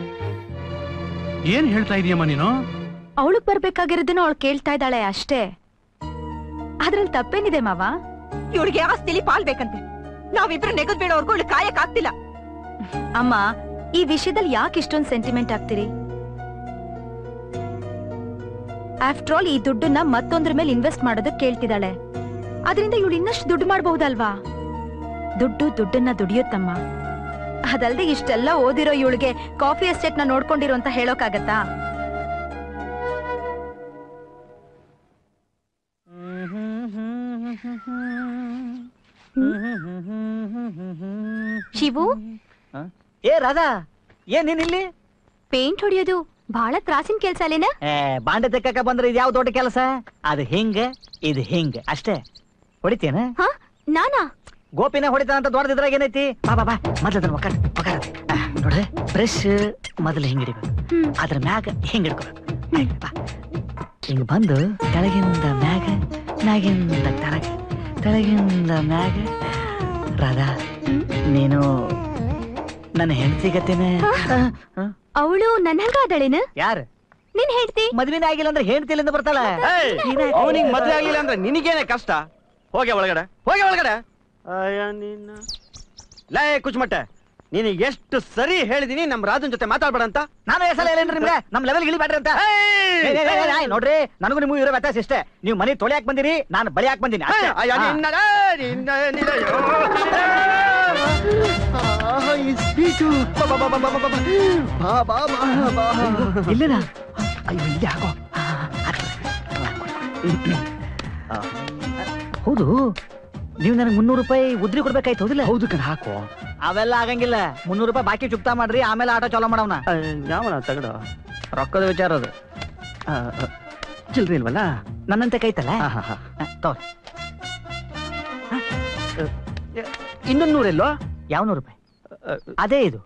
ಏನ್ ಹೇಳ್ತಾ ಇದೀಯಮ್ಮ ನೀನು ಅವಳಗ್ ಬರ್ಬೇಕಾಗಿರೋದನ್ನ ಅವಳು ಕೇಳ್ತಾ ಇದ್ದಾಳೆ ಅಷ್ಟೇ ಅದ್ರಲ್ಲಿ ತಪ್ಪೇನಿದೆ ಮಾವ ಇವಳಿಗೆ ಆಸ್ತಿಲಿ ಪಾಲ್ ಬೇಕಂತೆ ನಾವಿಬ್ರು ನೆಗದ್ ಬೀಳೋರ್ಗೂ ಇವಳು ಕಾಯಕ್ ಆಗ್ತಿಲ್ಲ ಅಮ್ಮ ಈ ವಿಷಯದಲ್ಲಿ ಯಾಕೆ ಇಷ್ಟೊಂದು ಸೆಂಟಿಮೆಂಟ್ ಆಗ್ತೀರಿ ಆಫ್ಟರ್ ಆಲ್ ಈ ದುಡ್ಡನ್ನ ಮತ್ತೊಂದ್ರ ಮೇಲೆ ಇನ್ವೆಸ್ಟ್ ಮಾಡೋದಕ್ಕೆ ಕೇಳ್ತಿದ್ದಾಳೆ ಅದರಿಂದ ಇವಳು ಇನ್ನಷ್ಟು ದುಡ್ಡು ಮಾಡಬಹುದಲ್ವಾ ದುಡ್ಡು ದುಡ್ಡನ್ನ ದುಡಿಯುತ್ತಮ್ಮ ಅದಲ್ದೆ ಇಷ್ಟೆಲ್ಲ ಓದಿರೋ ಇವಳಿಗೆ ಕಾಫಿ ಎಸ್ಟೇಟ್ ನ ನೋಡ್ಕೊಂಡಿರೋ ಅಂತ ಹೇಳೋಕಾಗತ್ತಾ ಶಿವು ಏ ರಾಧಾ ಏನ್ ನೀನ್ ಇಲ್ಲಿ ಪೇಂಟ್ ಹೊಡಿಯೋದು ಬಹಳ ತ್ರಾಸಿನ ಕೆಲ್ಸ ಅಲ್ಲೇನ ಏ ಬಾಂಡೆ ತೆಕ್ಕಕ ಬಂದ್ರೆ ಇದು ಯಾವ ದೊಡ್ಡ ಕೆಲಸ ಅದು ಹಿಂಗ ಇದು ಹಿಂಗ ಅಷ್ಟೇ ಹೊಡಿತೇನ ಹಾ ನಾನಾ ಗೋಪಿನ ಹೊಡಿತಾನ ಅಂತ ದೊಡ್ಡದಿದ್ರಾಗ ಏನೈತಿ ಬಾ ಬಾ ಬಾ ಮೊದ್ಲು ಅದನ್ನ ಒಕ್ಕಾರ ಒಕ್ಕಾರ ನೋಡ್ರೆ ಬ್ರಷ್ ಮೊದಲು ಹಿಂಗ್ ಹಿಡಿಬೇಕು ಹ್ಮ್. ಅದ್ರ ಮ್ಯಾಗ ಹಿಂಗ್ ಹಿಡ್ಕೋಬೇಕು ಆಯ್ತ್ ಬಾ ಹಿಂಗ್ ಬಂದು ಕೆಳಗಿಂದ ಮ್ಯಾಗ ಮ್ಯಾಗಿಂದ ಕೆಳಗ ಕೆಳಗಿಂದ ಮ್ಯಾಗ ರಾಧಾ ನೀನು ನನ್ನ ಹೆಂಡತಿಗತ್ತೇನೆ ಅವಳು ನನ್ನ ಹಂಗ ಅದಳೇನ ಯಾರು ನಿನ್ ಹೇಳ್ತಿ ಮದ್ವಿನ ಆಗಿಲ್ಲ ಅಂದ್ರೆ ಹೆಂಡತಿಲಿಂದ ಬರ್ತಾಳ ಅವನಿಗೆ ಮದ್ವೆ ಆಗ್ಲಿಲ್ಲ ಅಂದ್ರೆ ನಿನಗೇನೆ ಕಷ್ಟ ಹೋಗೆ ಒಳಗಡೆ ಹೋಗೆ ಒಳಗಡೆ ಲೇ ಕುಚ್ಮಟ್ಟೆ ನೀನು ಎಷ್ಟು ಸರಿ ಹೇಳಿದೀನಿ ನಮ್ ರಾಜನ್ ಜೊತೆ ಮಾತಾಡ್ಬೇಡ ಅಂತ ನಾನು ಹೆಸಲ ಹೇಳೇನ್ರಿ ನಿಮ್ಗೆ ನಮ್ ಲೆವೆಲ್ ಇಳಿಬ್ಯಾಡ್ರಿ ಅಂತ ಏ, ಏ, ಏ, ಏ, ಏ, ನೋಡ್ರಿ ನನಗೂ ನಿಮಗೂ ಇರೋ ವ್ಯತ್ಯಾಸ ಇಷ್ಟೇ ನೀವು ಮನೆ ತೊಳೆಯಾಕ್ ಬಂದಿರಿ ನಾನು ಬಳಿಯಾಕ್ ಬಂದಿನಿ ಅಷ್ಟೇ. ಅಯ್ಯೋ, ಹಾ. ನಿನ್ನ- ಏ, ನಿನ್ನ- ನಿನ್ನ- ಆಹಾ, ಈ ಸ್ಪೀಚು ಬಾ, ಬಾ, ಬಾ, ಬಾ, ಬಾ, ಬಾ, ಬಾ. ಬಾ, ಬಾ, ಬಾ, ಬಾ. ಇಲ್ಲೇನಾ ಅಯ್ಯೋ ಇಲ್ಲಿ ಹಾಕೋ ಆ, ಆತು. ಆ, ಹೌದು ನೀವು ನನಗೆ ಮುನ್ನೂರು ರೂಪಾಯಿ ಉದ್ರಿ ಕೊಡ್ಬೇಕಾಯ್ತು ಹೌದಿಲ್ಲ ಹೌದು ಕಣ ಹಾಕೋ ಅವೆಲ್ಲ ಆಗಂಗಿಲ್ಲ ಮುನ್ನೂರು ರೂಪಾಯಿ ಬಾಕಿ ಚುಕ್ತಾ ಮಾಡ್ರಿ ಆಮೇಲೆ ಆಟೋ ಚಾಲೋ ಮಾಡವನ ಯಾವನ ತಗಡ ರೊಕ್ಕದ ವಿಚಾರ ಅದು ಚಿಲ್ರಿ ಇಲ್ವಲ್ಲ ನನ್ನಂತೆ ಕೈತಲ್ಲ ಹಾ, ಹಾ, ಹಾ. ತಗೋರಿ ಇನ್ನೊಂದು ನೂರೆಲ್ಲೋ ಯಾವ ನೂರು ರೂಪಾಯಿ ಅದೇ ಇದು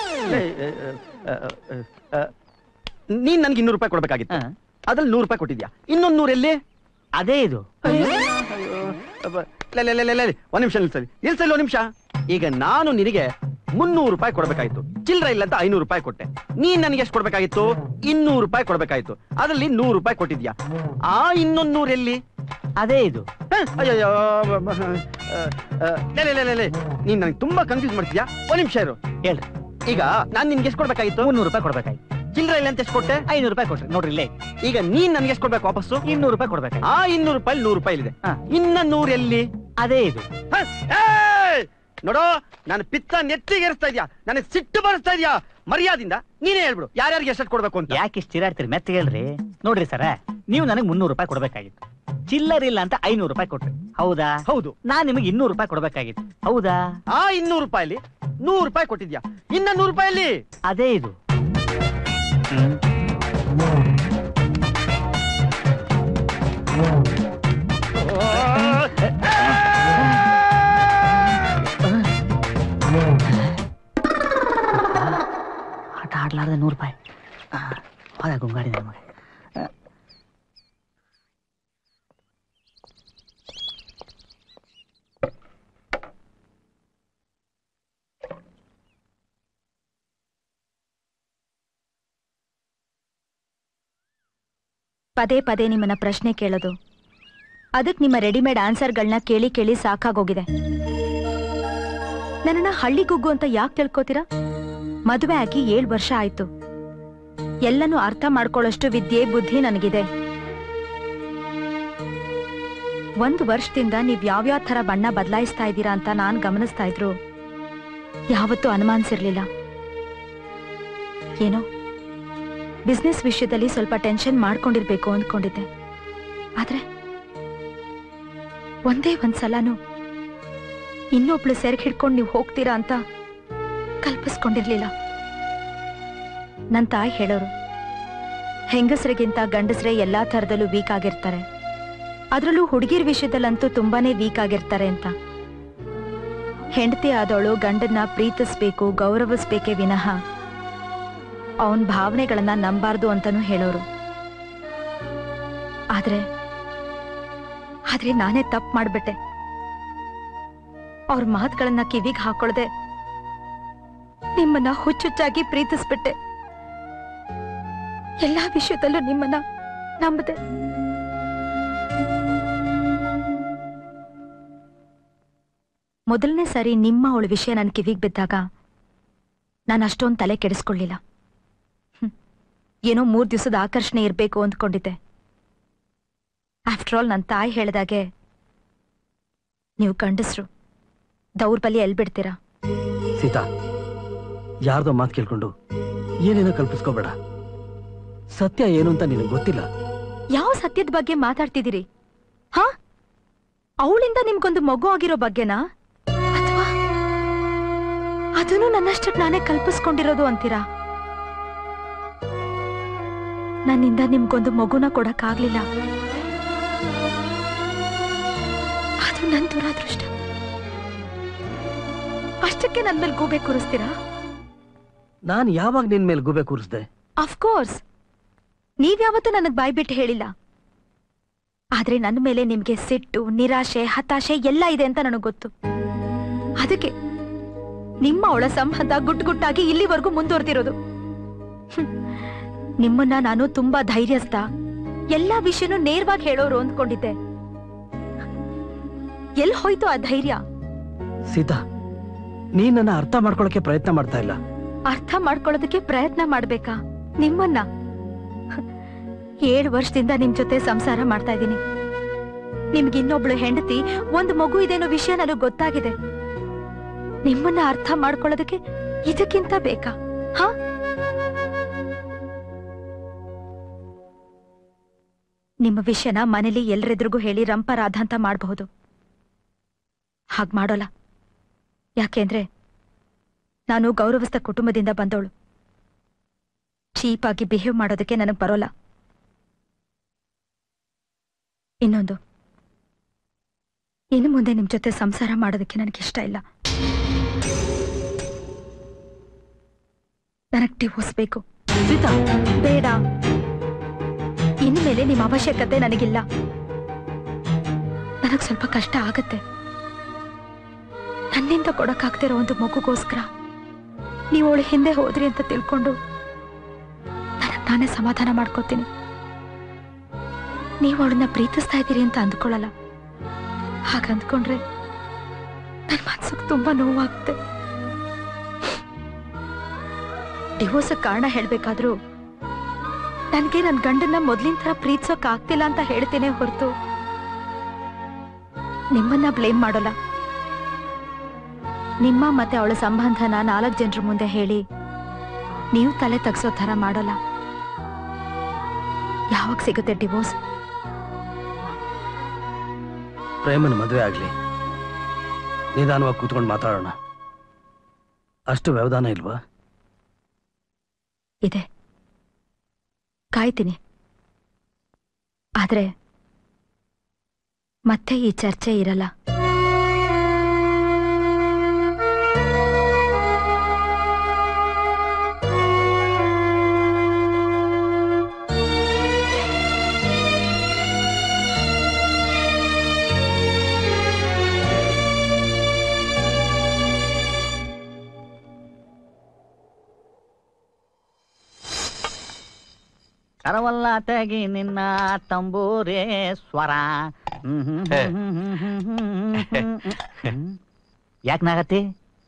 ನೀನ್ ನನ್ಗೆ ಇನ್ನೂರು ರೂಪಾಯಿ ಕೊಡ್ಬೇಕಾಗಿತ್ತು ಅದ್ರಲ್ಲಿ ನೂರು ರೂಪಾಯಿ ಕೊಟ್ಟಿದ್ಯಾ ಇನ್ನೊಂದು ನೂರೆಲ್ಲಿ ಅದೇ ಇದು ಲೇ, ಲೇ, ಲೇ, ಲೇ, ಲೇ, ಒಂದ್ ನಿಮಿಷ ನಿಲ್ಸಲಿ ನಿಲ್ಸಲಿ ಒಂದ್ ನಿಮಿಷ ಈಗ ನಾನು ನಿನಗೆ ಮುನ್ನೂರು ರೂಪಾಯಿ ಕೊಡ್ಬೇಕಾಯ್ತು ಚಿಲ್ಲರೆ ಇಲ್ಲ ಅಂತ ಐನೂರು ರೂಪಾಯಿ ಕೊಟ್ಟೆ ನೀನ್ ನನಗೆ ಎಷ್ಟು ಕೊಡ್ಬೇಕಾಗಿತ್ತು ಇನ್ನೂರು ರೂಪಾಯಿ ಕೊಡ್ಬೇಕಾಯ್ತು ಅದ್ರಲ್ಲಿ ನೂರು ರೂಪಾಯಿ ಕೊಟ್ಟಿದ್ಯಾ ಆ ಇನ್ನೊಂದ್ ನೂರು ಎಲ್ಲಿ ಅದೇ ಇದು ಹ? ಅಯ್ಯಯ್ಯೋ, ಬ- ಬ- ಆ, ಆ, ಲೇ, ಲೇ, ಲೇ, ಲೇ, ಲೇ. ನೀನ್ ನನಗೆ ತುಂಬಾ ಕನ್ಫ್ಯೂಸ್ ಮಾಡ್ತೀಯಾ ಒಂದ್ ನಿಮಿಷ ಇರು ಹೇಳ್ರಿ ಈಗ ನಾನ್ ನಿನ್ಗೆ ಎಷ್ಟು ಕೊಡ್ಬೇಕಾಗಿತ್ತು ಮುನ್ನೂರು ರೂಪಾಯಿ ಕೊಡ್ಬೇಕಾಯ್ತು ಚಿಲ್ಲರೆ ಇಲ್ಲ ಅಂತ ಎಷ್ಟು ಕೊಟ್ಟೆ ಐನೂರು ರೂಪಾಯಿ ಕೊಟ್ರಿ ನೋಡ್ರಿ ಇಲ್ಲೇ ಈಗ ನೀನ್ ನನಗೆ ಎಷ್ಟು ಕೊಡ್ಬೇಕು ವಾಪಸ್ಸು ಇನ್ನೂರು ರೂಪಾಯಿ ಕೊಡ್ಬೇಕಾಯ್ತು ಆ ಇನ್ನೂರು ರೂಪಾಯಿ ನೂರು ರೂಪಾಯಿ ಇದೆ ಹಾ. ಇನ್ನ ನೂರು ಎಲ್ಲಿ ಅದೇ ಇದು ಹ? ಏಯ್! ನೋಡೋ ನಾನು ಪಿತ್ತ ನೆತ್ತಿಗೆ ಏರಿಸ್ತಾ ಇದ್ಯಾ ನನಗೆ ಸಿಟ್ಟು ಬರಿಸ್ತಾ ಇದ್ಯಾ ಮರ್ಯಾದಿಂದ ನೀನೇ ಹೇಳ್ಬಿಡು ಯಾರ್ಯಾರಿಗೆ ಎಷ್ಟು ಕೊಡ್ಬೇಕು ಅಂತ ಯಾಕೆ ಇಷ್ಟ ಚಿರಾಡ್ತೀರಿ ಮೆತ್ತ ಹೇಳ್ರಿ ನೋಡ್ರಿ ಸರ ನೀವು ನನಗೆ ಮುನ್ನೂರು ರೂಪಾಯಿ ಕೊಡ್ಬೇಕಾಗಿತ್ತು ಚಿಲ್ಲರ್ ಇಲ್ಲ ಅಂತ ಐನೂರು ರೂಪಾಯಿ ಕೊಟ್ರಿ ಹೌದಾ ಹೌದು ನಾನ್ ನಿಮಗೆ ಇನ್ನೂರು ರೂಪಾಯಿ ಕೊಡ್ಬೇಕಾಗಿತ್ತು ಹೌದಾ ಆ ಇನ್ನೂರು ರೂಪಾಯಿಲಿ ನೂರು ರೂಪಾಯಿ ಕೊಟ್ಟಿದ್ಯಾ ಇನ್ನ ನೂರು ರೂಪಾಯಲ್ಲಿ ಅದೇ ಇದು ಆಟ ಆಡ್ಲಾರ್ದೆ ನೂರು ರೂಪಾಯಿ ಹೋದ ಗುಂಗಾಡಿದ ನಮಗೆ ಪದೇ ಪದೇ ನಿಮ್ಮನ್ನ ಪ್ರಶ್ನೆ ಕೇಳೋದು ಅದಕ್ ನಿಮ್ಮ ರೆಡಿಮೇಡ್ ಆನ್ಸರ್ಗಳನ್ನ ಕೇಳಿ ಕೇಳಿ ಸಾಕಾಗೋಗಿದೆ ನನ್ನನ್ನ ಹಳ್ಳಿ ಗುಗ್ಗು ಅಂತ ಯಾಕೆ ತಿಳ್ಕೊತೀರಾ ಮದುವೆ ಆಗಿ ಏಳು ವರ್ಷ ಆಯ್ತು ಎಲ್ಲನೂ ಅರ್ಥ ಮಾಡ್ಕೊಳ್ಳೋಷ್ಟು ವಿದ್ಯೆ ಬುದ್ಧಿ ನನಗಿದೆ ಒಂದು ವರ್ಷದಿಂದ ನೀವ್ ಯಾವ್ಯಾವ ಥರ ಬಣ್ಣ ಬದಲಾಯಿಸ್ತಾ ಇದ್ದೀರಾ ಅಂತ ನಾನ್ ಗಮನಿಸ್ತಾ ಇದ್ರು ಯಾವತ್ತೂ ಅನುಮಾನಿಸಿರ್ಲಿಲ್ಲ ಏನೋ ಬಿಸ್ನೆಸ್ ವಿಷಯದಲ್ಲಿ ಸ್ವಲ್ಪ ಟೆನ್ಷನ್ ಮಾಡ್ಕೊಂಡಿರ್ಬೇಕು ಅಂದ್ಕೊಂಡಿದ್ದೆ ಆದ್ರೆ ಒಂದೇ ಒಂದ್ಸಲನೂ ಇನ್ನೊಬ್ಳು ಸೆರಗ್ ಹಿಡ್ಕೊಂಡು ನೀವು ಹೋಗ್ತೀರಾ ಅಂತ ಕಲ್ಪಿಸ್ಕೊಂಡಿರ್ಲಿಲ್ಲ ನನ್ ತಾಯಿ ಹೇಳೋರು ಹೆಂಗಸರಿಗಿಂತ ಗಂಡಸರೇ ಎಲ್ಲಾ ಥರದಲ್ಲೂ ವೀಕ್ ಆಗಿರ್ತಾರೆ ಅದ್ರಲ್ಲೂ ಹುಡುಗಿರ್ ವಿಷಯದಲ್ಲಂತೂ ತುಂಬಾನೇ ವೀಕ್ ಆಗಿರ್ತಾರೆ ಅಂತ ಹೆಂಡತಿ ಆದವಳು ಗಂಡನ್ನ ಪ್ರೀತಿಸ್ಬೇಕು ಗೌರವಿಸ್ಬೇಕೇ ವಿನಃ ಅವನ್ ಭಾವನೆಗಳನ್ನ ನಂಬಾರ್ದು ಅಂತಾನೂ ಹೇಳೋರು ಆದ್ರೆ ಆದ್ರೆ ನಾನೇ ತಪ್ಪು ಮಾಡ್ಬಿಟ್ಟೆ ಅವ್ರ ಮಾತುಗಳನ್ನ ಕಿವಿಗ್ ಹಾಕೊಳ್ದೆ ನಿಮ್ಮನ್ನ ಹುಚ್ಚುಚ್ಚಾಗಿ ಪ್ರೀತಿಸ್ಬಿಟ್ಟೆ ಎಲ್ಲಾ ವಿಷಯದಲ್ಲೂ ನಿಮ್ಮನ್ನ ನಂಬದೆ ಮೊದಲನೇ ಸಾರಿ ನಿಮ್ಮ ಅವಳ ವಿಷಯ ನನ್ನ ಕಿವಿಗ್ ಬಿದ್ದಾಗ ನಾನು ಅಷ್ಟೊಂದು ತಲೆ ಕೆಡಿಸ್ಕೊಳ್ಳಿಲ್ಲ ಹ್ಮ್. ಏನೋ ಮೂರ್ ದಿವಸದ ಆಕರ್ಷಣೆ ಇರ್ಬೇಕು ಅಂದ್ಕೊಂಡಿದ್ದೆ ಆಫ್ಟರ್ ಆಲ್ ನನ್ನ ತಾಯಿ ಹೇಳ್ದಾಗೆ ನೀವು ಗಂಡಸ್ರು ದೌರ್ಬಲ್ಯ ಎಲ್ ಬಿಡ್ತೀರಾ ಸೀತಾ ಯಾರ್ದೋ ಮಾತು ಕೇಳ್ಕೊಂಡು ಏನೇನೋ ಕಲ್ಪಿಸ್ಕೋಬೇಡ ಸತ್ಯ ಏನು ಅಂತ ನಿನಗೆ ಗೊತ್ತಿಲ್ಲ ಯಾವ ಸತ್ಯದ ಬಗ್ಗೆ ಮಾತಾಡ್ತಿದ್ದೀರಿ ಹಾ ಅವಳಿಂದ ನಿಮ್ಗೊಂದು ಮಗು ಆಗಿರೋ ಬಗ್ಗೆನಾ ಅಥವಾ ಅದನ್ನು ನನ್ನಷ್ಟಕ್ಕೆ ನಾನೇ ಕಲ್ಪಿಸ್ಕೊಂಡಿರೋದು ಅಂತೀರಾ ನನ್ನಿಂದ ನಿಮ್ಗೊಂದು ಮಗುನ ಕೊಡಕ್ಕಾಗ್ಲಿಲ್ಲ ಅದು ನನ್ ದುರಾದೃಷ್ಟ ಅಷ್ಟಕ್ಕೆ ನನ್ ಮೇಲೆ ಗೂಬೆ ಕೂರಿಸ್ತೀರಾ ನಾನು ಯಾವಾಗ ನಿನ್ ಮೇಲೆ ಗುಬೆ ಕೂರಿಸ್ದೆ ಅಫ್ಕೋರ್ಸ್ ನೀವ್ಯಾವತ್ತೂ ನನಗ್ ಬಾಯ್ಬಿಟ್ಟು ಹೇಳಿಲ್ಲ ಆದ್ರೆ ನನ್ನ ಮೇಲೆ ನಿಮ್ಗೆ ಸಿಟ್ಟು ನಿರಾಶೆ ಹತಾಶೆ ಎಲ್ಲ ಇದೆ ಅಂತ ನನಗ್ ಗೊತ್ತು ಅದಕ್ಕೆ ನಿಮ್ಮ ಅವಳ ಸಂಬಂಧ ಗುಟ್ ಗುಟ್ಟಾಗಿ ಇಲ್ಲಿವರೆಗೂ ಮುಂದುವರೆದಿರೋದು ಹ್ಮ್. ನಿಮ್ಮನ್ನ ನಾನು ತುಂಬಾ ಧೈರ್ಯಸ್ಥ ಎಲ್ಲಾ ವಿಷಯನೂ ನೇರವಾಗಿ ಹೇಳೋರು ಅಂದ್ಕೊಂಡಿದ್ದೆ ಎಲ್ ಹೋಯ್ತು ಆ ಧೈರ್ಯ ಸೀತಾ ನೀನ್ ನನ್ನ ಅರ್ಥ ಮಾಡ್ಕೊಳಕ್ಕೆ ಪ್ರಯತ್ನ ಮಾಡ್ತಾ ಇಲ್ಲ ಅರ್ಥ ಮಾಡ್ಕೊಳ್ಳೋದಕ್ಕೆ ಪ್ರಯತ್ನ ಮಾಡ್ಬೇಕಾ ನಿಮ್ಮನ್ನ ಏಳು ವರ್ಷದಿಂದ ನಿಮ್ ಜೊತೆ ಸಂಸಾರ ಮಾಡ್ತಾ ಇದ್ದೀನಿ ನಿಮ್ಗೆ ಇನ್ನೊಬ್ಳು ಹೆಂಡತಿ ಒಂದು ಮಗು ಇದೆ ಅನ್ನೋ ವಿಷಯ ನನಗೆ ಗೊತ್ತಾಗಿದೆ ನಿಮ್ಮನ್ನ ಅರ್ಥ ಮಾಡ್ಕೊಳ್ಳೋದಕ್ಕೆ ಇದಕ್ಕಿಂತ ಬೇಕಾ ಹಾ ನಿಮ್ಮ ವಿಷಯನ ಮನೇಲಿ ಎಲ್ರೆದ್ರಿಗೂ ಹೇಳಿ ರಂಪರಾಧ ಅಂತ ಮಾಡಬಹುದು ಹಾಗ್ ಮಾಡೋಲ್ಲ ಯಾಕೆಂದ್ರೆ ನಾನು ಗೌರವಿಸಿದ ಕುಟುಂಬದಿಂದ ಬಂದವಳು ಚೀಪ್ ಆಗಿ ಬಿಹೇವ್ ಮಾಡೋದಕ್ಕೆ ನನಗೆ ಬರೋಲ್ಲ ಇನ್ನೊಂದು ಇನ್ನು ಮುಂದೆ ನಿಮ್ ಜೊತೆ ಸಂಸಾರ ಮಾಡೋದಕ್ಕೆ ನನಗೆ ಇಷ್ಟ ಇಲ್ಲ ನನಗೆ ಡಿವೋರ್ಸ್ ಬೇಕು ಸೀತಾ ಬೇಡ ಇನ್ಮೇಲೆ ನಿಮ್ಮ ಅವಶ್ಯಕತೆ ನನಗಿಲ್ಲ ನನಗ್ ಸ್ವಲ್ಪ ಕಷ್ಟ ಆಗತ್ತೆ ನನ್ನಿಂದ ಕೊಡಕ್ಕಾಗ್ತಿರೋ ಒಂದು ಮಗುಗೋಸ್ಕರ ನೀವು ಅವಳು ಹಿಂದೆ ಹೋದ್ರಿ ಅಂತ ತಿಳ್ಕೊಂಡು ನನಗ್ ನಾನೇ ಸಮಾಧಾನ ಮಾಡ್ಕೋತೀನಿ ನೀವು ಅವಳನ್ನ ಪ್ರೀತಿಸ್ತಾ ಇದ್ದೀರಿ ಅಂತ ಅಂದ್ಕೊಳ್ಳಲ್ಲ ಹಾಗ ಅಂದ್ಕೊಂಡ್ರೆ ನನ್ನ ಮನ್ಸಿಗೆ ತುಂಬಾ ನೋವಾಗುತ್ತೆ ಡಿವೋರ್ಸ್ ಕಾರಣ ಹೇಳ್ಬೇಕಾದ್ರೂ ನನ್ಗೆ ನನ್ ಗಂಡನ್ನ ಮೊದ್ಲಿನ ತರ ಪ್ರೀತಿಸೋಕ್ ಆಗ್ತಿಲ್ಲ ಅಂತ ಹೇಳ್ತೇನೆ ಹೊರತು ನಿಮ್ಮನ್ನ ಬ್ಲೇಮ್ ಮಾಡೋಲ್ಲ ನಿಮ್ಮ ಮತ್ತೆ ಅವಳ ಸಂಬಂಧನ ನಾಲ್ಕು ಜನರ ಮುಂದೆ ಹೇಳಿ ನೀವು ತಲೆ ತಗ್ಸೋ ತರ ಮಾಡೋಲ್ಲ ಯಾವಾಗ ಸಿಗುತ್ತೆ ಡಿವೋರ್ಸ್ ಪ್ರೇಮನ ಮದುವೆ ಆಗ್ಲಿ ನಿಧಾನವಾಗಿ ಕೂತ್ಕೊಂಡು ಮಾತಾಡೋಣ ಅಷ್ಟು ವ್ಯವಧಾನ ಇಲ್ವಾ ಇದೆ ಕಾಯ್ತೀನಿ ಆದ್ರೆ ಮತ್ತೆ ಈ ಚರ್ಚೆ ಇರಲ್ಲ ಕರವಲ್ಲ ತೆಗಿ ನಿನ್ನ ತಂಬೂರೇ ಸ್ವರ ಯಾಕೆ ನಾಗತ್ತಿ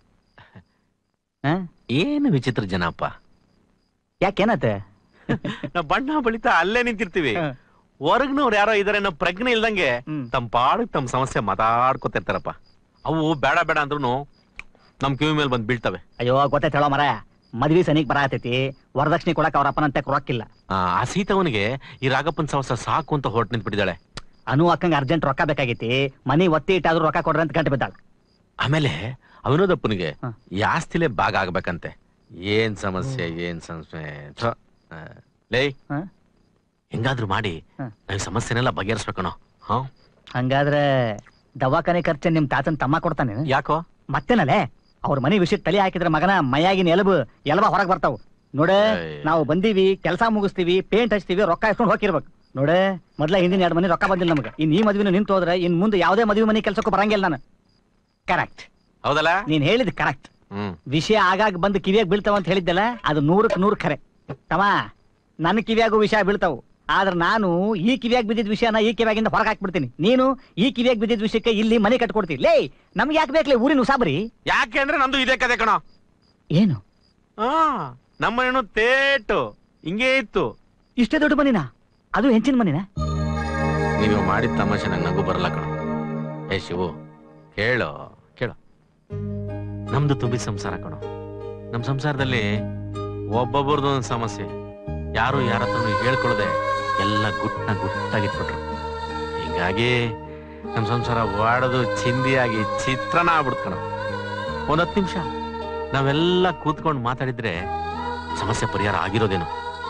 ಏನು ವಿಚಿತ್ರ ಜನಪ್ಪ ಯಾಕೇನತ್ತೆ ನಾವ್ ಬಣ್ಣ ಬಳಿತಾ ಅಲ್ಲೇ ನಿಂತಿರ್ತೀವಿ ಹೊರಗ್ನವ್ರು ಯಾರೋ ಇದಾರೆ ಅನ್ನೋ ಪ್ರಜ್ಞೆ ಇಲ್ದಂಗೆ ತಮ್ಮ ಪಾಡಿಗೆ ತಮ್ಮ ಸಮಸ್ಯೆ ಮಾತಾಡ್ಕೊತಿರ್ತಾರಪ್ಪ ಅವು ಬೇಡ ಬೇಡ ಅಂದ್ರೂ ನಮ್ ಕಿವಿ ಮೇಲೆ ಬಂದ್ ಬೀಳ್ತವೆ ಅಯ್ಯೋ ಗೊತ್ತೈತೆ ಹೇಳೋ ಮರ ಮದ್ವಿ ಸನಿಗ್ ಬರತೈತಿ ವರದಕ್ಷಿಣೆ ಕೊಡಕ್ ಅವ್ರ ಅಪ್ಪನಂತೆ ಕೊರಕ್ಕಿಲ್ಲ ಆ ಆ ಸೀತವನಿಗೆ ಈ ರಾಗಪ್ಪನ ಸಮಸ್ಯೆ ಸಾಕು ಅಂತ ಹೊರಟು ನಿಂತ್ಬಿಟ್ಟಿದ್ದಾಳೆ ಅನು ಅಕ್ಕಂಗೆ ಅರ್ಜೆಂಟ್ ರೊಕ್ಕ ಬೇಕಾಗೈತಿ ಮನಿ ಒತ್ತಿ ಇಟ್ಟಾದ್ರೂ ರೊಕ್ಕ ಕೊಡ್ರಿ ಅಂತ ಗಂಟೆ ಬಿದ್ದಾಳ ಆಮೇಲೆ ಅವಿನೋದಪ್ಪನಿಗೆ ಈ ಆಸ್ತಿಲೇ ಭಾಗ ಆಗ್ಬೇಕಂತೆ ಏನ್ ಸಮಸ್ಯೆ ಏನ್ ಸಮಸ್ಯೆ ಥು. ಆ, ಲೇ ಹೆಂಗಾದ್ರೂ ಮಾಡಿ ನಾವ್ ಈ ಸಮಸ್ಯೆನೆಲ್ಲ ಬಗೆಹರಿಸ್ಬೇಕಣೋ ಹಾ ಹಂಗಾದ್ರೆ ದವಾಖಾನೆ ಖರ್ಚು ನಿಮ್ ತಾತನ್ ತಮ್ಮ ಕೊಡ್ತಾನೆ ಯಾಕೋ ಮತ್ತೇನಲ್ಲೇ ಅವ್ರ ಮನೆ ವಿಷಯಕ್ಕೆ ತಲೆ ಹಾಕಿದ್ರೆ ಮಗನ ಮೈಯಾಗಿನ ಎಲಬು ಎಲಬ ಹೊರಗ್ ಬರ್ತಾವ್ ನೋಡೆ ನಾವು ಬಂದೀವಿ ಕೆಲಸ ಮುಗಿಸ್ತೀವಿ ಪೇಂಟ್ ಹಚ್ತೀವಿ ರೊಕ್ಕ ಇಸ್ಕೊಂಡು ಹೋಗಿರ್ಬೇಕು ನೋಡೆ ಮೊದ್ಲ ಹಿಂದಿನ ಎರಡು ಮನೆ ರೊಕ್ಕ ಬಂದಿಲ್ಲ ನಮ್ಗೆ ಇನ್ ಈ ಮದ್ವಿನ ನಿಂತು ಹೋದ್ರೆ ಇನ್ ಮುಂದೆ ಯಾವುದೇ ಮದುವೆ ಮನೆ ಕೆಲ್ಸಕ್ಕೂ ಬರಂಗಿಲ್ಲ ನಾನು ಕರೆಕ್ಟ್ ಹೌದಲ್ಲ ನೀನ್ ಹೇಳಿದ್ ಕರೆಕ್ಟ್ ಹ್ಮ್ ವಿಷಯ ಆಗಾಗ ಬಂದು ಕಿವಿಯಾಗ ಬೀಳ್ತಾವ ಅಂತ ಹೇಳಿದ್ದಲ್ಲ ಅದು ನೂರಕ್ಕೆ ನೂರು ಖರೆ ತಮ್ಮ ನನ್ನ ಕಿವಿಯಾಗೂ ವಿಷಯ ಬೀಳ್ತಾವು ಆದ್ರೆ ನಾನು ಈ ಕಿವಿಯಾಗ ಬಿದ್ದಿದ್ ವಿಷಯನ ಈ ಕಿವಿಯಾಗಿಂದ ಹೊರಗೆ ಹಾಕ್ಬಿಡ್ತೀನಿ ನೀನು ಈ ಕಿವಿಯಾಗ ಬಿದ್ದಿದ್ ವಿಷಯಕ್ಕೆ ಇಲ್ಲಿ ಮನೆ ಕಟ್ಕೊಡ್ತೀನಿ ಲೇ ನಮ್ಗೆ ಯಾಕೆ ಬೇಕಲೇ ಊರಿನ ಉಸಾಬರಿ ಯಾಕೆ ಅಂದ್ರೆ ನಂದು ಇದೇ ಕತೆ ಕಣೋ ಏನು ಹಾ ನಮ್ಮನೇನು ತೇಟು ಹಿಂಗೇ ಇತ್ತು ಇಷ್ಟೇ ದೊಡ್ಡ ಮನಿನ ಅದು ಹೆಂಚಿನ ಮನಿನ ನೀವು ಮಾಡಿದ ತಮಾಷೆ ನಂಗೆ ನಗು ಬರಲ್ಲ ಕಣ ಏ ಶಿವು ಕೇಳು ಕೇಳು ನಮ್ದು ತುಂಬಿ ಸಂಸಾರ ಕಣೋ ನಮ್ ಸಂಸಾರದಲ್ಲಿ ಒಬ್ಬೊಬ್ಬರದು ಒಂದು ಸಮಸ್ಯೆ ಯಾರು ಯಾರ ಹತ್ರನು ಹೇಳ್ಕೊಳ್ಳದೆ ಎಲ್ಲ ಗುಟ್ನ ಗುಟ್ಟಾಗಿಟ್ಬಿಟ್ರು ಹಿಂಗಾಗಿ ನಮ್ ಸಂಸಾರ ವಾಡದು ಚಿಂದಿಯಾಗಿ ಚಿತ್ರಣ ಆಗ್ಬಿಡ್ತು ಕಣ ಒಂದ್ ಹತ್ತು ನಿಮಿಷ ನಾವೆಲ್ಲ ಕೂತ್ಕೊಂಡು ಮಾತಾಡಿದ್ರೆ ಸಮಸ್ಯೆ ಪರಿಹಾರ ಆಗಿರೋದೇನು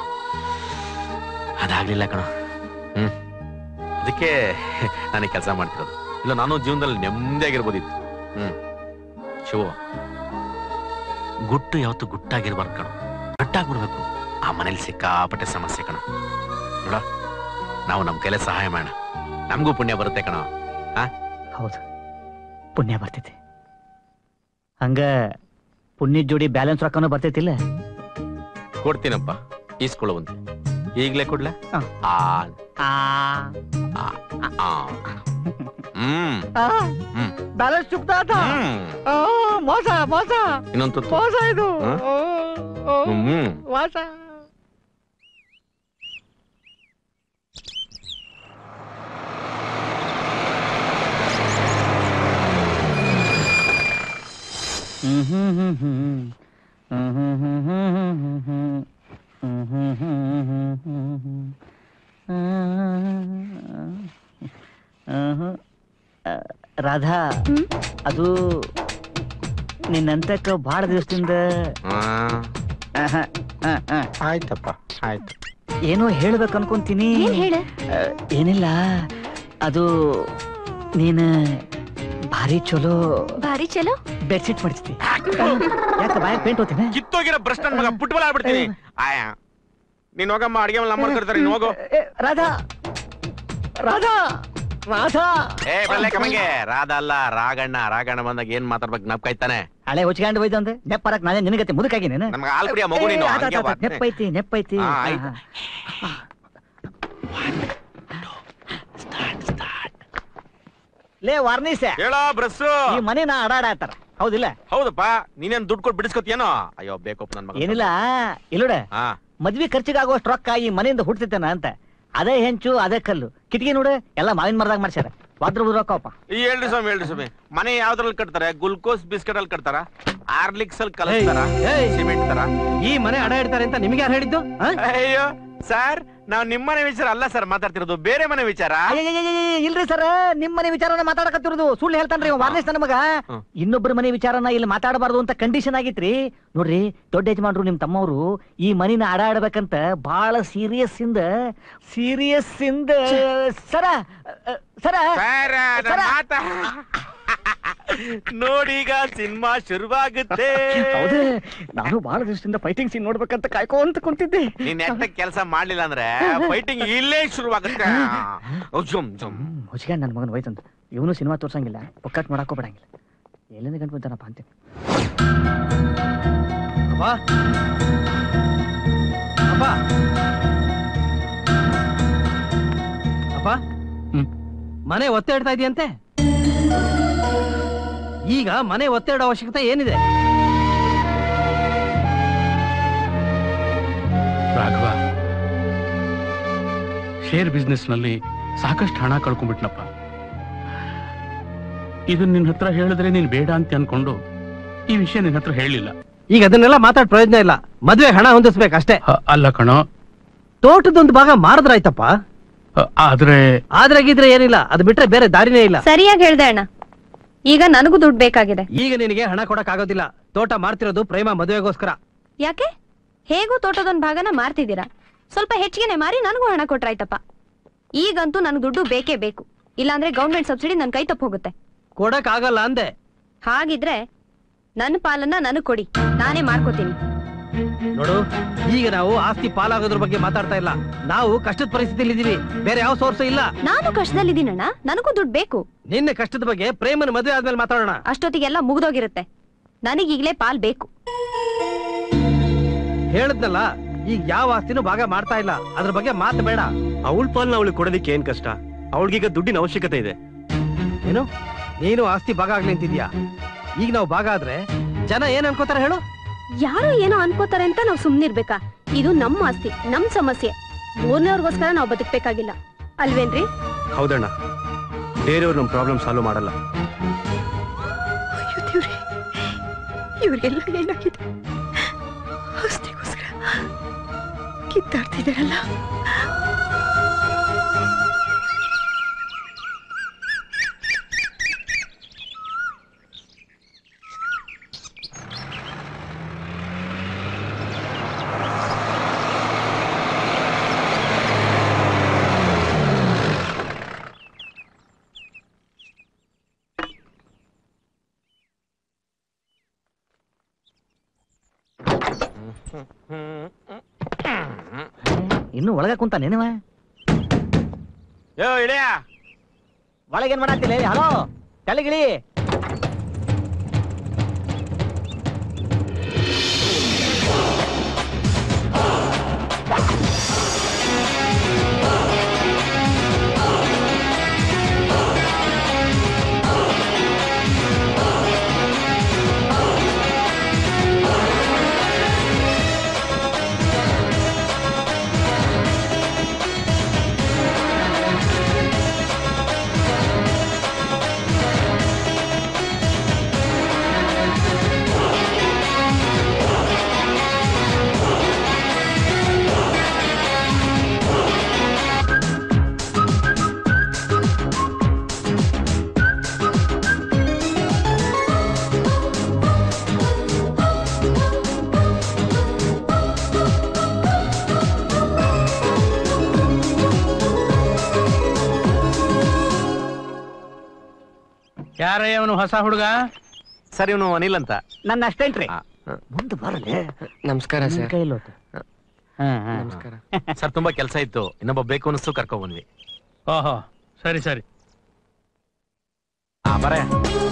ಅದಾಗ್ಲಿಲ್ಲ ಕಣ ಹ್ಮ್ ಅದಕ್ಕೆ ನಾನು ಕೆಲಸ ಮಾಡ್ತಿರೋದು ಇಲ್ಲ ನಾನು ಜೀವನದಲ್ಲಿ ನೆಮ್ಮದಿಯಾಗಿರ್ಬೋದಿತ್ತು ಹ್ಮ್ ಶಿವ ಗುಟ್ಟು ಯಾವತ್ತು ಗುಟ್ಟಾಗಿರ್ಬಾರ್ದು ಕಣ ಗಟ್ಟಾಗ್ಬಿಡ್ಬೇಕು ಆ ಮನೇಲಿ ಸಿಕ್ಕಾಪಟ್ಟೆ ಸಮಸ್ಯೆ ಕಣ ನೋಡ ನಾವು ನಮ್ ಕೈಲೇ ಸಹಾಯ ಮಾಡೋಣ ನಮಗೂ ಪುಣ್ಯ ಬರುತ್ತೆ ಕಣ ಹೌದು ಪುಣ್ಯ ಬರ್ತೈತಿ ಹಂಗ ಪುಣ್ಯದ ಜೋಡಿ ಬ್ಯಾಲೆನ್ಸ್ ರೊಕ್ಕನೂ ಬರ್ತೈತಿಲ್ಲ ಕೊಡ್ತೀನಪ್ಪ ಈಸ್ಕೊಳ್ಳುವಂತೆ ಈಗ್ಲೇ ಕೊಡ್ಲ ಆ ಆ, ಆ. ಹ್ಮ್ ಹ್ಮ್ ಬ್ಯಾಲೆನ್ಸ್ ಚುಕ್ತಾತ ಹ್ಮ್. ಮೋಸ ಮೋಸ ಇನ್ನೊಂದ್ ತುತ್ತು ಮೋಸ ಇದು ಹ? ಹ್ಮ್ ಮೋಸ ರಾಧಾ ಅದು ನಿನ್ನಂತಕ್ಕ ಬಹಳ ದಿವಸದಿಂದ ಆಹಾ, ಆ, ಆ. ಆಯ್ತಪ್ಪ ಆಯ್ತು ಏನೋ ಹೇಳ್ಬೇಕು ಅನ್ಕೊಂತೀನಿ ಏನ್ ಹೇಳ ಆ, ಏನಿಲ್ಲ ಅದು ನೀನು ಭಾರಿ ಚಲೋ ಭಾರಿ ಚಲೋ ಬೆಡ್ಶೀಟ್ ಮಾಡಿಸ್ತಿ ಯಾಕೆ ಬಾಯ ಪೇಂಟ್ ಹೋಗ್ತೀನಿ ಕಿತ್ತೋಗಿರೋ ಬ್ರಷ್ ನನ್ ಮಗ ಫುಟ್ಬಾಲ್ ಆಡ್ಬಿಡ್ತೀನಿ ಆಯ ನೀನ್ ಹೋಗಮ್ಮ ಅಡಿಗೆ ಮೇಲೆ ನಮ್ಮ ಕರ್ತಾರೆ ನೀನ್ ಹೋಗು ರಾಧಾ ರಾಧಾ ರಾಧಾ ಏ ಬಲ್ಲೆ ಕಮಗೆ ರಾಧ ಅಲ್ಲ ರಾಗಣ್ಣ ರಾಗಣ್ಣ ಬಂದಾಗ ಏನ್ ಮಾತಾಡ್ಬೇಕು ನಪ್ಕಾಯ್ತಾನೆ ಹಳೆ ಹೊಚ್ಕೊಂಡು ಹೋಯ್ತು ಅಂದ್ರೆ ನೆಪ್ಪರಕ್ ನಾನೇ ನಿನಗತ್ತೆ ಮುದುಕಾಗಿ ನೀನು ನಮ್ಗೆ ಹಾಲ್ ಕುಡಿಯೋ ಮಗು ನೀನು ಏ, ಆತ್, ಹಂಗೆ ಆತ್, ಆತ್, ಬಾ. ನೆಪ್ಪೈತಿ ನೆಪ್ಪೈತಿ ಹಾ, ಹಾ, ಆಯ್ತು. ಹಾ. ಲೇ ವಾರ್ನಿಸೆ ಹೇಳೋ ಬ್ರಸ್ಸು ಈ ಮನೆ ನಾ ಅಡಾಡತ್ತಾರ ಹೌದಿಲ್ಲ ಹೌದಪ್ಪ ನೀನೇನ್ ದುಡ್ಡು ಕೊಟ್ಟು ಬಿಡಿಸ್ಕೊತೀಯನೋ ಅಯ್ಯೋ ಬೇಕಪ್ಪ ನನ್ ಮಗ ಏನಿಲ್ಲ ಇಲ್ಲೋಡ ಹಾ ಮದ್ವಿ ಖರ್ಚಿಗಾಗುವಷ್ಟು ರೊಕ್ಕ ಈ ಮನೆಯಿಂದ ಹುಡ್ತಿತ್ತೇನ ಅಂತ ಅದೇ ಹೆಂಚು ಅದೇ ಕಲ್ಲು ಕಿಟಕಿ ನೋಡು ಎಲ್ಲ ಮಾವಿನ ಮರದಾಗ ಮಾಡ್ಸ್ಯಾರ ವಾದ್ರ ಬುದ್ರ ರೊಕ್ಕಪ್ಪ ಈ ಹೇಳ್ರಿ ಸ್ವಾಮಿ ಹೇಳ್ರಿ ಸ್ವಾಮಿ ಮನೆ ಯಾವ್ದ್ರಲ್ಲಿ ಕಟ್ತಾರೆ ಗ್ಲುಕೋಸ್ ಬಿಸ್ಕೆಟ್ ಅಲ್ಲಿ ಕಟ್ತಾರ ಆರ್ಲಿಕ್ಸ್ ಅಲ್ಲಿ ಕಲಿಸ್ತಾರ ಏಯ್, ಸಿಮೆಂಟ್ ತರ ಈ ಮನೆ ಅಡ ಇಡ್ತಾರೆ ಅಂತ ನಿಮ್ಗೆ ಯಾರು ಹೇಳಿದ್ದು ಆ? ಅಯ್ಯೋ ಸರ್ ನಾವ್ ನಿಮ್ ಮನೆ ವಿಚಾರ ಅಲ್ಲ ಸರ್ ಮಾತಾಡ್ತಿರೋದು ಬೇರೆ ಮನೆ ವಿಚಾರ ಅಯ್ಯಯ್ಯಯ್ಯಯ್ಯ, ಇಲ್ರಿ ಸರ್ ನಿಮ್ ಮನೆ ವಿಚಾರನ ಮಾತಾಡಕತ್ತಿರೋದು ಸುಳ್ಳು ಹೇಳ್ತಾನ್ರಿ ಇವ ವಾರ್ನಿಸ್ ನನ್ನ ಮಗ ಹ್ಮ್. ಇನ್ನೊಬ್ಬರ ಮನೆ ವಿಚಾರನ ಇಲ್ಲಿ ಮಾತಾಡಬಾರ್ದು ಅಂತ ಕಂಡೀಷನ್ ಆಗಿತ್ರಿ ನೋಡ್ರಿ ದೊಡ್ಡ ಯಜಮಾನ್ರು ನಿಮ್ ತಮ್ಮವ್ರು ಈ ಮನಿನ ಆಡಾಡ್ಬೇಕಂತ ಬಹಳ ಸೀರಿಯಸ್ ಇಂದ ಸೀರಿಯಸ್ ಇಂದ ಸರ ಸರ ಸರ್ ನನ್ ಸರ. ಮಾತಾ ನೋಡೀಗ ಸಿನಿಮಾ ಶುರುವಾಗುತ್ತೆ ಹೌದೇ ನಾನು ಬಹಳ ದಿವಸದಿಂದ ಫೈಟಿಂಗ್ ಸೀನ್ ನೋಡ್ಬೇಕಂತ ಕಾಯ್ಕೊಂತ ಕುಂತಿದ್ದೆ ನೀನ್ ನೆಟ್ಟ ಕೆಲಸ ಮಾಡ್ಲಿಲ್ಲ ಅಂದ್ರೆ ಫೈಟಿಂಗ್ ಇಲ್ಲೇ ಶುರುವಾಗುತ್ತೆ ಜುಮ್ ಜುಮ್ ಮುಚ್ಕೊಂಡು ನನ್ನ ಮಗನ ಹೋಯ್ತಂತ ಇವನು ಸಿನಿಮಾ ತೋರ್ಸಂಗಿಲ್ಲ ಒಕ್ಕಟ್ ಮಾಡಕ್ಕೂ ಬಿಡಂಗಿಲ್ಲ ಎಲ್ಲಿಂದ ಗಂಟು ಬಂತಾನಪ್ಪ ಅಂತೀನಿ ಅಪ್ಪ ಅಪ್ಪ ಅಪ್ಪ ಹ್ಮ್. ಮನೆ ಒತ್ತೆ ಇಡ್ತಾ ಇದೆಯಂತೆ ಈಗ ಮನೆ ಒತ್ತೆ ಇಡೋ ಅವಶ್ಯಕತೆ ಏನಿದೆ ರಾಘವ ಶೇರ್ ಬಿಸ್ನೆಸ್ ನಲ್ಲಿ ಸಾಕಷ್ಟು ಹಣ ಕಳ್ಕೊಂಡ್ಬಿಟ್ನಪ್ಪ ಇದನ್ನ ನಿನ್ನ ಹತ್ರ ಹೇಳಿದ್ರೆ ನೀನ್ ಬೇಡ ಅಂತ ಅನ್ಕೊಂಡು ಈ ವಿಷಯ ನಿನ್ನ ಹತ್ರ ಹೇಳಿಲ್ಲ ಈಗ ಅದನ್ನೆಲ್ಲ ಮಾತಾಡ್ ಪ್ರಯೋಜನ ಇಲ್ಲ ಮದ್ವೆ ಹಣ ಹೊಂದಿಸ್ಬೇಕು ಅಷ್ಟೇ ಅಲ್ಲ ಕಣೋ ತೋಟದೊಂದು ಭಾಗ ಮಾರಿದ್ರಾಯ್ತಪ್ಪ ಅ, ಆದ್ರೆ ಆದ್ರೆ ಗಿದ್ರೆ ಏನಿಲ್ಲ ಅದು ಬಿಟ್ರೆ ಬೇರೆ ದಾರಿನೇ ಇಲ್ಲ ಸರಿಯಾಗಿ ಹೇಳ್ದೆ ಅಣ್ಣ ಈಗ ನನಗೂ ದುಡ್ಡು ಬೇಕಾಗಿದೆ ಈಗ ನಿನಗೆ ಹಣ ಕೊಡಕ್ ಆಗೋದಿಲ್ಲ ತೋಟ ಮಾರ್ತಿರೋದು ಪ್ರೇಮ ಮದುವೆಗೋಸ್ಕರ ಯಾಕೆ ಹೇಗೂ ತೋಟದೊಂದ್ ಭಾಗನ ಮಾರ್ತಿದ್ದೀರಾ ಸ್ವಲ್ಪ ಹೆಚ್ಚಿಗೆನೆ ಮಾರಿ ನನಗೂ ಹಣ ಕೊಟ್ರಾಯ್ತಪ್ಪ ಈಗಂತೂ ನನಗೆ ದುಡ್ಡು ಬೇಕೇ ಬೇಕು ಇಲ್ಲಾಂದ್ರೆ ಗೌರ್ಮೆಂಟ್ ಸಬ್ಸಿಡಿ ನನ್ ಕೈ ತಪ್ಪ ಹೋಗುತ್ತೆ ಕೊಡಕ್ ಆಗಲ್ಲ ಅಂದೆ ಹಾಗಿದ್ರೆ ನನ್ನ ಪಾಲನ್ನ ನನಗ್ ಕೊಡಿ ನಾನೇ ಮಾಡ್ಕೋತೀನಿ ನೋಡು ಈಗ ನಾವು ಆಸ್ತಿ ಪಾಲಾಗೋದ್ರ ಬಗ್ಗೆ ಮಾತಾಡ್ತಾ ಇಲ್ಲ ನಾವು ಕಷ್ಟದ ಪರಿಸ್ಥಿತಿಲಿ ಇದೀವಿ ಬೇರೆ ಯಾವ ಸೋರ್ಸ್ ಇಲ್ಲ ನಾನು ಕಷ್ಟದಲ್ಲಿದ್ದೀನಣ್ಣ ನನಗೂ ದುಡ್ಡು ಬೇಕು ನಿನ್ನೆ ಕಷ್ಟದ ಬಗ್ಗೆ ಪ್ರೇಮನ ಮದುವೆ ಆದ್ಮೇಲೆ ಮಾತಾಡೋಣ ಅಷ್ಟೊತ್ತಿಗೆಲ್ಲ ಮುಗ್ದೋಗಿರುತ್ತೆ ನನಗೀಗ್ಲೇ ಪಾಲ್ ಬೇಕು ಹೇಳದ್ನಲ್ಲ ಈಗ ಯಾವ ಆಸ್ತಿನೂ ಭಾಗ ಮಾಡ್ತಾ ಇಲ್ಲ ಅದ್ರ ಬಗ್ಗೆ ಮಾತು ಬೇಡ ಅವಳ ಪಾಲ್ನ ಅವಳಿಗೆ ಕೊಡೋದಕ್ಕೆ ಏನ್ ಕಷ್ಟ ಅವಳಿಗೀಗ ದುಡ್ಡಿನ ಅವಶ್ಯಕತೆ ಇದೆ ಏನು ನೀನು ಆಸ್ತಿ ಭಾಗ ಆಗ್ಲಿ ಅಂತಿದ್ಯಾ ಈಗ ನಾವು ಭಾಗ ಆದ್ರೆ ಜನ ಏನ್ ಅನ್ಕೋತಾರೆ ಹೇಳು ಯಾರೋ ಏನೋ ಅನ್ಕೋತಾರೆ ಅಂತ ನಾವು ಸುಮ್ನಿರ್ಬೇಕಾ ಇದು ನಮ್ಮ ಆಸ್ತಿ ನಮ್ ಸಮಸ್ಯೆ ಮೂರನೇವ್ರಿಗೋಸ್ಕರ ನಾವು ಬದುಕ್ಬೇಕಾಗಿಲ್ಲ ಅಲ್ವೇನ್ರಿ ಹೌದಣ್ಣ ಬೇರೆಯವ್ರು ನಮ್ಮ ಪ್ರಾಬ್ಲಮ್ ಸಾಲ್ವ್ ಮಾಡಲ್ಲ ಇವ್ರಿಗೆಲ್ಲ ಏನಾಗಿದೆ ಆಸ್ತಿಗೋಸ್ಕರ ಕಿತ್ತಾಡ್ತಿದಾರಲ್ಲ ಇನ್ನು ಒಳಗ ಕುಂತ ನೆನವ ಯೋ ಇಳಿಯ ಒಳಗೇನ್ ಮಾಡತ್ತಿಲ್ಲ ಹಲೋ ಕೆಳಗಿಳಿ ಯಾರೇ ಅವನು ಹೊಸ ಹುಡುಗ ಸರ್ ಇವನು ಅನಿಲ್ ಅಂತ ನನ್ನ ಅಸ್ಟೆಂಟ್ ರೀ ಆ, ಆ. ಮುಂದೆ ಬರಲೇ ನಮಸ್ಕಾರ ಸರ್ ಕೈಯಲ್ಲಿ ನಮಸ್ಕಾರ ಸರ್ ತುಂಬಾ ಕೆಲಸ ಇತ್ತು ಇನ್ನೊಬ್ಬ ಬೇಕು ಅನಿಸ್ತು ಕರ್ಕೊ ಬಂದ್ವಿ ಓಹೋ ಸರಿ ಸರಿ ಆ ಬರ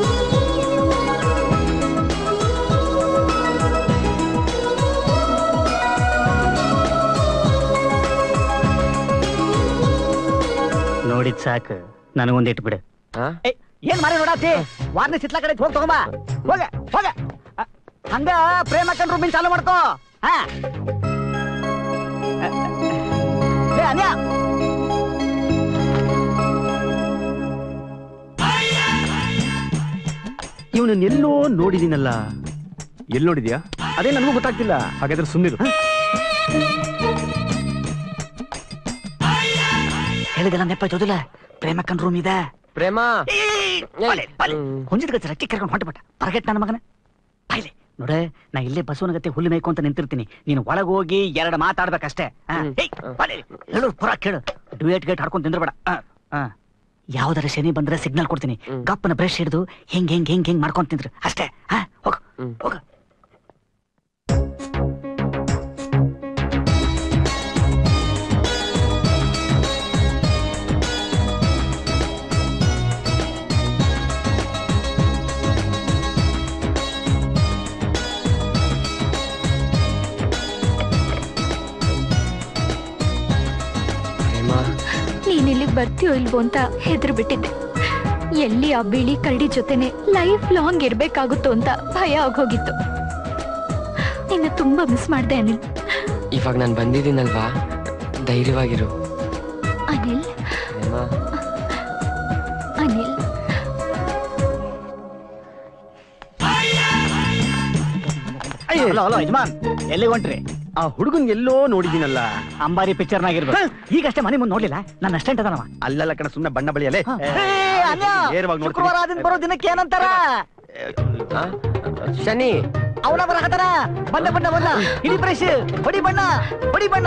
ನೋಡಿದ್ ಸಾಕು ನನಗೊಂದು ಇಟ್ಬಿಡು ಹಾ ಏಯ್, ಏನ್ ಮಾರಿ ನೋಡಾತಿ ವಾರ್ನಿ ಸಿತ್ಲ ಕಡೆ ಹೋಗಿ ತಗೊಂಬ ಹೋಗ ಹೋಗ ಅ, ಹಂಗ ಪ್ರೇಮ ಕಂಡ್ರು ಮೀನ್ ಚಾಲು ಮಾಡ್ಕೋ ಹಾ ಅ, ಲೇ ಅನ್ಯ ಇವನನ್ನ ಎಲ್ಲೋ ನೋಡಿದೀನಲ್ಲ ಎಲ್ಲಿ ನೋಡಿದ್ಯಾ ಅದೇ ನನಗೂ ಗೊತ್ತಾಗ್ತಿಲ್ಲ ಹಾಗಾದ್ರೆ ಸುಮ್ಮನಿರು ಹೇಳಿದಲ್ಲ ನೆಪ್ಪ ಜೋದಿಲ್ಲ ಪ್ರೇಮ ಕಂಡ್ ರೂಮ್ ಇದೆ ಪ್ರೇಮ ಹೊಂಜಿದ ಗಚ್ಚ ರಕ್ಕಿ ಕರ್ಕೊಂಡು ಹೊಂಟಬಿಟ್ಟ ಪರಗೆಟ್ ನನ್ನ ಮಗನ ಬಾಯ್ಲೆ ನೋಡ ನಾ ಇಲ್ಲೇ ಬಸವನ ಗತ್ತೆ ಹುಲ್ಲು ಮೇಯ್ಕು ಅಂತ ನಿಂತಿರ್ತೀನಿ ನೀನು ಒಳಗೋಗಿ ಎರಡು ಮಾತಾಡ್ಬೇಕಷ್ಟೇ ಆ, ಏಯ್, ಬಾಲೆ, ಹೇಳು ಪುರ ಕೇಳು ಡ್ಯೂಯೇಟ್ ಗೇಟ್ ಹಾಡ್ಕೊಂಡು ತಿಂದ್ರಬೇಡ ಯಾವ್ದಾರ ಶನಿ ಬಂದ್ರೆ ಸಿಗ್ನಲ್ ಕೊಡ್ತೀನಿ ಹ್ಮ್. ಗಪ್ಪನ ಬ್ರಷ್ ಹಿಡಿದು ಹೆಂಗ್ ಹೆಂಗ್ ಹೆಂಗ್ ಹೆಂಗ್ ಮಾಡ್ಕೊಂಡ್ ತಿಂದ್ರು ಅಷ್ಟೇ ಹಾ ಹೋಗ ಹ್ಮ್. ಹೋಗ ಪ್ರೇಮ ನೀನ್ ಇಲ್ಲಿಗೆ ಬರ್ತೀಯೋ ಇಲ್ವೋ ಅಂತ ಹೆದ್ರು ಬಿಟ್ಟಿದ್ದೆ ಎಲ್ಲಿ ಆ ಬಿಳಿ ಕರಡಿ ಜೊತೆನೆ ಲೈಫ್ ಲಾಂಗ್ ಇರ್ಬೇಕಾಗುತ್ತೋ ಅಂತ ಭಯ ಆಗೋಗಿತ್ತು ನಿನ್ನ ತುಂಬಾ ಮಿಸ್ ಮಾಡ್ದೆ ಅನಿಲ್ ಇವಾಗ ನಾನು ಬಂದಿದ್ದೀನಲ್ವಾ ಧೈರ್ಯವಾಗಿರು ಅನಿಲ್ ಪ್ರೇಮ ಅನಿಲ್ ಹಲೋ ಹಲೋ ಯಜಮಾನ್ ಎಲ್ಲಿ ಹೊಂಟ್ರಿ ಆ ಹುಡುಗನ್ ಎಲ್ಲೋ ನೋಡಿದೀನಲ್ಲ ಅಂಬಾರಿ ಪಿಕ್ಚರ್ ನಾಗಿರ್ಬೇಕು ಈಗಷ್ಟೇ ಮನೆ ಮುಂದೆ ನೋಡ್ಲಿಲ್ಲ ನನ್ನ ಅಷ್ಟೆಂಟ್ ಅದನವ ಅಲ್ಲಲ್ಲ ಕಣ ಸುಮ್ನೆ ಬಣ್ಣ ಬಳಿಯಲ್ಲೇ ನೇರವಾಗಿ ನೋಡ್ತೀನಿ. ಶುಕ್ರವಾರ ದಿನ ಬರೋ ದಿನಕ್ಕೆ ಏನಂತಾರ ಆ? ಶನಿ ಅವನ ಬರಹತನ ಬಣ್ಣ ಬಣ್ಣ ಬಣ್ಣ ಇಡೀ ಬ್ರಷ್ ಹೊಡಿ ಬಣ್ಣ ಹೊಡಿ ಬಣ್ಣ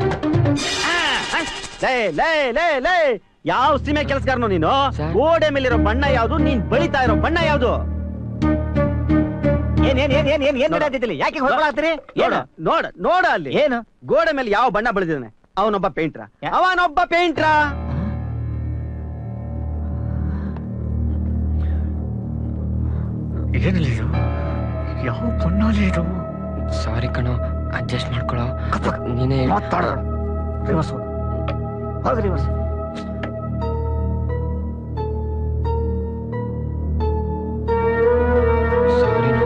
ಲೇ ಲೇ ಲೇ ಲೇ ಯಾವ ಸೀಮೆ ಕೆಲಸಗಾರನು ನೀನು ಸರ್. ಗೋಡೆ ಮೇಲಿರೋ ಬಣ್ಣ ಯಾವ್ದು ನೀನ್ ಬಳಿತಾ ಇರೋ ಬಣ್ಣ ಯಾವ್ದು ಏನ್ ಏನ್ ಏನ್ ಏನ್ ಏನ್ ಏನ್ ನಡೀತಿದ್ದಿಲ್ಲ ಯಾಕೆ ಹೊರಬಾಗ್ತೀರಿ ನೋಡ ಏನು ನೋಡ ನೋಡ ಅಲ್ಲಿ ಏನು ಗೋಡೆ ಮೇಲೆ ಯಾವ ಬಣ್ಣ ಬೆಳೆದಿದ್ದಾನೆ ಅವನೊಬ್ಬ ಪೇಂಟ್ರ ಯಾ- ಅವನೊಬ್ಬ ಪೇಂಟ್ರ ಏನಿಲ್ಲ ಯಾವ ಬಣ್ಣಲ್ಲಿ ಇದು ಸಾರಿ ಕಣೋ ಅಡ್ಜಸ್ಟ್ ಮಾಡ್ಕೊಳೋ ನೀನೇ ಹೇಳ್- ಮಾತಾಡ ರಿವರ್ಸ್ ಹೋಗಿ ರಿವರ್ಸ್ ಸಾರಿನೋ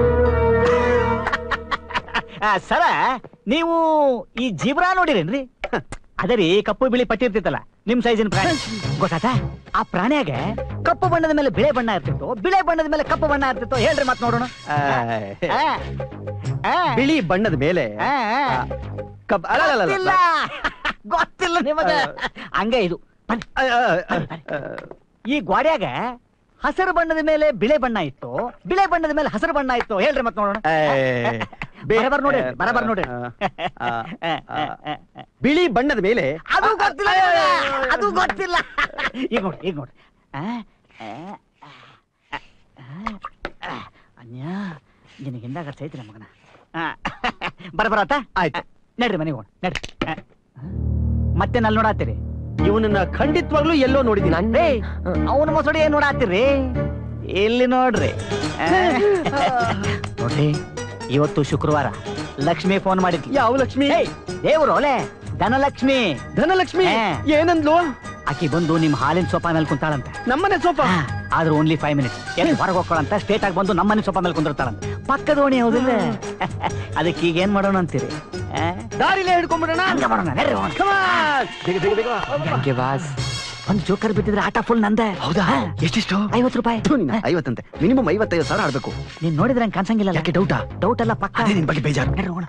ಸರ ನೀವು ಈ ಜೀಬ್ರಾ ನೋಡಿರೇನ್ರಿ ಅದೇ ರೀ ಕಪ್ಪು ಬಿಳಿ ಪಟ್ಟಿ ಇರ್ತಿತ್ತಲ್ಲ ನಿಮ್ ಸೈಜಿನ ಪ್ರಾಣಿ ಗೊತ್ತಾತ ಆ ಪ್ರಾಣಿಯಾಗ ಕಪ್ಪು ಬಣ್ಣದ ಮೇಲೆ ಬಿಳೆ ಬಣ್ಣ ಇರ್ತಿತ್ತು ಬಿಳೆ ಬಣ್ಣದ ಮೇಲೆ ಕಪ್ಪು ಬಣ್ಣ ಇರ್ತಿತ್ತು ಹೇಳ್ರಿ ಮತ್ ನೋಡೋಣ ಆ, ಆ, ಆ, ಬಿಳಿ ಬಣ್ಣದ ಮೇಲೆ ಆ, ಆ. ಆ, ಕಬ್- ಅಲ್ಲ, ಅಲ್ಲ, ಅಲ್ಲ, ಗೊತ್ತಿಲ್ಲ ಗೊತ್ತಿಲ್ಲ ನಿಮಗ ಹಂಗ ಇದು ಬನ್ನಿ ಆ, ಆ, ಆ, ಆ, ಈ ಗ್ವಾಡ್ಯಾಗ ಹಸಿರು ಬಣ್ಣದ ಮೇಲೆ ಬಿಳೆ ಬಣ್ಣ ಇತ್ತು ಬಿಳೆ ಬಣ್ಣದ ಮೇಲೆ ಹಸಿರು ಬಣ್ಣ ಇತ್ತು ಹೇಳ್ರಿ ಮತ್ ನೋಡೋಣ ಆ, ಬೇ- ಬರಬರ್ ನೋಡ್ರಿ ಬರಬರ್ ನೋಡ್ರಿ ಆ, ಆ, ಆ, ಬಿಳಿ ಬಣ್ಣದ ಮೇಲೆ ಅದು ಗೊತ್ತಿಲ್ಲ ನಿಮಗ. ಅದು ಗೊತ್ತಿಲ್ಲ ಈಗ ನೋಡಿ ಈಗ ನೋಡಿ ಆ, ಆ, ಆ, ಆ, ಆ, ಅನ್ಯ ನಿನಗೆ ಹಿಂದಾಗ ಐತಿ ನಮ್ಮ ಮಗನ ಬರಬರತ್ತ ಆಯ್ತು ನಡ್ರಿ ಮನೆಗೆ ಹೋಗೋಣ ನಡ್ರಿ ಆ, ಮತ್ತೆ ನಲ್ಲಿ ನೋಡತ್ತೀರಿ ಇವನನ್ನ ಖಂಡಿತವಾಗ್ಲೂ ಎಲ್ಲೋ ನೋಡಿದೀನಿ ನನ್ನೇ ಅವನ ಮೊಸಡಿ ಏನ್ ನೋಡಾತಿರ್ರಿ ಇಲ್ಲಿ ನೋಡ್ರಿ ಆ, ನೋಡ್ರಿ ಇವತ್ತು ಶುಕ್ರವಾರ ಲಕ್ಷ್ಮಿ ಫೋನ್ ಮಾಡಿದ್ಲಿ ಯಾವ ಲಕ್ಷ್ಮಿ ಏಯ್, ದೇವ್ರು ಒಲೆ ಧನಲಕ್ಷ್ಮಿ ಧನಲಕ್ಷ್ಮಿ ಹಾ. ಏನಂದ್ಲು ಆಕಿ ಬಂದು ನಿಮ್ ಹಾಲಿನ ಸೋಫಾ ಮೇಲೆ ಕುಂತಾಳಂತೆ ನಮ್ಮನೆ ಸೋಫಾ ಹಾ, ಆದ್ರೆ ಓನ್ಲಿ ಫೈವ್ ಮಿನಿಟ್ಸ್ ಎಲ್ಲಿ ಹೊರಗೆ ಹೋಗ್ಕೊಳಂತ ಸ್ಟೇಟ್ ಆಗಿ ಬಂದು ನಮ್ಮನೆ ಸೋಫಾ ಮೇಲೆ ಕುಂದಿರ್ತಾಳಂತೆ ಪಕ್ಕದ ಓಣಿ ಹೌದಿಲ್ಲ ಅದಕ್ಕೆ ಈಗ ಏನ್ ಮಾಡೋಣ ಅಂತೀರಿ ಆ? ದಾರಿಲೇ ಹಿಡ್ಕೊಂಡ್ಬಿಡೋಣ ಹಂಗ ಮಾಡೋಣ ನಡ್ರಿ ಹೋಗೋಣ. Come on. ಬೇಗ ಬೇಗ ಬೇಗ ಯಾಕೆ ಬಾಸ್ ಒಂದ್ ಜೋಕರ್ ಬಿದ್ದಿದ್ರೆ ಆಟ ಫುಲ್ ನಂದೆ ಹೌದಾ ಹಾ. ಎಷ್ಟಿಷ್ಟು ಐವತ್ತು ರೂಪಾಯಿ ಥು, ನಿನ್ನ ಐವತ್ತಂತೆ ಮಿನಿಮಮ್ ಐವತ್ತೈದು ಸಾವಿರ ಆಡ್ಬೇಕು ನೀನ್ ನೋಡಿದ್ರೆ ಹಂಗ್ ಕಾಣಿಸಂಗಿಲ್ಲ ಯಾಕೆ ಡೌಟಾ ಡೌಟ್ ಅಲ್ಲ ಪಕ್ಕ ಅದೇ ನಿನ್ ಬಗ್ಗೆ ಬೇಜಾರು ನಡ್ರಿ ಹೋಗೋಣ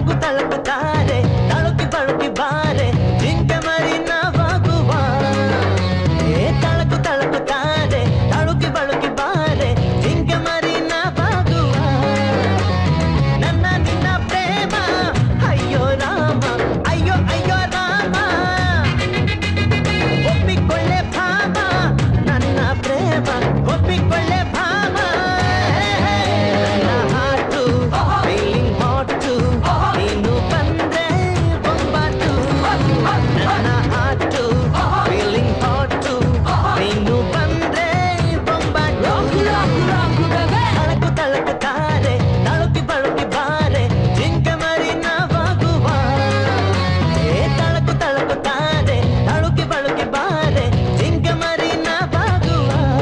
ತಳಕು ತಳಕುತ್ತಾರೆ ತಳುಕಿ ಬಳುಕಿ ಬಾರೆ ಜಿಂಕೆ ಮರಿ ನಾವಾಗುವ ಏ ತಳಕು ತಳಕುತ್ತಾರೆ ತಳುಕಿ ಬಳುಕಿ ಬಾರೆ ಜಿಂಕೆ ಮರಿ ನಾವಾಗುವ ನನ್ನ ನಿನ್ನ ಪ್ರೇಮ ಅಯ್ಯೋ ರಾಮ ಅಯ್ಯೋ ಅಯ್ಯೋ ರಾಮ ಒಪ್ಪಿಕೊಳ್ಳೆ ಭಾಮ ನನ್ನ ಪ್ರೇಮ ಒಪ್ಪಿಕೊಳ್ಳೆ ಭಾಮ ನನ್ನ ಹಾಟು ಫೀಲಿಂಗ್ ಹಾಟು ನೀನು ಬಂದ್ರೆ ಬೊಂಬಾಟು ನನ್ನ ಹಾಟು ಫೀಲಿಂಗ್ ಹಾಟು ನೀನು ಬಂದ್ರೆ ಬೊಂಬಾಟು ತಳಕು ತಳಕುತ್ತಾರೆ ತಳುಕಿ ಬಳುಕಿ ಬಾರೆ ಜಿಂಕೆ ಮರಿ ನಾವಾಗುವ ಏ ತಳಕು ತಳಕುತ್ತಾರೆ ತಳುಕಿ ಬಳುಕಿ ಬಾರೆ ಜಿಂಕೆ ಮರಿ ನಾವಾಗುವ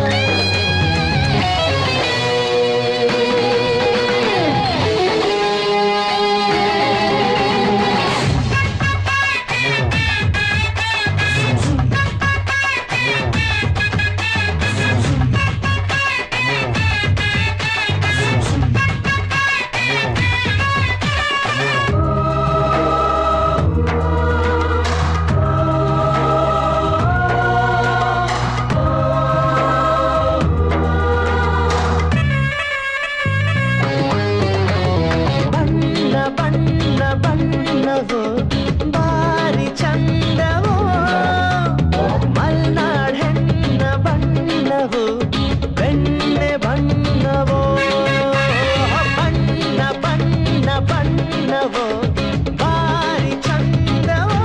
ಬಣ್ಣ ಬಣ್ಣ ಬಣ್ಣವು ಬಾರಿ ಚಂದವೋ ಮಲ್ನಾಡ್ ಹೆಣ್ಣ ಬಣ್ಣವು ಬೆಣ್ಣೆ ಬಣ್ಣವೋ ಬಣ್ಣ ಬಣ್ಣ ಬಣ್ಣವೋ ಬಾರಿ ಚಂದವೋ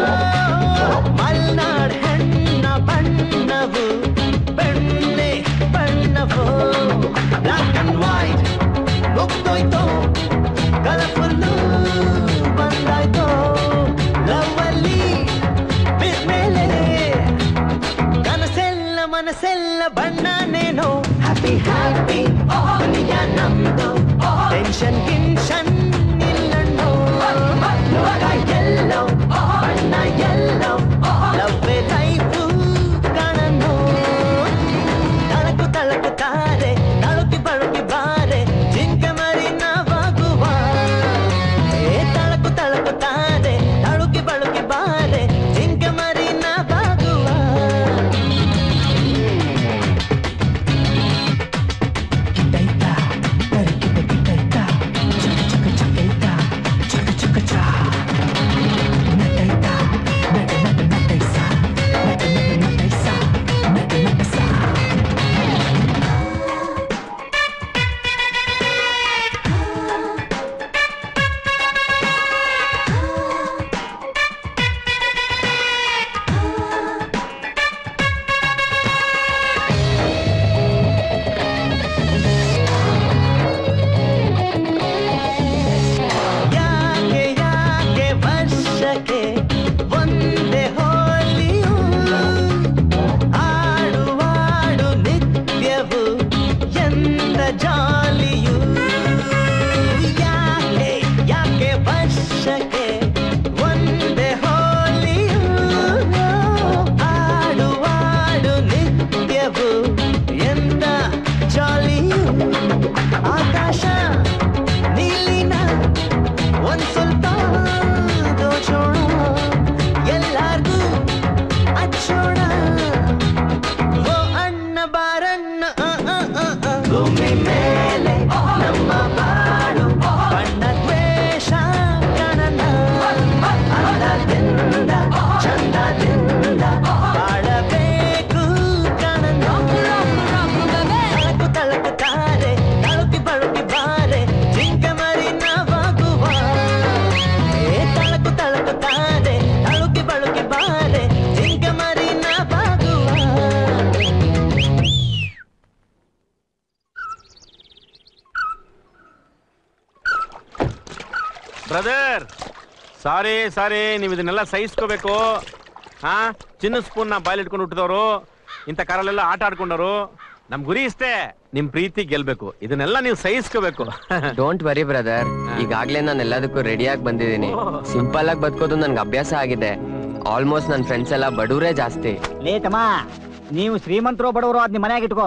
ಮಲ್ನಾಡ್ ಹೆಣ್ಣ ಬಣ್ಣವು ಬೆಣ್ಣೆ ಬಣ್ಣವೋ ಬ್ಲಾಕ್ ಅಂಡ್ ವೈಟ್ ಮುಗ್ದೋಯ್ತು ಕಲರ್ಫುಲ್ಲು ಬಂದಾಯ್ತು ಲವ್ವಲ್ಲಿ ಬಿದ್ಮೇಲೆ ಕನಸೆಲ್ಲ ಮನಸ್ಸೆಲ್ಲ ಬಣ್ಣನೇನೋ ಹ್ಯಾಪಿ ಹ್ಯಾಪಿ ದುನಿಯಾ ನಮ್ದು ಟೆನ್ಷನ್ ಗಿನ್ಷನ್ ಇಲ್ಲಣ್ಣೋ ಲೋಕ ಎಲ್ಲೋ ಬಣ್ಣ ಎಲ್ಲೋ ಲವ್ವೇ ಲೈಫು ಕಾಣಣ್ಣೋ ತಳಕು ತಳಕುತ್ತಾರೆ ತಳುಕಿ ಬಳುಕಿ ಬಾರೆ ಜಿಂಕೆ ಮರಿ ನಾವಾಗುವ ಏ ತಳಕು ತಳಕುತ್ತಾರೆ ತಳುಕಿ ಬಳುಕಿ ಬಾರೆ ಜಿಂಕೆ ಮರಿ ನಾವಾಗುವ ಯಾಕೆ ಯಾಕೆ ವರ್ಷಕ್ಕೆ ಒಂದೇ ಹೋಲಿಯು ಆಡುವಾಡು ನಿತ್ಯವು ಎಂದ ಜಾಲಿಯು ಯಾಕೆ ಯಾಕೆ ವರ್ಷಕ್ಕೆ ಒಂದೇ ಹೋಲಿಯು ಆಡುವಾಡು ನಿತ್ಯವು ಎಂದ ಜಾಲಿಯು ಆಕಾಶ ನೀಲಿನ ಒಂದ್ ಸ್ವಲ್ಪ ದೋಚೋಣ ಎಲ್ಲಾರ್ಗೂ ಹಚ್ಚೋಣ ಓ ಅಣ್ಣ ಬಾರಣ್ಣ ಅ, ಅ, ಅ, ಅ. ಭೂಮಿ ಮೇಲೆ ನಮ್ಮ ಬಾಳು ಬಣ್ಣ ದ್ವೇಷ ಕಣನ ಅಂದದಿಂದ ಚಂದದಿಂದ ಬಾಳಬೇಕು ಕಣನ ತಳಕು ತಳಕುತ್ತಾರೆ ತಳುಕಿ ಬಳುಕಿ ಬಾರೆ ಜಿಂಕೆ ಮರಿ ನಾವಾಗುವ ಏ ತಳಕು ತಳಕುತ್ತಾರೆ ತಳುಕಿ ಬಳುಕಿ ಬಾರೆ ಜಿಂಕೆ ಮರಿ ನಾವಾಗುವ ಬ್ರದರ್ ಸಾರಿ ಸಾರಿ ನೀವು ಇದನ್ನೆಲ್ಲ ಸಹಿಸ್ಕೋಬೇಕು ಹಾ ಚಿನ್ನ ಸ್ಪೂನ್ ನ ಬಾಯಲ್ಲಿ ಇಟ್ಕೊಂಡು ಹುಟ್ಟಿದವರು ಇಂಥ ಕಾರಲ್ಲೆಲ್ಲ ಆಟ ಆಡ್ಕೊಂಡವರು ನಮ್ ಗುರಿ ಇಷ್ಟೇ ನಿಮ್ ಪ್ರೀತಿ ಗೆಲ್ಬೇಕು ಇದನ್ನೆಲ್ಲ ನೀವು ಸಹಿಸ್ಕೋಬೇಕು ಡೋಂಟ್ ವರಿ ಬ್ರದರ್ ಈಗಾಗ್ಲೇ ನಾನು ಎಲ್ಲದಕ್ಕೂ ರೆಡಿಯಾಗಿ ಬಂದಿದ್ದೀನಿ ಸಿಂಪಲ್ ಆಗಿ ಬದುಕೋದು ನನ್ಗೆ ಅಭ್ಯಾಸ ಆಗಿದೆ ಆಲ್ಮೋಸ್ಟ್ ನನ್ನ ಫ್ರೆಂಡ್ಸ್ ಎಲ್ಲ ಬಡವರೇ ಜಾಸ್ತಿ ಲೇ ತಮ್ಮ ನೀವು ಶ್ರೀಮಂತರು ಬಡವರು ಅದ್ ನಿಮ್ ಮನ್ಯಾಗ ಇಟ್ಕೋ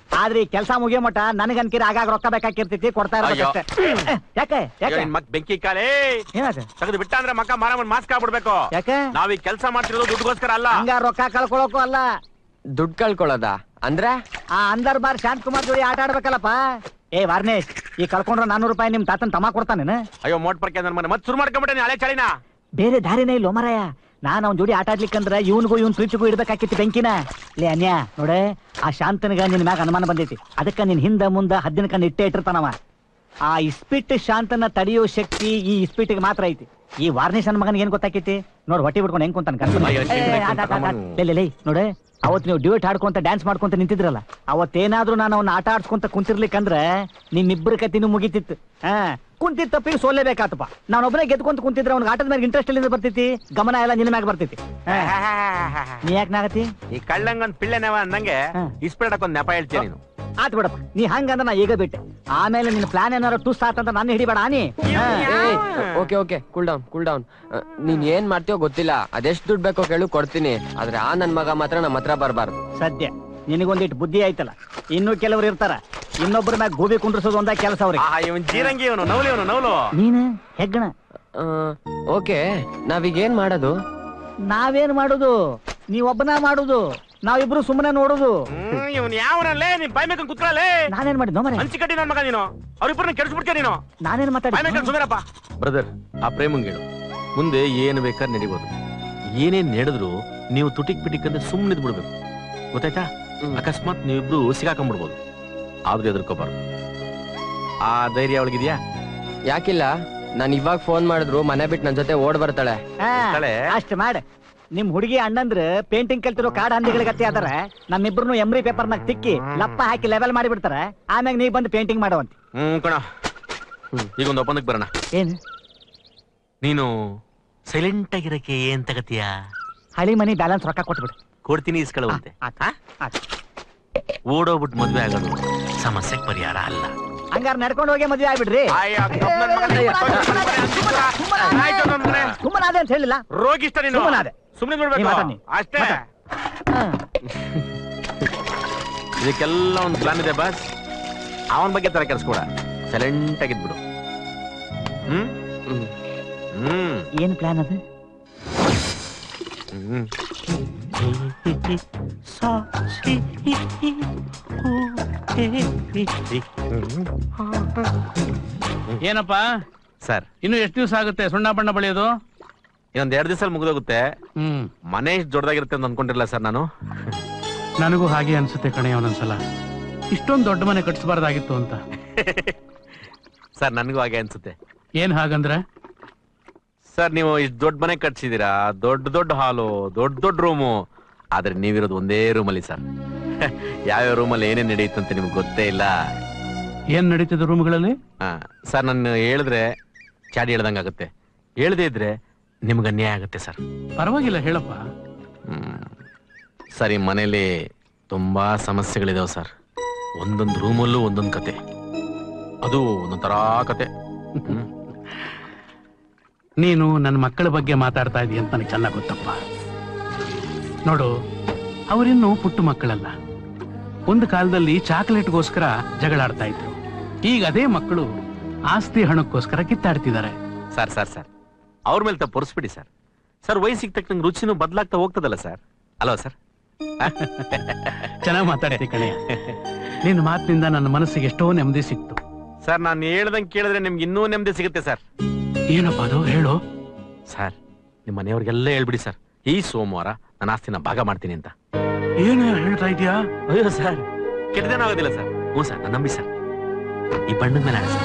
ಆದ್ರೆ ಈ ಕೆಲಸ ಮುಗಿಯೋ ಮಟ ನನಗನ್ಕಿರ ಆಗಾಗ ರೊಕ್ಕ ಬೇಕಾಗಿರ್ತೈತಿ ಕೊಡ್ತಾ ಇರ್ಬೇಕಷ್ಟೇ ಏ, ಯಾಕೆ ಯಾಕೆ ನಿನ್ ಮಕ್ ಬೆಂಕಿ ಕಾಲೇ ಏನಾಯ್ತು ತೆಗೆದು ಬಿಟ್ಟ ಅಂದ್ರೆ ಮಕ್ಕ ಮಾರಮ್ಮನ್ ಮಾಸ್ಕ್ ಆಗ್ಬಿಡ್ಬೇಕು ಯಾಕೆ ನಾವೀಗ ಕೆಲಸ ಮಾಡ್ತಿರೋದು ದುಡ್ಡುಗೋಸ್ಕರ ಅಲ್ಲ ಹಂಗ ರೊಕ್ಕ ಕಳ್ಕೊಳಕ್ಕೂ ಅಲ್ಲ ದುಡ್ಡು ಕಳ್ಕೊಳ್ಳೋದ ಅಂದ್ರೆ ಆ ಅಂದರ್ ಬಾರ್ ಶಾಂತ್ ಕುಮಾರ್ ಜೋಡಿ ಆಟ ಆಡ್ಬೇಕಲ್ಲಪ್ಪ ಏ ವಾರ್ನೇಶ್ ಈ ಕಳ್ಕೊಂಡ್ರೆ ನಾನೂರು ರೂಪಾಯಿ ನಿಮ್ ತಾತನ್ ತಮ್ಮ ಕೊಡ್ತಾನೇನ ಅಯ್ಯೋ ಮೋಟ್ ಪರ್ಕೆ ನನ್ ಮನೆ ಮತ್ತೆ ಶುರು ಮಾಡ್ಕೊಂಬಿಟ್ಟೆ ನೀ ಹಳೆ ಚಳಿನ ಬೇರೆ ದಾರಿನೇ ಇಲ್ಲ ಮರಾಯ ನಾನ್ ಅವ್ನ ಜೋಡಿ ಆಟ ಆಡ್ಲಿಕ್ಕಂದ್ರ ಇವನ್ಗೂ ಇವ್ನ ಪ್ರೀತಿಗೂ ಇಡ್ಬೇಕಾಕಿತ್ತು ಬೆಂಕಿನ ಲೇ ಅನ್ಯ ನೋಡೆ ಆ ಶಾಂತನಿಗ ನಿನ್ ಮ್ಯಾಗ ಅನುಮಾನ ಬಂದೈತಿ ಅದಕ್ಕ ನಿನ್ ಹಿಂದ ಮುಂದ ಹದ್ದಿನ ಕಣ್ಣು ಇಟ್ಟೇ ಇಟ್ಟಿರ್ತಾನವ ಆ ಇಸ್ಪಿಟ್ ಶಾಂತನ ತಡೆಯೋ ಶಕ್ತಿ ಈ ಇಸ್ಪಿಟ್ಗೆ ಮಾತ್ರ ಐತಿ ಈ ವಾರ್ನಿಷ್ ನನ್ನ ಮಗನಿಗೆ ಏನ್ ಗೊತ್ತಾಕೈತಿ ನೋಡ್ ಹೊಟ್ಟಿ ಬಿಡ್ಕೊಂಡು ಹೆಂಗ್ ಕುಂತಾನ ಕರ್ಕೊಂಡ್ ಅಯ್ಯೋ, ಏ, ಏ, ಆಟ್, ಆಟ್, ಆಟ್, ಆಟ್. ಲೇ, ಲೇ, ಲೇ, ನೋಡೆ ಅವತ್ ನೀವು ಡ್ಯೂಟ್ ಹಾಡ್ಕೊಂತ ಡ್ಯಾನ್ಸ್ ಮಾಡ್ಕೊಂತ ನಿಂತಿದ್ರಲ್ಲ ಅವತ್ತೇನಾದ್ರೂ ನಾನು ಅವ್ನ ಆಟ ಆಡ್ಸ್ಕೊಂತ ಕುಂತಿರ್ಲಿಕ್ಕಂದ್ರೆ ನಿಮ್ಮಿಬ್ಬರ ಕತಿನೂ ಮುಗಿತಿತ್ತು ಹಾ ಕುಂತಿದ್ ತಪ್ಪಿಗೆ ಸೋಲೇಬೇಕಾತಪ್ಪ ನಾನೊಬ್ಬನೇ ಗೆದ್ಕೊಂತ ಕುಂತಿದ್ರೆ ಅವ್ನಿಗೆ ಆಟದ ಮೇಲೆ ಇಂಟ್ರೆಸ್ಟ್ ಎಲ್ಲಿಂದ ಬರ್ತೈತಿ ಗಮನ ಎಲ್ಲ ನಿನ್ನ ಮ್ಯಾಗ ಬರ್ತೈತಿ ಹಾ. ನೀ ಯಾಕೆ ನಾಗತಿ ಈ ಕಳ್ಳಂಗನ್ ಪಿಳ್ಳೆನವ ಅಂದಂಗೆ ಇಸ್ಪಿಡಕ್ ಒಂದ್ ನೆಪ ಹೇಳ್ತೀನಿ ನೀನು ಆತ್ ಬಿಡಪ್ಪ ನೀ ಹಂಗಂದ್ರ ನಾ ಈಗ ಬಿಟ್ಟೆ ಆಮೇಲೆ ನಿನ್ನ ಪ್ಲಾನ್ ಏನಾರ ಟೂಸ್ ಆತಂತ ನಾನು ಹಿಡಿಬೇಡ ನೀ ಹಾ. Okay okay cool down cool down ನೀನ್ ಏನ್ ಮಾಡ್ತೀಯೋ ಗೊತ್ತಿಲ್ಲ ಅದೆಷ್ಟ್ ದುಡ್ಡು ಬೇಕೋ ಕೇಳು ಕೊಡ್ತೀನಿ ಆದ್ರೆ ಆ ನನ್ ಮಗ ಮಾತ್ರ ನಮ್ಮ ಹತ್ರ ಬರ್ಬಾರ್ದು ಸದ್ಯ ನಿನಗೊಂದಿಟ್ಟು ಬುದ್ಧಿ ಆಯ್ತಲ್ಲ ಇನ್ನು ಕೆಲವ್ರು ಇರ್ತಾರ ಇನ್ನೊಬ್ಬರ ಮ್ಯಾಗ ಗೂಬಿ ಕುಂಡ್ರಿಸೋದು ಒಂದ ಕೆಲಸ ಅವ್ರಿಗೆ ಆ ಇವನ್ ಜೀರಂಗಿ ಇವನು ನೌಲಿ ಇವನು ನೌಲು ನೀನು ಹೆಗ್ಗಣ ಓಕೆ ನಾವೀಗ ಏನ್ ಮಾಡೋದು ನಾವೇನ್ ಮಾಡುದು ನೀವೊಬ್ಬನ ಮಾಡುದು ನಾವಿಬ್ರು ಸುಮ್ಮನೆ ನೋಡುದು ಇವನ್ ಯಾವನಲ್ಲೇ ನಿನ್ ಬಾಯ್ ಮೇಕನ್ ಕುತ್ಕೊಳ್ಳೇ ನಾನೇನ್ ಮಾಡಿದ್ನೋ ಮರೆ ಹಂಚಿ ಕಟ್ಟಿ ನನ್ ಮಗ ನೀನು ಅವ್ರಿಬ್ಬರನ್ನ ಕೆಡಿಸ್ಬಿಡ್ತೀಯ ನೀನು ನಾನೇನ್ ಬಾಯ್ ಮೇಕನ್ ಮಾತಾಡಿ ಸುಮೇರಪ್ಪ ಬ್ರದರ್ ಆ ಪ್ರೇಮಂಗೇಳು ಮುಂದೆ ಏನು ಬೇಕಾದ್ರೆ ನಡಿಬೋದು ಏನೇನ್ ನಡೆದ್ರು ನೀವು ತುಟಿಕ್ ಪಿಟಿಕ್ ಅಂದ್ರೆ ಸುಮ್ಮನೆ ಬಿಡ್ಬೇಕು ಗೊತ್ತಾಯ್ತಾ ಅಕಸ್ಮಾತ್ ನೀವಿಬ್ರು ಸಿಗಾಕೊಂಡ್ಬಿಡ್ಬೋದು ಆದ್ರೂ ಎದುರ್ಕೋಬಾರ್ದು ಆ ಧೈರ್ಯ ಅವಳಿಗಿದ್ಯಾ ಯಾಕಿಲ್ಲ ನಾನ್ ಇವಾಗ ಫೋನ್ ಮಾಡಿದ್ರು ಮನೆ ಬಿಟ್ಟು ನನ್ ಜೊತೆ ಓಡ್ ಬರ್ತಾಳೆ ಅಷ್ಟ್ ಮಾಡ ನಿಮ್ ಹುಡುಗಿ ಅಣ್ಣಂದ್ರ ಪೇಂಟಿಂಗ್ ಕಲ್ತಿರೋ ಕಾಡ್ ಹಂದಿಗಳಿಗೆ ಅತ್ತಿ ಅದಾರ ನಮ್ಮಿಬ್ರು ಎಮ್ರಿ ಪೇಪರ್ ನಾಗ ತಿಕ್ಕಿ ಲಪ್ಪ ಹಾಕಿ ಲೆವೆಲ್ ಮಾಡಿ ಬಿಡ್ತಾರ ಆಮ್ಯಾಗ ನೀವ್ ಬಂದು ಪೇಂಟಿಂಗ್ ಮಾಡುವಂತ ಹ್ಮ್ ಕಣ ಈಗ ಒಂದು ಒಪ್ಪಂದಕ್ಕೆ ಬರೋಣ ಏನ್ ನೀನು ಸೈಲೆಂಟ್ ಆಗಿರಕ್ಕೆ ಏನ್ ತಗತಿಯ ಹಳಿ ಮನಿ ಬ್ಯಾಲೆನ್ಸ್ ರೊಕ್ಕ ಕೊಟ್ಬಿಡು ಕೊಡ್ತೀನಿ ಇಸ್ಕೊಳ್ಳುವಂತೆ ಓಡೋಗ್ಬಿಟ್ಟು ಮದ್ವೆ ಆಗೋದು ಸಮಸ್ಯೆಗೆ ಪರಿಹಾರ ಅಲ್ಲ ಹಂಗಾರ ನಡ್ಕೊಂಡು ಹೋಗಿ ಮದ್ವೆ ಆಗ್ಬಿಡ್ರಿ ಸುಮ್ಮನೆ ಅದೇ ಅಂತ ಹೇಳಿಲ್ಲ ರೋಗಿಷ್ಟ ನೀನು ಸುಮ್ಮನಾದೆ. ಸುಮ್ಮನೆ ನೀ ಬಿಡ್ಬೇಕು ಮಾತಾಡ್ ನೀ. ಅಷ್ಟೇ ಇದಕ್ಕೆಲ್ಲ ಒಂದು ಪ್ಲಾನ್ ಇದೆ ಬಾಸ್ ಅವನ ಬಗ್ಗೆ ತರ ಕೆಲ್ಸ್ಕೊಡ ಸೈಲೆಂಟ್ ಆಗಿದ್ಬಿಡು ಹ್ಮ್ ಹ್ಮ್ ಏನ್ ಪ್ಲಾನ್ ಅದು ಹ್ಮ್ ಏನಪ್ಪ ಸರ್ ಇನ್ನು ಎಷ್ಟು ದಿವಸ ಆಗುತ್ತೆ ಸುಣ್ಣ ಬಣ್ಣ ಬಳಿಯೋದು ಇನ್ನೊಂದ್ ಎರಡು ದಿವಸ ಮುಗಿದೋಗುತ್ತೆ ಹ್ಮ್ ಮನೆ ಇಷ್ಟ್ ದೊಡ್ಡದಾಗಿರುತ್ತೆ ಅಂತ ಅನ್ಕೊಂಡಿರಲ್ಲ ಸರ್ ನಾನು ನನಗೂ ಹಾಗೆ ಅನ್ಸುತ್ತೆ ಕಣೆ ಒಂದೊಂದ್ಸಲ ಇಷ್ಟೊಂದು ದೊಡ್ಡ ಮನೆ ಕಟ್ಸ್ಬಾರ್ದಾಗಿತ್ತು ಅಂತ ಸರ್ ನನಗೂ ಹಾಗೆ ಅನ್ಸುತ್ತೆ ಏನ್ ಹಾಗಂದ್ರೆ ಸರ್ ನೀವು ಇಷ್ಟು ದೊಡ್ಡ ಮನೆ ಕಟ್ಸಿದೀರಾ ದೊಡ್ಡ ದೊಡ್ಡ ಹಾಲು ದೊಡ್ಡ ದೊಡ್ಡ ರೂಮು ಆದ್ರೆ ನೀವಿರೋದು ಒಂದೇ ರೂಮಲ್ಲಿ ಸರ್ ಯಾವ್ಯಾವ ರೂಮಲ್ಲಿ ಏನೇನ್ ನಡೆಯುತ್ತೆ ಅಂತ ನಿಮ್ಗೆ ಗೊತ್ತೇ ಇಲ್ಲ ಏನ್ ನಡೀತಿದೆ ರೂಮ್ಗಳಲ್ಲಿ ಹಾ ಸರ್ ನಾನು ಹೇಳಿದ್ರೆ ಚಾಡಿ ಹೇಳ್ದಂಗೆ ಆಗುತ್ತೆ ಹೇಳ್ದೇ ಇದ್ರೆ ನಿಮ್ಗೆ ಅನ್ಯಾಯ ಆಗುತ್ತೆ ಸರ್ ಪರವಾಗಿಲ್ಲ ಹೇಳಪ್ಪ ಸರ್ ಈ ಮನೇಲಿ ತುಂಬಾ ಸಮಸ್ಯೆಗಳಿದಾವೆ ಸರ್ ಒಂದೊಂದು ರೂಮಲ್ಲೂ ಒಂದೊಂದು ಕತೆ ಅದು ಒಂದೊಂಥರ ಕತೆ ಹ್ಮ್. ನೀನು ನನ್ನ ಮಕ್ಕಳ ಬಗ್ಗೆ ಮಾತಾಡ್ತಾ ಇದೀಯ ಅಂತ ನನಗೆ ಚೆನ್ನಾಗಿ ಗೊತ್ತಪ್ಪ ನೋಡು ಅವರಿನ್ನೂ ಪುಟ್ಟ ಮಕ್ಕಳಲ್ಲ ಒಂದು ಕಾಲದಲ್ಲಿ ಚಾಕ್ಲೇಟ್ಗೋಸ್ಕರ ಜಗಳಾಡ್ತಾ ಇದ್ರು ಈಗ ಅದೇ ಮಕ್ಕಳು ಆಸ್ತಿ ಹಣಕ್ಕೋಸ್ಕರ ಕಿತ್ತಾಡ್ತಿದ್ದಾರೆ ಸರ್ ಸರ್ ಸರ್ ಅವ್ರ ಮೇಲೆ ತಪ್ಪು ಹೊರಿಸ್ಬಿಡಿ ಸರ್ ಸರ್ ವಯಸ್ಸಿಗೆ ತಕ್ಕಂಗೆ ರುಚಿನೂ ಬದಲಾಗ್ತಾ ಹೋಗ್ತದಲ್ಲ ಸರ್ ಅಲ್ವಾ ಸರ್ ಚೆನ್ನಾಗಿ ಮಾತಾಡ್ತಿ ಕಣೆ ನಿನ್ನ ಮಾತಿನಿಂದ ನನ್ನ ಮನಸ್ಸಿಗೆ ಎಷ್ಟೋ ನೆಮ್ಮದಿ ಸಿಕ್ತು ಸರ್ ನಾನು ಹೇಳ್ದಂಗೆ ಕೇಳಿದ್ರೆ ನಿಮ್ಗೆ ಇನ್ನೂ ನೆಮ್ಮದಿ ಸಿಗುತ್ತೆ ಸರ್ ಏನಪ್ಪ ಅದು ಹೇಳು ಸರ್ ನಿಮ್ಮ ಮನೆಯವ್ರಿಗೆಲ್ಲ ಹೇಳ್ಬಿಡಿ ಸರ್ ಈ ಸೋಮವಾರ ನನ್ನ ಆಸ್ತಿನ ಭಾಗ ಮಾಡ್ತೀನಿ ಅಂತ ಏನು ಹೇಳ್ತಾ ಇದೀಯಾ ಅಯ್ಯೋ ಸರ್ ಕೆಟ್ಟದೇನಾಗೋದಿಲ್ಲ ಸರ್ ಹ್ಞೂ ಸರ್ ನಾನು ನಂಬಿ ಸರ್ ಈ ಬಣ್ಣದ ಮೇಲೆ ಆಡ ಸರ್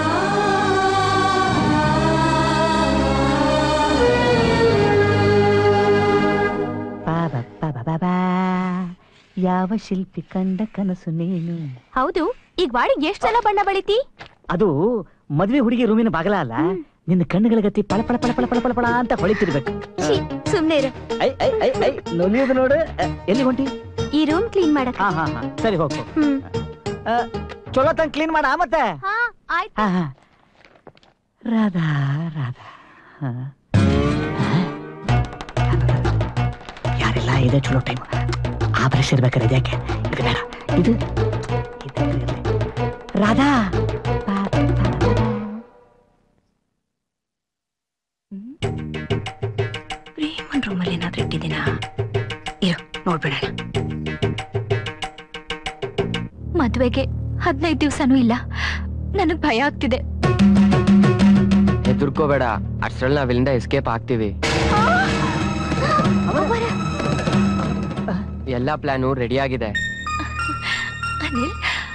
ಪಾಬ ಪಾಬ ಬಾಬಾ. ಯಾವ ಶಿಲ್ಪಿ ಕಂಡ ಕನಸು ನೀನು ಹೌದು ಈಗ ಬಾಡಿಗೆ ಎಷ್ಟ್ ಸಲ ಬಣ್ಣ ಬಳಿತಿ ಅದು ಮದ್ವೆ ಹುಡುಗಿ ರೂಮಿನ ಬಾಗಲ ಅಲ್ಲ ನಿನ್ನ ಕಣ್ಣುಗಳ ಗತಿ ಪಳ ಪಳ ಪಳ ಪಳ ಪಳ ಪಳ ಪಳ ಅಂತ ಹೊಳಿತಿರ್ಬೇಕು ಸುಮ್ನೆ ಇರು ಐ ಐ ಐ ಐ ನೊಲಿಯೋದು ನೋಡು ಅ, ಎಲ್ಲಿ ಹೊಂಟಿ ಈ ರೂಮ್ ಕ್ಲೀನ್ ಮಾಡಕ್ ಹಾ ಹಾ ಹಾ ಸರಿ ಹೋಗು ಹ್ಮ್ ಚಲೋ ತಂಗ್ ಕ್ಲೀನ್ ಮಾಡ ಮತ್ತೆ ಹಾ ಆಯ್ತು ಹಾ ಹಾ ರಾಧಾ ರಾಧಾ ಹಾ. ಯಾರೆಲ್ಲ ಇದೆ ಚಲೋ ಟೈಮ್ ಆ ಬ್ರಷ್ ಇರ್ಬೇಕಾರೆ ಇದ್ಯಾಕೆ ಇದು ಬೇಡ ಇದು ರಾಧಾ ಪ್ರೇಮನ್ ರೂಮಲ್ಲಿ ಏನಾದ್ರೂ ಇಟ್ಟಿದ್ದೀನಾ ಇರು ನೋಡ್ಬಿಡೋಣ ಮದ್ವೆಗೆ ಹದಿನೈದು ದಿವ್ಸನೂ ಇಲ್ಲ ನನಗ್ ಭಯ ಆಗ್ತಿದೆ ಹೆದರ್ಕೋಬೇಡ ಅಷ್ಟ್ರಲ್ಲಿ ನಾವಿಲ್ಲಿಂದ ಎಸ್ಕೇಪ್ ಆಗ್ತೀವಿ ಎಲ್ಲ ಪ್ಲಾನು ರೆಡಿ ಆಗಿದೆ ಅನಿಲ್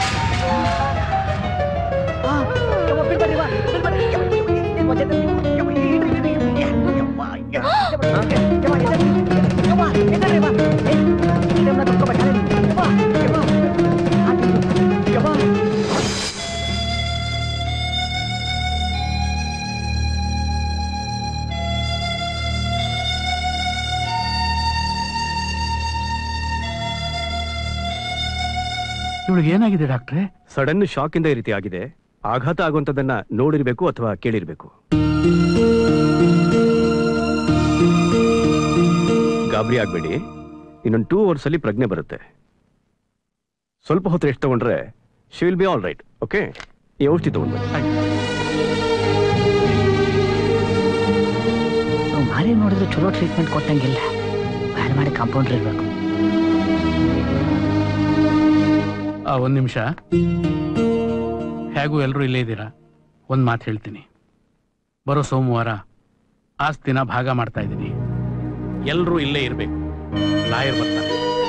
ಇವಳಿಗೆ ಏನಾಗಿದೆ ಡಾಕ್ಟ್ರೆ ಸಡನ್ ಶಾಕ್ ಇಂದ ಈ ರೀತಿ ಆಗಿದೆ ಆಘಾತ ಆಗುವಂತದನ್ನ ನೋಡಿರ್ಬೇಕು ಅಥವಾ ಕೇಳಿರ್ಬೇಕು ಗಾಬರಿ ಆಗ್ಬೇಡಿ ಇನ್ನೊಂದು ಟೂ ಅವರ್ಸ್ ಅಲ್ಲಿ ಪ್ರಜ್ಞೆ ಬರುತ್ತೆ ಸ್ವಲ್ಪ ಹೊತ್ತು ರೆಸ್ಟ್ ತಗೊಂಡ್ರೆ she will be all right okay ಈ ಔಷಧಿ ತಗೊಂಡ್ಬನ್ನಿ ಮಾರಿ ನೋಡಿದ್ರೆ ಚಲೋ ಟ್ರೀಟ್ಮೆಂಟ್ ಕೊಟ್ಟಂಗಿಲ್ಲ ಬ್ಯಾನ್ ಮಾಡಿ ಕಾಂಪೌಂಡರ್ ಇರ್ಬೇಕು ಆ ಒಂದ್ ನಿಮಿಷ ಹೇಗೂ ಎಲ್ಲರೂ ಇಲ್ಲೇ ಇದ್ದೀರಾ ಒಂದ್ ಮಾತು ಹೇಳ್ತೀನಿ ಬರೋ ಸೋಮವಾರ ಆಸ್ತಿನ ಭಾಗ ಮಾಡ್ತಾ ಇದ್ದೀನಿ ಎಲ್ಲರೂ ಇಲ್ಲೇ ಇರಬೇಕು ಲಾಯರ್ ಬರ್ತಾರೆ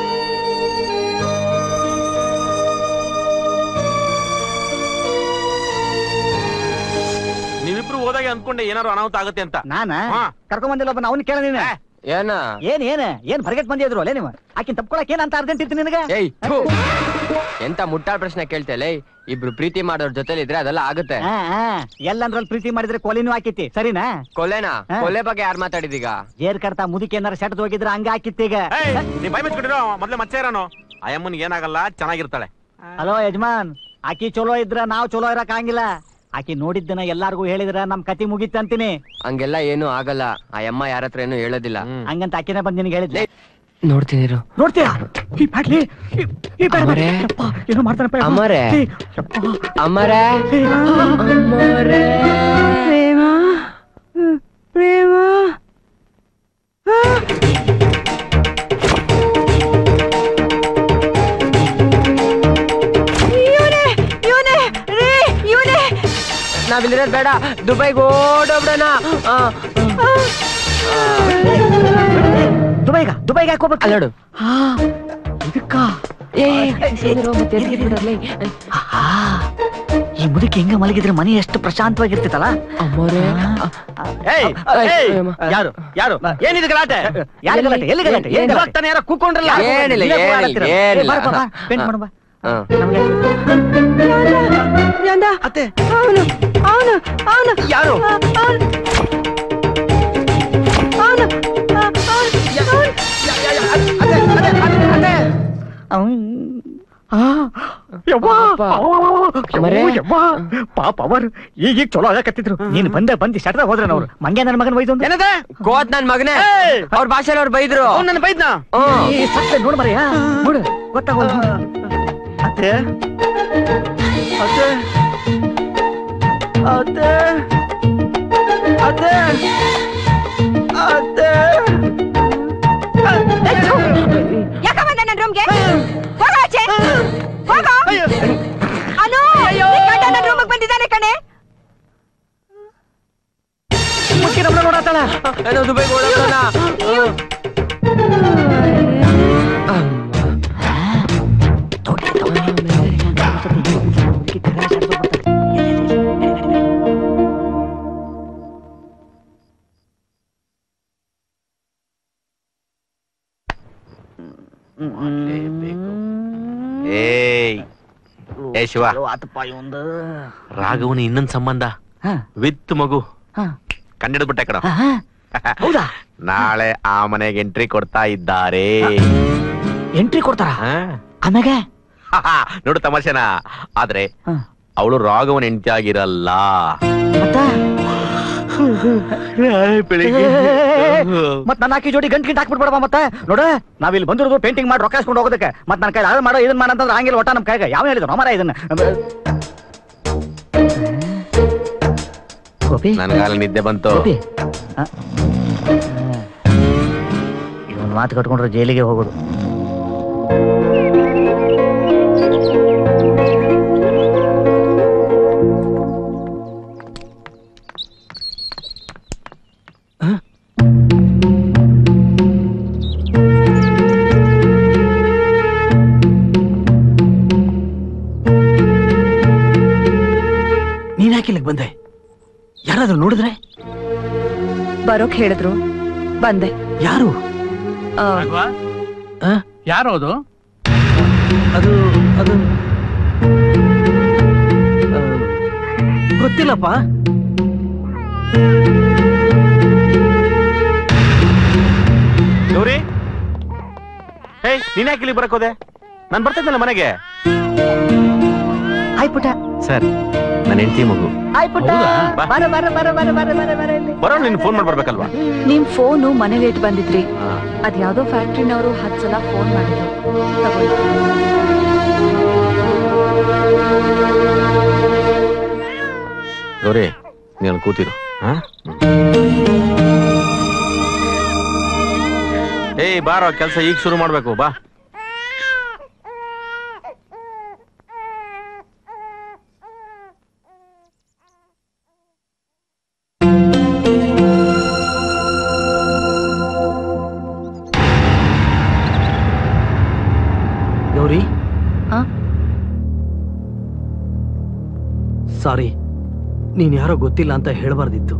ನೀವಿಬ್ರು ಹೋದಾಗ ಅಂದ್ಕೊಂಡೆ ಏನಾರು ಅನಾಹುತ ಆಗತ್ತೆ ಅಂತ ನಾನ ಹಾ. ಕರ್ಕೊಂಡ್ ಬಂದಿಲ್ಲ ಒಬ್ಬ ಅವನು ಕೇಳ ನೀನು ಏನ ಏನ್ ಏನ್ ಏನ್ ಹೊರಗೆಟ್ ಬಂದಿದ್ರು ಅಲ್ಲೇ ನೀವು ಆಕಿನ್ ತಪ್ಕೊಳಕ್ ಏನ್ ಅಂತ ಅರ್ಜೆಂಟ್ ಇತ್ತು ನಿನಗೆ ಏಯ್ ಥು. ಎಂತ ಮುಟ್ಟಾಳ್ ಪ್ರಶ್ನೆ ಕೇಳ್ತೇಲೆ ಇಬ್ರು ಪ್ರೀತಿ ಮಾಡೋರ್ ಜೊತೆಲಿ ಇದ್ರೆ ಅದೆಲ್ಲ ಆಗುತ್ತೆ ಆ, ಆ, ಎಲ್ಲಂದ್ರಲ್ಲಿ ಪ್ರೀತಿ ಮಾಡಿದ್ರೆ ಕೊಲಿನೂ ಹಾಕಿತಿ ಸರಿನಾ ಕೊಲೆನಾ ಹಾ. ಕೊಲೆ ಬಗ್ಗೆ ಯಾರು ಮಾತಾಡಿದೀಗ ಜೇರ್ ಕರ್ತಾ ಮುದುಕಿ ಏನಾರ ಸೆಟ್ದು ಹೋಗಿದ್ರೆ ಹಂಗ ಹಾಕಿತ್ತೀಗ ಏಯ್, ನೀ ಬಾಯ್ ಮುಚ್ಕೊಂಡಿರೋ ಮೊದ್ಲೇ ಮಚ್ಚ ಇರೋನು ಅಯ್ಯಮ್ಮನ್ಗೆ ಏನಾಗಲ್ಲ ಚೆನ್ನಾಗಿರ್ತಾಳೆ ಹಲೋ ಯಜಮಾನ್ ಆಕಿ ಚಲೋ ಇದ್ರ ನಾವ್ ಚಲೋ ಇರಕ್ ಆಗಿಲ್ಲ ಆಕಿ ನೋಡಿದ್ದನ ಎಲ್ಲಾರ್ಗೂ ಹೇಳಿದ್ರ ನಮ್ ಕತಿ ಮುಗೀತ್ ಅಂತೀನಿ ಹಂಗೆಲ್ಲ ಏನು ಆಗಲ್ಲ ಆ ಅಮ್ಮ ಯಾರ ಹತ್ರ ಏನು ಹೇಳೋದಿಲ್ಲ ಹಂಗಂತ ಆಕಿನೇ ಬಂದ್ ನಿನಗೆ ಹೇಳಿದ್ಲೆ ನೋಡ್ತೀನಿ ಇರು. ನೋಡ್ತೀಯಾ ಈ ಬ್ಯಾಟ್ಲಿ ಈ- ಈ ಬ್ಯಾಟ್ಲಿ. ಅಮರೇ. ಯಪ್ಪ, ಏನೋ ಮಾಡ್ತಾನಪ್ಪ ಇವ್ನು. ಅಮರೇ. ಏ, ಯಪ್ಪ. ಅಮರೇ. ಏ, ಅಮರೇ. ಪ್ರೇಮ ಪ್ರೇಮ ಇವನೇ ಇವನೇ ರೇ ಇವನೇ ನಾವಿಲ್ಲಿರೋದ್ ಬೇಡ ದುಬೈಗೆ ಓಡೋಗ್ಬಿಡೋಣ ಆ, ದುಬೈಗ ದುಬೈಗೆ ಯಾಕೆ ಹೋಗ್ಬೇಕು ಅಲ್ಲೋಡು ಹಾ ಇದಕ್ಕ ಆಹಾ, ಈ ಮುದುಕಿ ಹೆಂಗ ಮಲಗಿದ್ರೆ ಮನೆ ಎಷ್ಟು ಪ್ರಶಾಂತವಾಗಿರ್ತಿತ್ತಲ್ಲ ಅಮ್ಮೋರೆ ಏಯ್, ಏಯ್, ಯಾರು ಯಾರು ಏನಿದೆ ಗಲಾಟೆ ಯಾರು ಗಲಾಟೆ? ಎಲ್ಲಿ ಗಲಾಟೆ? ಏನ್ ಗಲಾಟೆ? ಇವಾಗ ತಾನೇ ಯಾರೋ ಕೂತ್ಕೊಂಡ್ರಲ್ಲ ಏನಿಲ್ಲ ನೀವೇ ಏನಿಲ್ಲ ಕೂಗಾಡ್ತೀರ. ಏ, ಏನಿಲ್ಲ ಬಾರಪ್ಪ, ಬಾ, ಪೇಂಟ್ ಮಾಡು ಬಾ. ಹಾ. ನಂದ ಅತ್ತೆ ಅವನು ಅವನು ಅವನು ಯಾರು ಅವನು ಅವನು ಅವ್ನ್. ಆ, ಯವ್ವಾ. ಪಾಪ. ಮರೆ. ಓ, ಯವ್ವಾ. ಪಾಪ ಅವರು ಈಗೀಗ ಚಲೋ ಆಗಕತ್ತಿದ್ರು ನೀನ್ ಬಂದೆ ಬಂದಿ ಶಟ್ರ ಹೋದ್ರೆ ಅವ್ರು ಮಂಗೆ ನನ್ನ ಮಗನ ವಯಸ್ಸು ಏನದ ಕೋತ್ ನನ್ ಮಗನೇ ಏಯ್! ಅವ್ರ ಭಾಷೆಲಿ ಅವ್ರು ಬೈದ್ರು ಅವ್ನು ನನ್ನ ಬೈದ್ನ ಹ್ಮ್. ಸತ್ತೆ ನೋಡ್ ಮರಿಯ ನೋಡು ಗೊತ್ತಾಗೋದು ಅತ್ತೆ ಅತ್ತೆ ಅತ್ತೆ ಅತ್ತೆ ಅತ್ತೆ ಯಾಕ ಬಂದ ನನ್ನ ರೂಮ್ಗೆ ಹೋಗ ಆಚೆ ಹೋಗ ಅನು ನನ್ನ ರೂಮಿಗೆ ಬಂದಿದ್ದಾನೆ ಕಣೆ ಮುಚ್ಚಿ ನಮ್ಮನ್ನ ನೋಡತ್ತಾಳ ಏನೋ ದುಬೈಗೆ ಓಡೋಗ್ಬಿಡೋಣ ಏಯ್ ಏ ಶಿವ ಆತಪ್ಪ ಇವಂದು ರಾಘವನ ಇನ್ನೊಂದ್ ಸಂಬಂಧ ಹಾ. ವಿತ್ ಮಗು ಹಾ. ಕಂಡಿಡ್ಬಿಟ್ಟೆ ಕಣ ಹಾ, ಹೌದಾ ನಾಳೆ ಆ ಮನೆಗೆ ಎಂಟ್ರಿ ಕೊಡ್ತಾ ಇದ್ದಾರೆ ಎಂಟ್ರಿ ಕೊಡ್ತಾರ ಹಾ. ಆಮ್ಯಾಗೆ ನೋಡು ತಮಾಷೆನ ಆದ್ರೆ ಹಾ. ಅವಳು ರಾಘವನ್ ಹೆಂಡತಿ ಆಗಿರಲ್ಲ ಮತ್ತ ಬೆಳಿಗ್ಗೆ ಮತ್ ನನ್ನ ಹಾಕಿ ಜೋಡಿ ಗಂಟ್ ಗಿಂಟ್ ಹಾಕ್ಬಿಡ್ಬೇಡಪ್ಪ ಮತ್ತೆ ನೋಡ ನಾವಿಲ್ಲಿ ಬಂದಿರೋದು ಪೇಂಟಿಂಗ್ ಮಾಡಿ ರೊಕ್ಕ ಇಸ್ಕೊಂಡು ಹೋಗೋದಕ್ಕೆ ಮತ್ ನನ್ನ ಕೈ ಅದು ಮಾಡೋ ಇದನ್ನ ಮಾಡಂತಂದ್ರೆ ಹಂಗಿಲ್ಲ ಒಟ್ಟ ನಮ್ ಕೈಗೆ ಯಾವ ಹೇಳಿದ್ರು ಮರ ಇದನ್ನ ಗೋಪಿ ನನ್ಗಾಲ ನಿದ್ದೆ ಬಂತು ಗೋಪಿ ಇವನ್ ಮಾತು ಕಟ್ಕೊಂಡ್ರೆ ಜೈಲಿಗೆ ಹೋಗೋದು ನೀನ್ ಯಾಕೆ ಇಲ್ಲಿಗೆ ಬಂದೆ ಯಾರಾದ್ರೂ ನೋಡಿದ್ರೆ ಬರೋಕ್ ಹೇಳಿದ್ರು ಬಂದೆ ಯಾರು ಆ, ಯಾರು ಅದು ಅದು ಅದು ಆ, ಗೊತ್ತಿಲ್ಲಪ್ಪ ಗೌರಿ ಹೇ ನೀನ್ ಯಾಕೆ ಇಲ್ಲಿ ಬರಕ್ ಹೋದೆ ನಾನ್ ಬರ್ತಿದ್ದಲ್ಲ ಮನೆಗೆ ಆಯ್ ಪುಟ ಸರ್ ನನ್ನ ಹೆಂಡತಿ ಮಗು ಆಯ್ ಪುಟ ಬರ ಬರ ಬರ ಬರ ಬರ ಬರ ಬರ ಇಲ್ಲಿ ಬರೋ ನೀನ್ ಫೋನ್ ಮಾಡಿ ಬರ್ಬೇಕಲ್ವಾ ನಿಮ್ ಫೋನು ಮನೇಲಿ ಇಟ್ಟು ಬಂದಿದ್ರಿ ಅದ್ ಯಾವ್ದೋ ಫ್ಯಾಕ್ಟ್ರಿನವರು ಹತ್ ಸಲ ಫೋನ್ ಮಾಡಿದ್ರು ತಗೊಳ್ಳಿ. ಗೌರಿ ನೀನು ಕೂತಿರು ಹಾ ಏಯ್ ಬಾರೋ ಕೆಲಸ ಈಗ ಶುರು ಮಾಡ್ಬೇಕು ಬಾ ಗೌರಿ ಆ? ಸಾರಿ ನೀನ್ ಯಾರೋ ಗೊತ್ತಿಲ್ಲ ಅಂತ ಹೇಳ್ಬಾರ್ದಿತ್ತು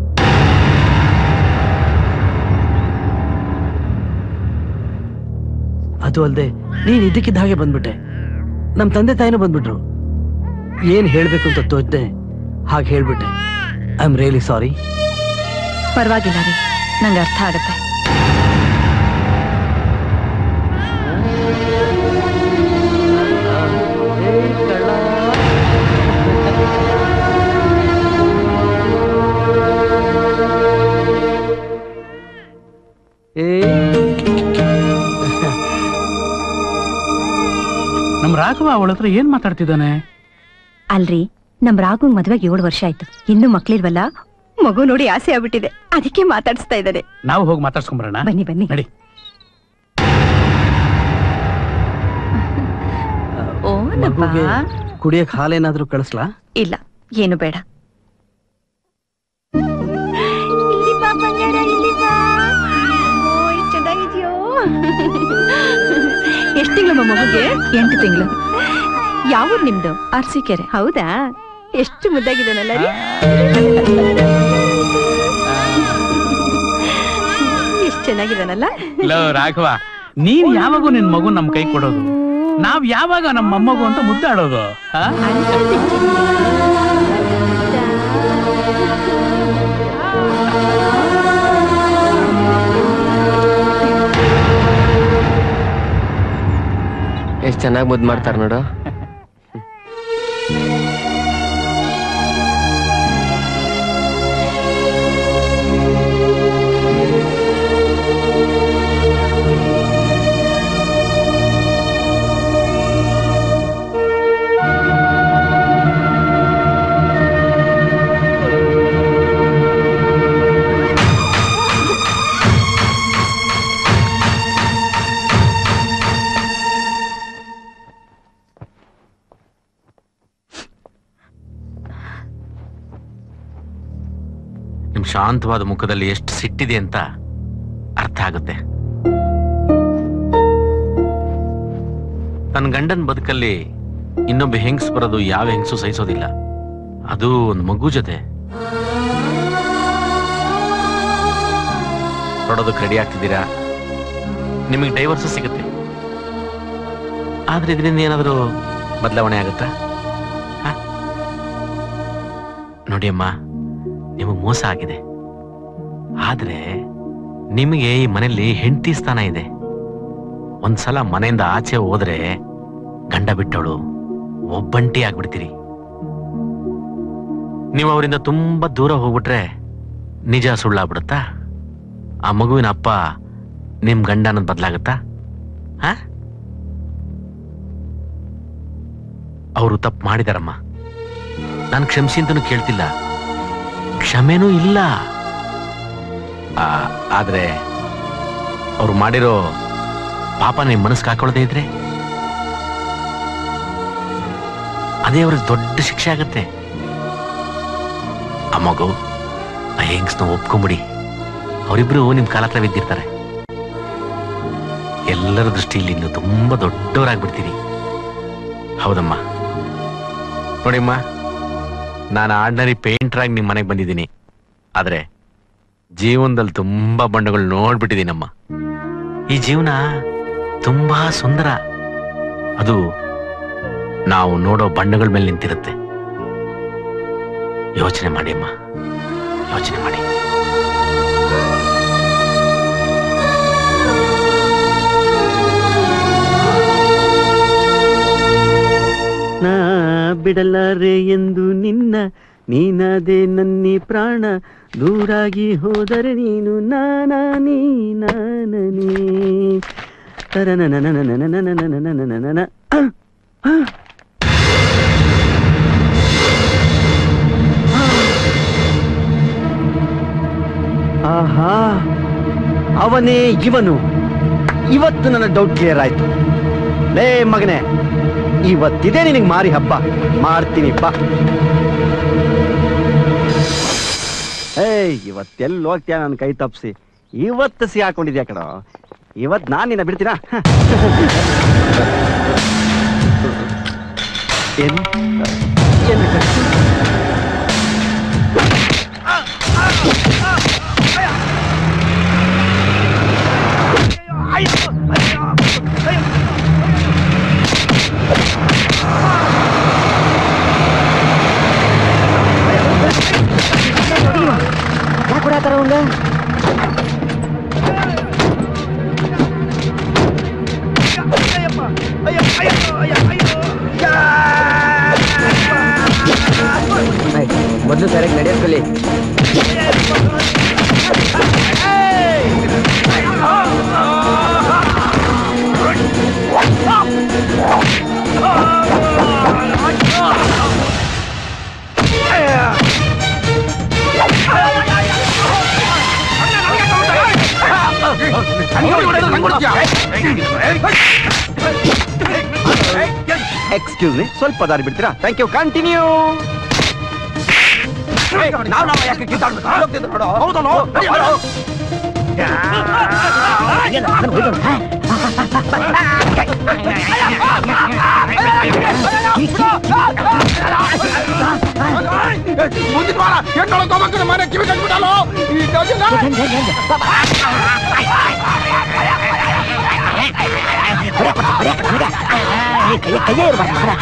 ಅದು ಅಲ್ದೆ ನೀನ್ ಇದಕ್ಕಿದ್ದ ಹಾಗೆ ಬಂದ್ಬಿಟ್ಟೆ ನಮ್ ತಂದೆ ತಾಯಿನೂ ಬಂದ್ಬಿಟ್ರು ಏನ್ ಹೇಳ್ಬೇಕು ಅಂತ ತೋಚ್ದೆ ಹಾಗೆ ಹೇಳ್ಬಿಟ್ಟೆ ಐ ಆಮ್ ರಿಯಲಿ ಸಾರಿ ಪರವಾಗಿಲ್ಲ ರೀ ನಂಗೆ ಅರ್ಥ ಆಗತ್ತೆ ನಮ್ ರಾಘವ ಅವಳ ಹತ್ರ ಏನ್ ಮಾತಾಡ್ತಿದ್ದಾನೆ ಅಲ್ರಿ ನಮ್ ರಾಘು ಮದ್ವೆಗೆ ಏಳು ವರ್ಷ ಆಯ್ತು ಇನ್ನು ಮಕ್ಳಿಲ್ವಲ್ಲ ಮಗು ನೋಡಿ ಆಸೆ ಆಗ್ಬಿಟ್ಟಿದೆ ಅದಕ್ಕೆ ಮಾತಾಡಿಸ್ತಾ ಇದ್ದಾರೆ ನಾವು ಹೋಗಿ ಮಾತಾಡ್ಸ್ಕೊಂಬರೋಣ ಬನ್ನಿ ಬನ್ನಿ ನಡಿ ಮಗುಗೆ ಕುಡಿಯಕ್ ಹಾಲೇನಾದ್ರೂ ಕಳಿಸ್ಲಾ ಇಲ್ಲ ಏನು ಬೇಡ ಇಲ್ಲಿ ಬಾ ಬಂಗಾರ ಇಲ್ಲಿ ಬಾ ಓ, ಎಷ್ಟ್ ಚೆನ್ನಾಗಿದ್ಯೋ ಎಷ್ಟ್ ತಿಂಗಳು ಮಗುಗೆ ಎಂಟು ತಿಂಗಳು ಯಾವ ಊರ್ ನಿಮ್ದು ಅರ್ಸಿಕೆರೆ ಹೌದಾ ಎಷ್ಟು ಮುದ್ದಾಗಿದ್ದಾನಲ್ಲ ರೀ ಎಷ್ಟ್ ಚೆನ್ನಾಗಿದ್ದಾನಲ್ಲ ಲೋ ರಾಘವ ನೀನ್ ಯಾವಾಗೂ ನಿನ್ ಮಗು ನಮ್ ಕೈ ಕೊಡೋದು ನಾವ್ ಯಾವಾಗ ನಮ್ಮ ಮೊಮ್ಮಗು ಅಂತ ಮುದ್ದಾಡೋದು ಆ? ಎಷ್ಟ್ ಚೆನ್ನಾಗಿ ಮುದ್ದು ಮಾಡ್ತಾರ ನೋಡು ನಿಮ್ ಶಾಂತವಾದ ಮುಖದಲ್ಲಿ ಎಷ್ಟು ಸಿಟ್ಟಿದೆ ಅಂತ ಅರ್ಥ ಆಗುತ್ತೆ ತನ್ನ ಗಂಡನ ಬದುಕಲ್ಲಿ ಇನ್ನೊಬ್ಬ ಹೆಂಗ್ಸ್ ಬರೋದು ಯಾವ ಹೆಂಗ್ಸು ಸಹಿಸೋದಿಲ್ಲ ಅದು ಒಂದು ಮಗು ಜೊತೆ ಕೊಡೋದಕ್ಕೆ ರೆಡಿ ಆಗ್ತಿದ್ದೀರಾ ನಿಮಗೆ ಡೈವರ್ಸ್ ಸಿಗುತ್ತೆ ಆದ್ರೆ ಇದರಿಂದ ಏನಾದರೂ ಬದಲಾವಣೆ ಆಗುತ್ತಾ ಹ? ನೋಡಿ ಅಮ್ಮ ನಿಮಗೆ ಮೋಸ ಆಗಿದೆ ಆದ್ರೆ ನಿಮಗೆ ಈ ಮನೆಯಲ್ಲಿ ಹೆಂಡತಿ ಸ್ಥಾನ ಇದೆ ಒಂದ್ಸಲ ಮನೆಯಿಂದ ಆಚೆ ಹೋದ್ರೆ ಗಂಡ ಬಿಟ್ಟವಳು ಒಬ್ಬಂಟಿ ಆಗ್ಬಿಡ್ತೀರಿ ನೀವು ಅವರಿಂದ ತುಂಬಾ ದೂರ ಹೋಗ್ಬಿಟ್ರೆ ನಿಜ ಸುಳ್ಳಾಗ್ಬಿಡುತ್ತಾ ಆ ಮಗುವಿನ ಅಪ್ಪ ನಿಮ್ ಗಂಡ ಅನ್ನೋದು ಬದಲಾಗುತ್ತಾ ಹ ಅವರು ತಪ್ಪು ಮಾಡಿದಾರಮ್ಮ ನಾನು ಕ್ಷಮಿಸಿ ಅಂತನೂ ಕೇಳ್ತಿಲ್ಲ ಕ್ಷಮೆನೂ ಇಲ್ಲ ಆ, ಆದ್ರೆ ಅವ್ರು ಮಾಡಿರೋ ಪಾಪ ನಿಮ್ ಮನಸ್ಸಿಗೆ ಹಾಕೊಳ್ಳದೆ ಇದ್ರೆ ಅದೇ ಅವ್ರಿಗೆ ದೊಡ್ಡ ಶಿಕ್ಷೆ ಆಗತ್ತೆ ಆ ಮಗು ಆ ಹೆಂಗ್ಸ್ನ ಒಪ್ಕೊಂಬಿಡಿ ಅವರಿಬ್ರು ನಿಮ್ ಕಾಲ ಹತ್ರ ಬಿದ್ದಿರ್ತಾರೆ ಎಲ್ಲರ ದೃಷ್ಟಿಯಲ್ಲಿ ಇನ್ನು ತುಂಬಾ ದೊಡ್ಡವರಾಗ್ಬಿಡ್ತೀರಿ ಹೌದಮ್ಮ ನೋಡಿಮ್ಮ ನಾನು ಆರ್ಡಿನರಿ ಪೇಂಟರ್ ಆಗಿ ನಿಮ್ಮ ಮನೆಗೆ ಬಂದಿದ್ದೀನಿ ಆದ್ರೆ ಜೀವನದಲ್ಲಿ ತುಂಬಾ ಬಣ್ಣಗಳು ನೋಡ್ಬಿಟ್ಟಿದ್ದೀನಮ್ಮ ಈ ಜೀವನ ತುಂಬಾ ಸುಂದರ ಅದು ನಾವು ನೋಡೋ ಬಣ್ಣಗಳ ಮೇಲೆ ನಿಂತಿರುತ್ತೆ ಯೋಚನೆ ಮಾಡಿ ಅಮ್ಮ ಯೋಚನೆ ಮಾಡಿ ನಾ ಬಿಡಲಾರೆ ಎಂದು ನಿನ್ನ ನೀನದೇ ನನ್ನಿ ಪ್ರಾಣ ದೂರಾಗಿ ಹೋದರೆ ನೀನು ನಾನಾ ನೀ ನಾನನೇ ತರನನನನನನನನನನನನನನನನ. ಅಹ್, ಅಹ್. ಆಹಾ ಅವನೇ ಇವನು ಇವತ್ತು ನನ್ನ ಡೌಟ್ ಕ್ಲಿಯರ್ ಆಯ್ತು ಲೇ ಮಗನೇ ಇವತ್ತಿದೆ ನಿನಗೆ ಮಾರಿ ಹಬ್ಬ ಮಾಡ್ತೀನಿ ಬಾ ಏಯ್ ಇವತ್ತೆಲ್ಲಿ ಹೋಗ್ತೀಯ ನನ್ನ ಕೈ ತಪ್ಸಿ ಇವತ್ತು ಸಿ ಹಾಕೊಂಡಿದ್ಯಾ ಕಣ ಇವತ್ತು ನಾನು ನಿನ್ನ ಬಿಡ್ತೀನಾ ಏನು ಏನು ಯಾಕೆ ಕೊಡಾತಾರ ಅವಂಗ ಮೊದಲು ಸರಿಯಾಗಿ ನಡೆಯೋದ್ ಕಲಿ ಎಕ್ಸ್ಕ್ಯೂಸ್ ಮೀ ಸ್ವಲ್ಪ ದಾರಿ ಬಿಡ್ತೀರಾ ಥ್ಯಾಂಕ್ ಯು ಕಂಟಿನ್ಯೂ ನಾವು ನಾವು ಯಾಕೆ ಮುಂದಿನ ವಾರ ಹೆಣ್ಣೊಳಗೆ ಹೋಗ್ಬೇಕು ಮನೆ ಕಿವಿ ಕಟ್ಬಿಟ್ಟಲ್ಲೋ ಈ ಡಜನ್ ಕೈಯೇ ಇರ್ಬಾರ್ದು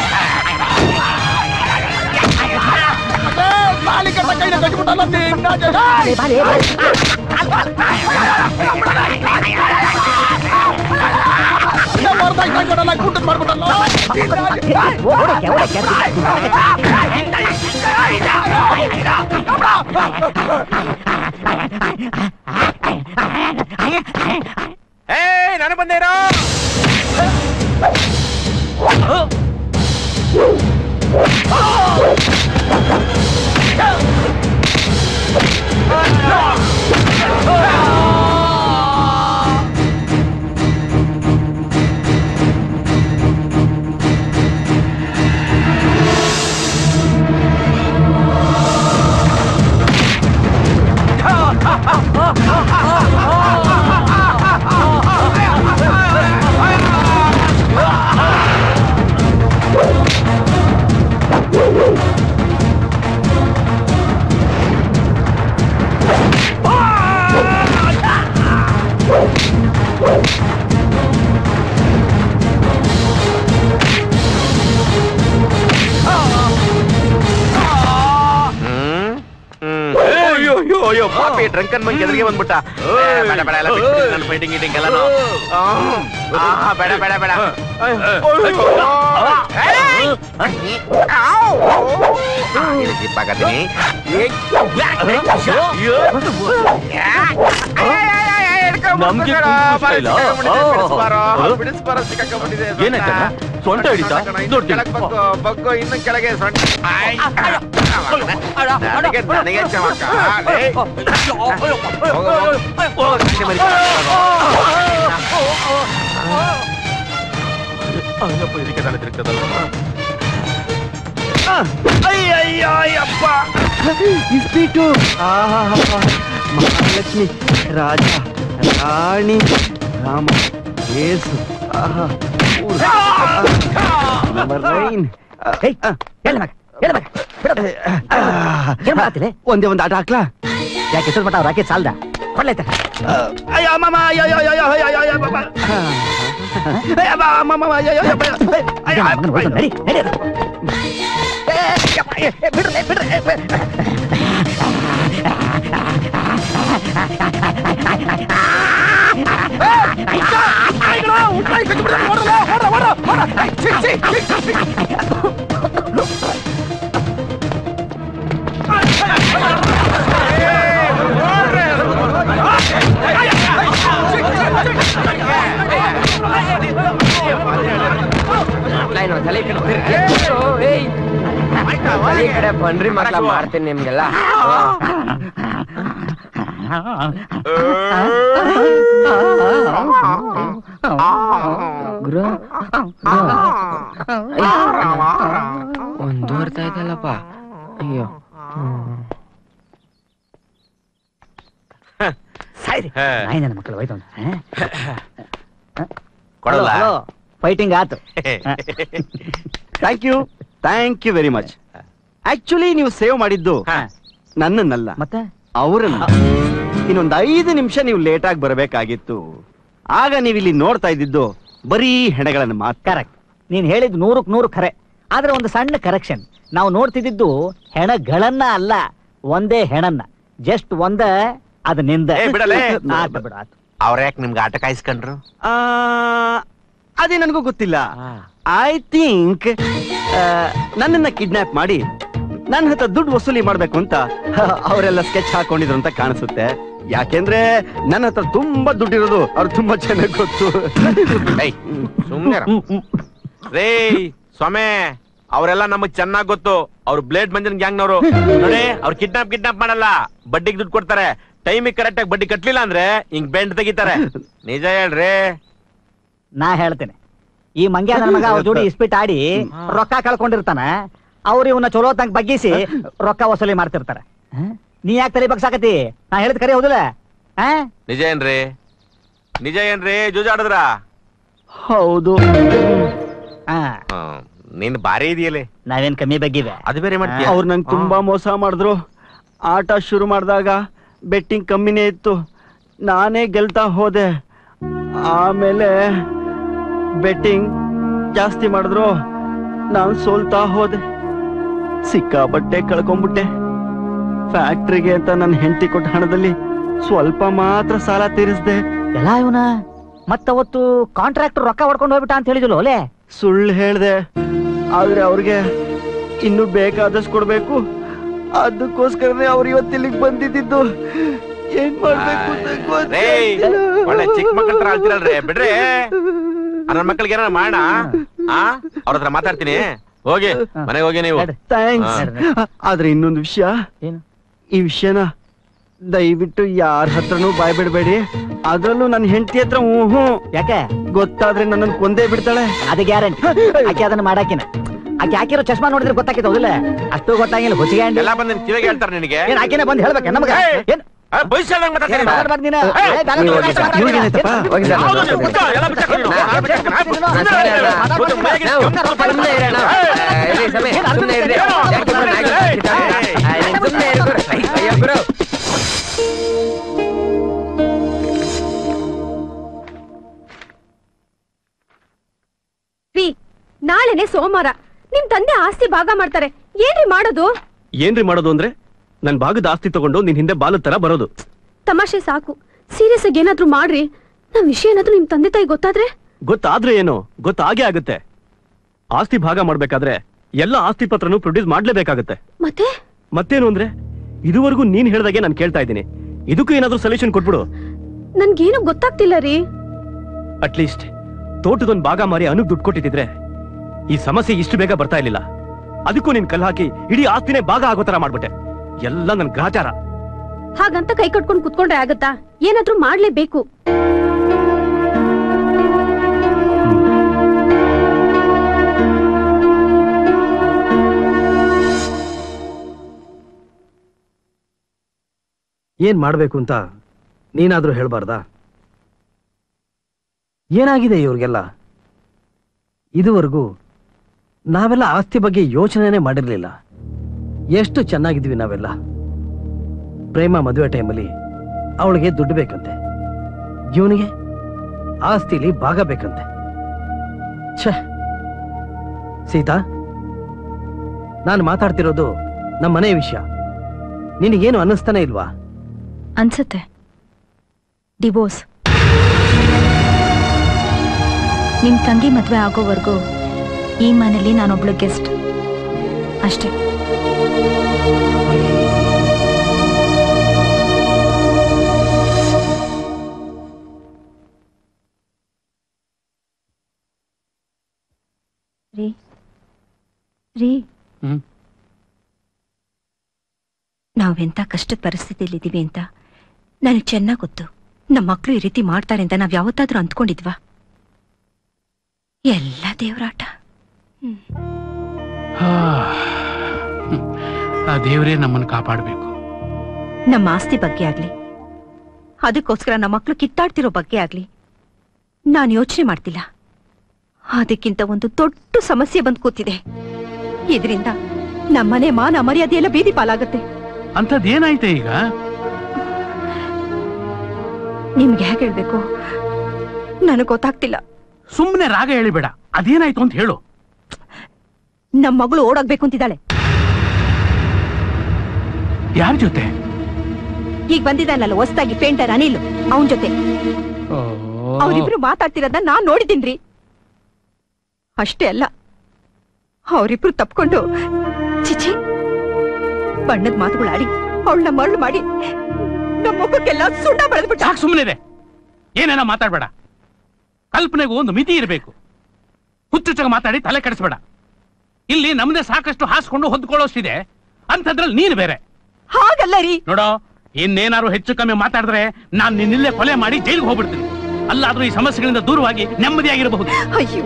ತಾಳಿ ಕಟ್ಟ ಕೈನ ಕಟ್ಬಿಟ್ಟಲ್ಲ ಕೊಡಲ್ಲ ಕೂಟದ್ ಮಾಡ್ಬಿಟ್ಟಲ್ಲ ಏಯ್ ನಾನು ಬಂದೇನೋ ಅಯ್ಯೋ ಅಯ್ಯೋ ಅಯ್ಯೋ ಪಾಪಿ ಡ್ರಂಕನ್ ಮಂಗ್ ಎದುರಿಗೆ ಬಂದ್ಬಿಟ್ಟ ಏ, ಬೇಡ ಬೇಡ ಎಲ್ಲ ಬಿಟ್ಬಿಡಿ, ನನ್ನ ಫೈಟಿಂಗ್ ಗೀಟಿಂಗ್ ಎಲ್ಲಾನು ಆ, ಆ, ಬೇಡ ಬೇಡ ಬೇಡ ಜಿಪ್ಪಾಕತ್ತೀನಿ ನಮ್ಗೆ ಕುಂಕುಮ ಸ್ಟೈಲಾ? ಬಿಡಿಸ್ಬಾರೋ ಸಿಕ್ಕಾಕೊಂಡ್ಬಿಟ್ಟಿದೆ ಏನಾಯ್ತಣ್ಣ ಸೊಂಟ ಹಿಡಿತಾ ಇನ್ನು ಕೆಳಗ್ ಬಗ್ಗು, ಬಗ್ಗು ಇನ್ನು ಕೆಳಗೆ ಸೊಂಟ ಆಯ್. ನನಗೆ ನನಗೆ ಚಮಕ ಲೇ. ಹೋಗು, ಹೋಗು. ಗಂಟೆ ಮರಿ. ಅಯ್ಯಪ್ಪ, ಇದಕ್ಕೆ ತಲೆ ತಿರುಗ್ತದಲ್ಲ. ಅಯ್ಯಯ್ಯಪ್ಪ ಇಸ್ಪೀಟು ಆಹಾಹಾ. ಮಹಾಲಕ್ಷ್ಮಿ ರಾಜ ರಾಣಿ ರಾಮ ಯೇಸು ಆಹಾ. ನಂಬರ್ ನೈನ್ ಒಂದೇ ಒಂದು ಆಟ ಹಾಕ್ಲಾ ಯಾಕೆ ಹೆಸರು ಮಟ್ಟ ರಾಕೆಟ್ ಸಾಲ್ದ ಕೊಡ್ಲೈತೆ ಅಯ್ಯ ಅಮ್ಮಮ್ಮ, ಅಯ್ಯೋ, ಅಯ್ಯೋ, ಅಯ್ಯೋ, ಅಯ್ಯೋ, ಅಯ್ಯೋ, ಅಯ್ಯೋ, ಅಮ್ಮಮ್ಮ. ಅಯ್ಯ, ಅಮ್ಮ, ಅಮ್ಮಮ್ಮ, ಅಯ್ಯೋ, ಅಯ್ಯೋ, ಅಯ್ಯೋ, ಅಯ್ಯೋ, ಅಯ್ಯೋ. ನಡಿ ನಡಿ ಬಿಡ್ರಿ ಬಿಡ್ರಿ ಲೈನ್ ತಲೆ ಈ ಕಡೆ ತಿರ್ಗಿ. ಅಯ್ಯೋ, ಏಯ್. ತಲೆ ಈ ಕಡೆ ಬನ್ರಿ ಮಕ್ಳ ಮಾಡ್ತೀನಿ ನಿಮ್ಗೆಲ್ಲ ಗುರು ಒಂದು ಬರ್ತಾ ಇದಲ್ಲಪ್ಪ ಅಯ್ಯೋ ಸಾಯ್ರಿ ಹೇ. ನಾಯಿ ನನ್ನ ಮಕ್ಕಳು ಹೋಯ್ತು ಕೊಡಲ್ಲ? ಫೈಟಿಂಗ್ ಆತು thank you thank you very much actually ನೀವು ಸೇವ್ ಮಾಡಿದ್ದು ನನ್ನನ್ನಲ್ಲ ಮತ್ತೆ ಅವರನ್ನ ಇನ್ನೊಂದು ಐದು ನಿಮಿಷ ನೀವು ಲೇಟ್ ಆಗಿ ಬರಬೇಕಾಗಿತ್ತು ಆಗ ನೀವು ಇಲ್ಲಿ ನೋಡ್ತಾ ಇದ್ದಿದ್ದು ಬರೀ ಹೆಣಗಳನ್ನ ಮಾತ್ರ ಕರೆಕ್ಟ್ ನೀನ್ ಹೇಳಿದ್ ನೂರಕ್ ನೂರು ಖರೆ ಆದ್ರೆ ಒಂದು ಸಣ್ಣ ಕರೆಕ್ಷನ್ ನಾವು ನೋಡ್ತಿದ್ದು ಹೆಣಗಳನ್ನ ಅಲ್ಲ ಒಂದೇ ಹೆಣನ್ನ ಜಸ್ಟ್ ಒಂದ ಅದು ನಿಂದ ಏ, ಬಿಡಲೇ. ಆತು ಬಿಡು ಆತು ಅವ್ರ ಯಾಕೆ ನಿಮ್ಗೆ ಆಟ ಕಾಯಿಸ್ಕೊಂಡ್ರು ಆ, ಅದೇ ನನಗೂ ಗೊತ್ತಿಲ್ಲ ಐ ಥಿಂಕ್ ನನ್ನನ್ನ ಕಿಡ್ನಾಪ್ ಮಾಡಿ ನನ್ನ ಹತ್ರ ದುಡ್ಡು ವಸೂಲಿ ಮಾಡ್ಬೇಕು ಅಂತ ಅವರೆಲ್ಲ ಸ್ಕೆಚ್ ಹಾಕೊಂಡಿದ್ರು ಅಂತ ಕಾಣಿಸುತ್ತೆ ಯಾಕೆಂದ್ರೆ ನನ್ನ ಹತ್ರ ತುಂಬಾ ದುಡ್ಡಿರೋದು ಅವ್ರು ತುಂಬಾ ಚೆನ್ನಾಗಿ ಗೊತ್ತು ಏಯ್, ಸುಮ್ನೆ ಇರು. ರೇ ಸ್ವಾಮಿ ಅವರೆಲ್ಲ ನಮಗ್ ಚೆನ್ನಾಗ್ ಗೊತ್ತು ಅವ್ರು ಬ್ಲೇಡ್ ಮಂಜನ್ ಗ್ಯಾಂಗ್ನವರು ನೋಡಿ ಅವ್ರು ಕಿಡ್ನಾಪ್ ಕಿಡ್ನಾಪ್ ಮಾಡಲ್ಲ ಬಡ್ಡಿಗೆ ದುಡ್ಡು ಕೊಡ್ತಾರೆ ಟೈಮಿಗೆ ಕರೆಕ್ಟ್ ಆಗಿ ಬಡ್ಡಿ ಕಟ್ಲಿಲ್ಲ ಅಂದ್ರೆ ಹಿಂಗ್ ಬೆಂಡ್ ತೆಗಿತಾರೆ ನಿಜ ಹೇಳ್ರಿ ನಾ ಹೇಳ್ತೇನೆ ಈ ಮಂಗ್ಯ ನನ್ನ ಮಗ ಅವ್ರ ಜೋಡಿ ಇಸ್ಪಿಟ್ ಆಡಿ ರೊಕ್ಕ ಕಳ್ಕೊಂಡಿರ್ತಾನ ಅವ್ರು ಇವನ್ನ ಚಲೋ ತಂಗ್ ಬಗ್ಗಿಸಿ ರೊಕ್ಕ ವಸೂಲಿ ಮಾಡ್ತಿರ್ತಾರ ಹ? ನೀ ಯಾಕೆ ತಲೆ ಬಗ್ಸಾಕತಿ ನಾ ಹೇಳಿದ್ ಕರೆ ಹೌದಿಲ್ಲ ಆ? ನಿಜ ಏನ್ರಿ ನಿಜ ಏನ್ರಿ ಜೂಜಾಡಿದ್ರ ಹೌದು ಆ, ನೀನ್ ಬಾರಿ ಇದೆಯಲ್ಲ ನಾವೇನ್ ಕಮ್ಮಿ ಬಗ್ಗಿವೆ ಅದು ಬೇರೆ ಮಾಡ್ತೀಯ ಅವ್ರು ನಂಗೆ ತುಂಬಾ ಮೋಸ ಮಾಡಿದ್ರು ಆಟ ಶುರು ಮಾಡಿದಾಗ ಬೆಟ್ಟಿಂಗ್ ಕಮ್ಮಿನೇ ಇತ್ತು ನಾನೇ ಗೆಲ್ತಾ ಹೋದೆ ಆಮೇಲೆ ಬೆಟ್ಟಿಂಗ್ ಜಾಸ್ತಿ ಮಾಡಿದ್ರು ನಾನು ಸೋಲ್ತಾ ಹೋದೆ ಸಿಕ್ಕಾಬಟ್ಟೆ ಕಳ್ಕೊಂಡ್ಬಿಟ್ಟೆ ಫ್ಯಾಕ್ಟ್ರಿಗೆ ಅಂತ ನನ್ನ ಹೆಂಡತಿ ಕೊಟ್ಟ ಹಣದಲ್ಲಿ ಸ್ವಲ್ಪ ಮಾತ್ರ ಸಾಲ ತೀರಿಸ್ದೆ ಎಲ್ಲ ಇವನ ಮತ್ತವತ್ತು ಕಾಂಟ್ರಾಕ್ಟರ್ ರೊಕ್ಕ ಹೊಡ್ಕೊಂಡು ಹೋಗ್ಬಿಟ್ಟ ಅಂತ ಹೇಳಿದ್ಲು ಒಲೆ ಸುಳ್ಳು ಹೇಳ್ದೆ ಆದ್ರೆ ಅವ್ರಿಗೆ ಇನ್ನು ಬೇಕಾದಷ್ಟು ಕೊಡ್ಬೇಕು ಅದಕ್ಕೋಸ್ಕರನೇ ಅವ್ರು ಇವತ್ತು ಇಲ್ಲಿಗೆ ಬಂದಿದ್ದು ಏನ್ ಮಾಡ್ಬೇಕು ಅಂತ ರೇ ಒಳ್ಳೆ ಚಿಕ್ಕ ಮಕ್ಕಳ ತರ ಅಳ್ತಿರಲ್ರಿ ಬಿಡ್ರಿ ನನ್ನ ಮಕ್ಕಳಿಗೆ ಏನಾರ ಮಾಡೋಣ ಆ ಅವ್ರ ಹತ್ರ ಮಾತಾಡ್ತೀನಿ ಹೋಗಿ ಮನೆಗೆ ಹೋಗಿ ನೀವು ಥ್ಯಾಂಕ್ಸ್ ಹಾ. ಆದ್ರೆ ಇನ್ನೊಂದು ವಿಷಯ ಏನು ಈ ವಿಷಯನ ದಯವಿಟ್ಟು ಯಾರ ಹತ್ರನೂ ಬಾಯ್ ಬಿಡಬೇಡಿ ಅದ್ರಲ್ಲೂ ನನ್ನ ಹೆಂಡತಿ ಹತ್ರ ಹ್ಞೂ ಯಾಕೆ ಗೊತ್ತಾದ್ರೆ ನನ್ನನ್ನು ಕೊಂದೇ ಬಿಡ್ತಾಳೆ ಅದು ಗ್ಯಾರಂಟಿ ಆಕೆ ಅದನ್ನ ಮಾಡಾಕಿನ ಆಕೆ ಹಾಕಿರೋ ಚಶ್ಮಾ ನೋಡಿದ್ರೆ ಗೊತ್ತಾಕಿತ್ತು ಹೌದಿಲ್ಲ ಅಷ್ಟು ಗೊತ್ತಾಗಿಲ್ಲ ಹೊಚ್ಚಿಗೆ ಅಂಡಿ ಎಲ್ಲ ಬಂದ್ ನಿನ್ ಕಿವಿಗೆ ಹೇಳ್ತಾರೆ ನಿನಗೆ ಏನ್ ಆಕೆನೆ ಬಂದು ಹೇಳ್ಬೇಕೆ ನಮಗ ಏನ್ ಭವಿಷ್ಯ ಏನ್ ಮಾತಾಡ್ಬಾರ್ದು ನೀನು? ಏ, ನಾನು ನೀವು ಹೋಗಿ ಸರ್. ಇವ್ರಿಗೇನಾಯ್ತಪ್ಪ? ಹೋಗಿ ಸರ್. ಹೌದು, ನೀವು ಗೊತ್ತಾ? ಎಲ್ಲ ಬಿಚ್ಚಾಕ್ರಿ ನೀವು. ನಾ- ಬಿಚ್ಚಾಕ್ರಿ. ನಾ ಸುಮ್ನೆ ಇರೋಣ. ನಾವು ಸುಮ್ನೆ ಇರೋಣ. ಆ, ಇರಿ ಸಮಯ, ಸುಮ್ನೆ ಇರ್ರಿ. ಯಾಕೆ ಇಬ್ರು ನಾಯಿಗಳು ಕಚ್ಚಿದ್ದಾರೆ? ಆ, ನೀನ್ ಸುಮ್ನೆ ಇರು ಗುರು. ಅಯ್ಯೋ ಗುರು. ರೀ ನಾಳೆನೆ ಸೋಮವಾರ ನಿಮ್ ತಂದೆ ಆಸ್ತಿ ಭಾಗ ಮಾಡ್ತಾರೆ ಏನ್ರಿ ಮಾಡೋದು ಏನ್ರಿ ಮಾಡೋದು ಅಂದ್ರೆ ನನ್ ಭಾಗದ ಆಸ್ತಿ ತಗೊಂಡು ನಿನ್ ಹಿಂದೆ ಬಾಲದ ತರ ಬರೋದು ತಮಾಷೆ ಸಾಕು ಸೀರಿಯಸ್ ಆಗಿ ಏನಾದ್ರೂ ಮಾಡ್ರಿ ನಮ್ ವಿಷಯ ಏನಾದ್ರೂ ನಿಮ್ ತಂದೆ ತಾಯಿ ಗೊತ್ತಾದ್ರೆ ಗೊತ್ತಾದ್ರೆ ಏನು ಗೊತ್ತಾಗೇ ಆಗುತ್ತೆ ಆಸ್ತಿ ಭಾಗ ಮಾಡ್ಬೇಕಾದ್ರೆ ಎಲ್ಲ ಆಸ್ತಿ ಪತ್ರನು ಪ್ರೊಡ್ಯೂಸ್ ಮಾಡ್ಲೇಬೇಕಾಗತ್ತೆ ಮತ್ತೆ ಮತ್ತೇನು ಅಂದ್ರೆ ಇದುವರೆಗೂ ನೀನ್ ಹೇಳ್ದಾಗೆ ನಾನು ಕೇಳ್ತಾ ಇದ್ದೀನಿ ಇದಕ್ಕೂ ಏನಾದ್ರೂ ಸೊಲ್ಯೂಷನ್ ಕೊಟ್ಬಿಡು ನನ್ಗೇನು ಗೊತ್ತಾಗ್ತಿಲ್ಲ ರೀ ಅಟ್ಲೀಸ್ಟ್ ತೋಟದೊಂದ್ ಭಾಗ ಮಾರಿ ಅನುಗ್ ದುಡ್ಡು ಕೊಟ್ಟಿದ್ರೆ ಈ ಸಮಸ್ಯೆ ಇಷ್ಟು ಬೇಗ ಬರ್ತಾ ಇರ್ಲಿಲ್ಲ ಅದಕ್ಕೂ ನೀನ್ ಕಲ್ಲು ಹಾಕಿ ಇಡೀ ಆಸ್ತಿನೇ ಭಾಗ ಆಗೋ ತರ ಮಾಡ್ಬಿಟ್ಟೆ ಎಲ್ಲ ನನ್ ಗ್ರಾಚಾರ ಹಾಗಂತ ಕೈ ಕಟ್ಕೊಂಡು ಕುತ್ಕೊಂಡ್ರೆ ಆಗತ್ತಾ ಏನಾದ್ರೂ ಮಾಡ್ಲೇಬೇಕು ಏನ್ ಮಾಡ್ಬೇಕು ಅಂತ ನೀನಾದ್ರೂ ಹೇಳ್ಬಾರ್ದಾ ಏನಾಗಿದೆ ಇವ್ರಿಗೆಲ್ಲ ಇದುವರೆಗೂ ನಾವೆಲ್ಲ ಆಸ್ತಿ ಬಗ್ಗೆ ಯೋಚನೆನೇ ಮಾಡಿರ್ಲಿಲ್ಲ ಎಷ್ಟು ಚೆನ್ನಾಗಿದ್ವಿ ನಾವೆಲ್ಲ ಪ್ರೇಮ ಮದುವೆ ಟೈಮಲ್ಲಿ ಅವಳಿಗೆ ದುಡ್ಡು ಬೇಕಂತೆ ಇವನಿಗೆ ಆಸ್ತಿಲಿ ಭಾಗ ಬೇಕಂತೆ ಛೇ ಸೀತಾ ನಾನು ಮಾತಾಡ್ತಿರೋದು ನಮ್ಮ ಮನೆ ವಿಷಯ ನಿನಗೇನು ಅನ್ನಿಸ್ತಾನೆ ಇಲ್ವಾ ಅನ್ಸುತ್ತೆ ಡಿವೋರ್ಸ್ ನಿಮ್ ತಂಗಿ ಮದ್ವೆ ಆಗೋವರೆಗೂ ಈ ಮನೇಲಿ ನಾನೊಬ್ಳು ಗೆಸ್ಟ್ ಅಷ್ಟೇ ರೀ ರೀ ಹ್ಮ್. ನಾವೆಂತ ಕಷ್ಟದ ಪರಿಸ್ಥಿತಿಲಿದ್ದೀವಿ ಅಂತ ನನಗೆ ಚೆನ್ನಾಗ್ ಗೊತ್ತು ನಮ್ಮ ಮಕ್ಕಳು ಈ ರೀತಿ ಮಾಡ್ತಾರೆ ಅಂತ ನಾವ್ ಯಾವತ್ತಾದ್ರೂ ಅಂದ್ಕೊಂಡಿದ್ವಾ ಎಲ್ಲ ದೇವ್ರಾಟ ಹಾ. ಹ್ಮ್. ಆ ದೇವರೇ ನಮ್ಮನ್ನು ಕಾಪಾಡಬೇಕು ನಮ್ಮ ಆಸ್ತಿ ಬಗ್ಗೆ ಆಗ್ಲಿ ಅದಕ್ಕೋಸ್ಕರ ನಮ್ಮ ಮಕ್ಕಳು ಕಿತ್ತಾಡ್ತಿರೋ ಬಗ್ಗೆ ಆಗ್ಲಿ ನಾನು ಯೋಚನೆ ಮಾಡ್ತಿಲ್ಲ ಅದಕ್ಕಿಂತ ಒಂದು ದೊಡ್ಡ ಸಮಸ್ಯೆ ಬಂದ್ ಕೂತಿದೆ ಇದರಿಂದ ನಮ್ಮನೆ ಮಾನ ಮರ್ಯಾದೆ ಎಲ್ಲ ಬೀದಿ ಪಾಲಾಗತ್ತೆ ಅಂಥದ್ದೇನಾಯ್ತೆ ಈಗ ನಿಮ್ಗೆ ಹೇಗೆ ಹೇಳ್ಬೇಕು ನನಗೆ ಗೊತ್ತಾಗ್ತಿಲ್ಲ ಸುಮ್ಮನೆ ರಾಗ ಹೇಳಿಬೇಡ ಅದೇನಾಯ್ತು ಅಂತ ಹೇಳು ನಮ್ಮ ಮಗಳು ಓಡೋಗ್ಬೇಕು ಅಂತಿದ್ದಾಳೆ ಯಾರ ಜೊತೆ ಈಗ ಬಂದಿದ್ದಾನಲ್ಲ ಹೊಸ್ದಾಗಿ ಪೇಂಟರ್ ಅನಿಲ್ ಅವನ್ ಜೊತೆ ಅವರಿಬ್ರು ಮಾತಾಡ್ತಿರೋದನ್ನ ನಾನ್ ನೋಡಿದ್ದೀನ್ರಿ ಅಷ್ಟೇ ಅಲ್ಲ ಅವರಿಬ್ರು ತಪ್ಕೊಂಡು ಚಿಚಿ ಬಣ್ಣದ ಮಾತುಗಳಾಡಿ ಅವಳನ್ನ ಮರಳು ಮಾಡಿ ನಮ್ಮ ಮಗುಗೆಲ್ಲ ಸುಣ್ಣ ಬೆಳೆದ್ಬಿಟ್ಟ ಸಾಕು ಸುಮ್ಮನೆ ಏನೇನೋ ಮಾತಾಡ್ಬೇಡ ಕಲ್ಪನೆಗೂ ಒಂದು ಮಿತಿ ಇರಬೇಕು ಹುಚ್ಚುಚ್ಚಗ ಮಾತಾಡಿ ತಲೆ ಕೆಡಿಸ್ಬೇಡ ಇಲ್ಲಿ ನಮ್ದೇ ಸಾಕಷ್ಟು ಹಾಸ್ಕೊಂಡು ಹೊದ್ಕೊಳ್ಳೋಷ್ಟಿದೆ ಅಂಥದ್ರಲ್ಲಿ ನೀನು ಬೇರೆ ಹಾಗಲ್ಲ ರೀ ನೋಡೋ ಇನ್ನೇನಾದ್ರು ಹೆಚ್ಚು ಕಮ್ಮಿ ಮಾತಾಡಿದ್ರೆ ನಾನ್ ನಿನ್ನಿಲ್ಲೇ ಕೊಲೆ ಮಾಡಿ ಜೈಲಿಗೆ ಹೋಗ್ಬಿಡ್ತೀನಿ ಅಲ್ಲಾದ್ರೂ ಈ ಸಮಸ್ಯೆಗಳಿಂದ ದೂರವಾಗಿ ನೆಮ್ಮದಿಯಾಗಿರಬಹುದು ಅಯ್ಯೋ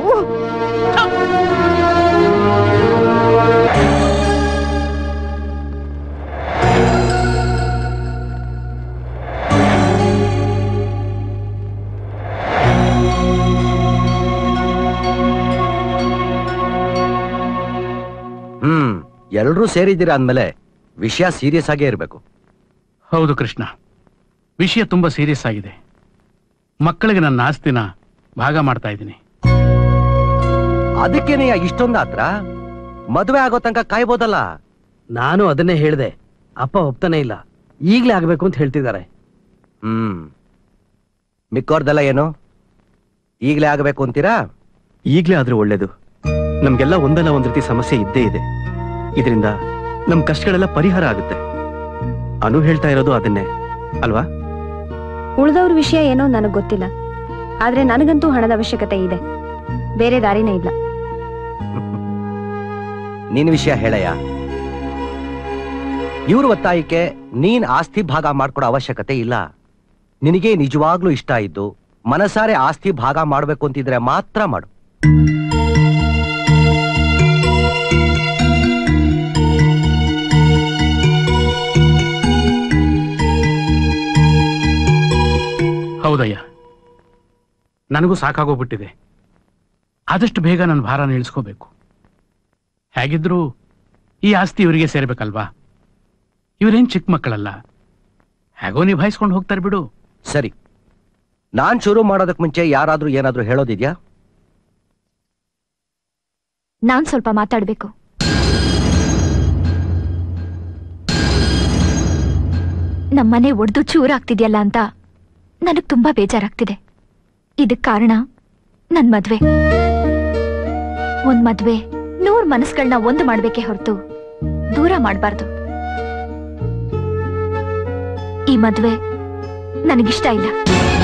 ಹ್ಮ್ ಎಲ್ರೂ ಸೇರಿದ್ದೀರಾ ಅಂದ್ಮೇಲೆ ವಿಷಯ ಸೀರಿಯಸ್ ಆಗೇ ಇರಬೇಕು ಹೌದು ಕೃಷ್ಣ ವಿಷಯ ತುಂಬಾ ಸೀರಿಯಸ್ ಆಗಿದೆ ಮಕ್ಕಳಿಗೆ ನನ್ನ ಆಸ್ತಿನ ಭಾಗ ಮಾಡ್ತಾ ಇದ್ದೀನಿ ಅದಕ್ಕೇನೆ ಇಷ್ಟೊಂದು ಆತ್ರ ಮದುವೆ ಆಗೋ ತನಕ ಕಾಯ್ಬೋದಲ್ಲ ನಾನು ಅದನ್ನೇ ಹೇಳ್ದೆ ಅಪ್ಪ ಒಪ್ತಾನೆ ಇಲ್ಲ ಈಗ್ಲೇ ಆಗ್ಬೇಕು ಅಂತ ಹೇಳ್ತಿದ್ದಾರೆ ಹ್ಮ್ ಮಿಕ್ಕೋರ್ದೆಲ್ಲ ಏನು ಈಗ್ಲೇ ಆಗಬೇಕು ಅಂತೀರಾ ಈಗ್ಲೇ ಆದ್ರೂ ಒಳ್ಳೇದು ನಮ್ಗೆಲ್ಲ ಒಂದಲ್ಲ ಒಂದ್ ರೀತಿ ಸಮಸ್ಯೆ ಇದ್ದೇ ಇದೆ ಇದರಿಂದ ನಮ್ ಕಷ್ಟಗಳೆಲ್ಲ ಪರಿಹಾರ ಆಗುತ್ತೆ ಅನು ಹೇಳ್ತಾ ಇರೋದು ಅದನ್ನೇ ಅಲ್ವಾ ಉಳ್ದವ್ರ ವಿಷಯ ಏನೋ ನನಗ್ ಗೊತ್ತಿಲ್ಲ ಆದ್ರೆ ನನಗಂತೂ ಹಣದ ಅವಶ್ಯಕತೆ ಇದೆ ಬೇರೆ ದಾರಿನೇ ಇಲ್ಲ ನಿನ್ ವಿಷಯ ಹೇಳಯ್ಯ ಇವ್ರ ಒತ್ತಾಯಕ್ಕೆ ನೀನ್ ಆಸ್ತಿ ಭಾಗ ಮಾಡ್ಕೊಡೋ ಅವಶ್ಯಕತೆ ಇಲ್ಲ ನಿನಗೆ ನಿಜವಾಗ್ಲೂ ಇಷ್ಟ ಇದ್ದು ಮನಸಾರೆ ಆಸ್ತಿ ಭಾಗ ಮಾಡ್ಬೇಕು ಅಂತಿದ್ರೆ ಮಾತ್ರ ಮಾಡು ಹೌದಯ್ಯ ನನಗೂ ಸಾಕಾಗೋಗ್ಬಿಟ್ಟಿದೆ ಆದಷ್ಟು ಬೇಗ ನನ್ನ ಭಾರನ ಇಳಿಸ್ಕೋಬೇಕು ಹೇಗಿದ್ರು ಈ ಆಸ್ತಿ ಇವರಿಗೆ ಸೇರ್ಬೇಕಲ್ವಾ ಇವರೇನ್ ಚಿಕ್ಕ ಮಕ್ಕಳಲ್ಲ ಹೇಗೋ ನಿಭಾಯಿಸ್ಕೊಂಡು ಹೋಗ್ತಾರೆ ಬಿಡು ಸರಿ ನಾನ್ ಶುರು ಮಾಡೋದಕ್ ಮುಂಚೆ ಯಾರಾದ್ರೂ ಏನಾದ್ರೂ ಹೇಳೋದಿದ್ಯಾ ನಾನ್ ಸ್ವಲ್ಪ ಮಾತಾಡ್ಬೇಕು ನಮ್ಮನೆ ಒಡೆದು ಚೂರಾಗ್ತಿದ್ಯಲ್ಲ ಅಂತ ನನಗ್ ತುಂಬಾ ಬೇಜಾರಾಗ್ತಿದೆ ಇದಕ್ ಕಾರಣ ನನ್ ಮದ್ವೆ ಒಂದ್ ಮದ್ವೆ ನೂರ್ ಮನಸ್ಗಳನ್ನ ಒಂದು ಮಾಡ್ಬೇಕೇ ಹೊರತು ದೂರ ಮಾಡ್ಬಾರ್ದು ಈ ಮದ್ವೆ ನನಗಿಷ್ಟ ಇಲ್ಲ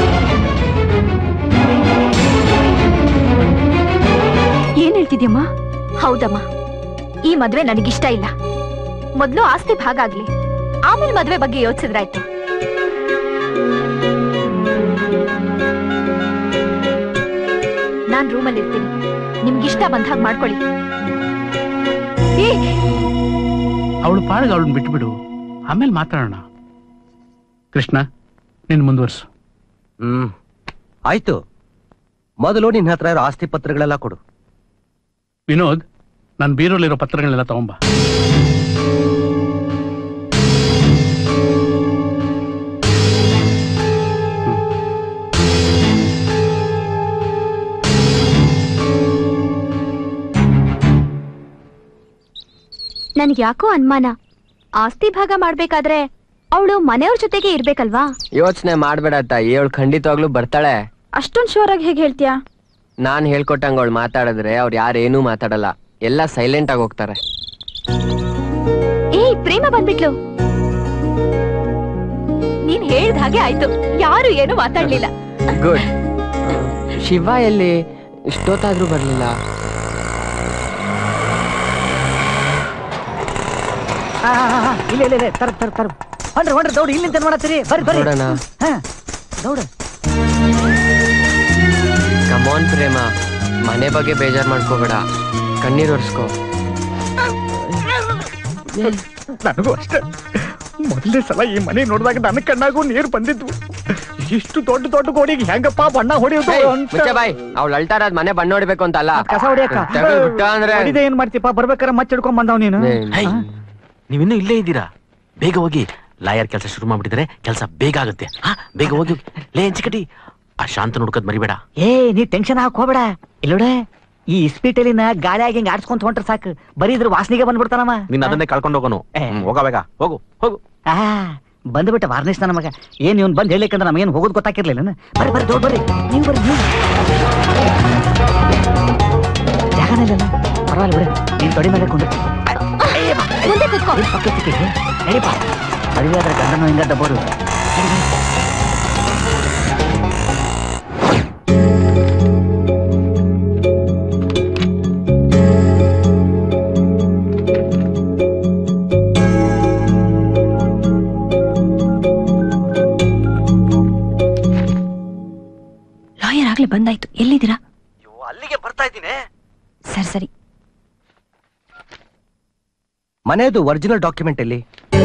ಏನ್ ಹೇಳ್ತಿದ್ಯಮ್ಮ ಹೌದಮ್ಮ ಈ ಮದ್ವೆ ನನಗಿಷ್ಟ ಇಲ್ಲ ಮೊದ್ಲು ಆಸ್ತಿ ಭಾಗ ಆಗ್ಲಿ ಆಮೇಲೆ ಮದ್ವೆ ಬಗ್ಗೆ ಯೋಚಿಸಿದ್ರಾಯ್ತು ನಾನ್ ರೂಮಲ್ಲಿ ಇರ್ತೀನಿ ನಿಮ್ಗಿಷ್ಟ ಬಂದ ಹಾಗೆ ಮಾಡ್ಕೊಳ್ಳಿ ಏ, ಅವಳು ಪಾಡಿಗೆ ಅವಳನ್ನ ಬಿಟ್ಬಿಡು ಆಮೇಲೆ ಮಾತಾಡೋಣ ಕೃಷ್ಣ ನೀನು ಮುಂದುವರ್ಸು ಹ್ಮ್ ಆಯ್ತು ಮೊದಲು ನಿನ್ನ ಹತ್ರ ಇರೋ ಆಸ್ತಿ ಪತ್ರಗಳೆಲ್ಲ ಕೊಡು ವಿನೋದ್ ನನ್ನ ಬೀರಲ್ಲಿರೋ ಪತ್ರಗಳನ್ನೆಲ್ಲ ತಗೊಂಬ ನನ್ಗೆ ಯಾಕೋ ಅನುಮಾನ ಆಸ್ತಿ ಭಾಗ ಮಾಡ್ಬೇಕಾದ್ರೆ ಅವಳು ಮನೆಯವ್ರ ಜೊತೆಗೆ ಇರ್ಬೇಕಲ್ವಾ ಯೋಚನೆ ಮಾಡ್ಬೇಡ ತಾಯಿ ಅವಳು ಖಂಡಿತವಾಗ್ಲೂ ಬರ್ತಾಳೆ ಅಷ್ಟೊಂದ್ ಶೋರ್ ಆಗಿ ಹೇಗೆ ಹೇಳ್ತೀಯಾ ನಾನ್ ಹೇಳ್ಕೊಟ್ಟಂಗ ಅವಳು ಮಾತಾಡಿದ್ರೆ ಅವ್ರು ಯಾರೇನೂ ಮಾತಾಡಲ್ಲ ಎಲ್ಲ ಸೈಲೆಂಟ್ ಆಗಿ ಹೋಗ್ತಾರೆ ಏಯ್ ಪ್ರೇಮ ಬಂದ್ಬಿಟ್ಲು ನೀನ್ ಹೇಳ್ದ ಹಾಗೆ ಆಯ್ತು ಯಾರು ಏನು ಮಾತಾಡ್ಲಿಲ್ಲ ಗುಡ್ ಶಿವ ಎಲ್ಲಿ ಇಷ್ಟೊತ್ತಾದ್ರೂ ಬರ್ಲಿಲ್ಲ ಆ, ಆ, ಆ, ಇಲ್ಲ ಇಲ್ಲ ಇಲ್ಲ ತರ ತರ ತರ ಹೊಂಡ್ರಿ ಹೊಂಡ್ರಿ ದೌಡ್ ಇಲ್ಲಿಂದ ಏನ್ ಮಾಡತ್ತೀರಿ ಬರ್ರಿ ಬರ್ರಿ ನೋಡೋಣ. ಹಾ ದೌಡ ಕಮಾನ್ ಪ್ರೇಮ ಮನೆ ಬಗ್ಗೆ ಬೇಜಾರ್ ಮಾಡ್ಕೋಬೇಡ ಕಣ್ಣೀರ್ ಒರ್ಸ್ಕೋ ನನಗೂ ಅಷ್ಟೇ ಮೊದಲನೇ ಸಲ ಈ ಮನೆ ನೋಡಿದಾಗ ನನ್ನ ಕಣ್ಣಾಗೂ ನೀರು ಬಂದಿದ್ವು ಇಷ್ಟು ದೊಡ್ಡ ದೊಡ್ಡ ಗೋಡಿಗೆ ಹೆಂಗಪ್ಪ ಬಣ್ಣ ಹೊಡೆಯೋದು ಅಂತ ಮುಚ್ಚ ಬಾಯ್ ಅವ್ಳು ಅಳ್ತಾರ ಅದ್ ಮನೆ ಬಣ್ಣ ಹೊಡಿಬೇಕು ಅಂತ ಅಲ್ಲ ಕಸ ಹೊಡಿಯಕ್ಕ ತಗೊಳ್ ಬಿಟ್ಟ ಅಂದ್ರೆ ಹೊಡಿದೆ ಏನ್ ಮಾಡ್ತೀಪ ಬರ್ಬೇಕಾರೆ ಮಚ್ಚ ಹಿಡ್ಕೊಂಡ್ ಬಂದವ್ ನೀನು ಹೈ, ನೀವಿನ್ನೂ ಇಲ್ಲೇ ಇದ್ದೀರಾ ಬೇಗ ಹೋಗಿ ಲಾಯರ್ ಕೆಲಸ ಶುರು ಮಾಡ್ಬಿಟ್ಟಿದ್ರೆ ಕೆಲಸ ಬೇಗ ಆಗುತ್ತೆ ಹಾ ಬೇಗ ಹೋಗಿ ಲೇ ಹೆಂಚಿಕಟಿ ಆ ಶಾಂತ ಹುಡ್ಕದ್ ಮರಿಬೇಡ ಏ ನೀ ಟೆನ್ಷನ್ ಹಾಕ್ ಹೋಗ್ಬೇಡ ಇಲ್ಲೋಡೆ ಈ ಇಸ್ಪೀಟಲಿನ ಗಾಳಿ ಆಗಿ ಹಿಂಗ್ ಆಡ್ಸ್ಕೊಂತ ಹೊಂಟ್ರೆ ಸಾಕು ಬರೀ ಇದ್ರ ವಾಸನೆಗೆ ಬಂದ್ಬಿಡ್ತಾನಮ್ಮ ನೀನ್ ಅದನ್ನೇ ಕಳ್ಕೊಂಡು ಹೋಗೋನು ಹ್ಮ್, ಹೋಗ ಬೇಗ ಹೋಗು ಹೋಗು ಆ ಬಂದ್ಬಿಟ್ಟ ವಾರ್ನಿಸ್ ನನ್ನ ಮಗ ಏನ್ ಇವ್ನ್ ಬಂದ್ ಹೇಳಿಕಂದ್ರೆ ನಮಗೇನು ಹೋಗೋದು ಗೊತ್ತಾಕಿರ್ಲಿಲ್ಲ ಬರ್ರಿ ಬರ್ರಿ ದೊಡ್ಡ ಬರ್ರಿ ನೀವು ಬರ್ರಿ ನೀವು ಜಾಗನೇ ಇಲ್ಲ ಪರವಾಗಿಲ್ಲ ಬಿಡು ನೀನ್ ತೊಡಿ ಮೇಲೆ ಕೊಂಡು ಮುಂದೆ ಕುತ್ಕೋ ನಡಿಪ ಮದುವೆ ಆದ್ರೆ ಗಂಡನು ಹಿಂಗ ದಬ್ಬೋರು ಲಾಯರ್ ಆಗ್ಲೇ ಬಂದಾಯ್ತು ಎಲ್ಲಿದ್ದೀರಾ ಅಲ್ಲಿಗೆ ಬರ್ತಾ ಇದ್ದೀನಿ ಸರಿ ಸರಿ ಮನೆಯದು ಒರಿಜಿನಲ್ ಡಾಕ್ಯುಮೆಂಟ್ ಎಲ್ಲಿ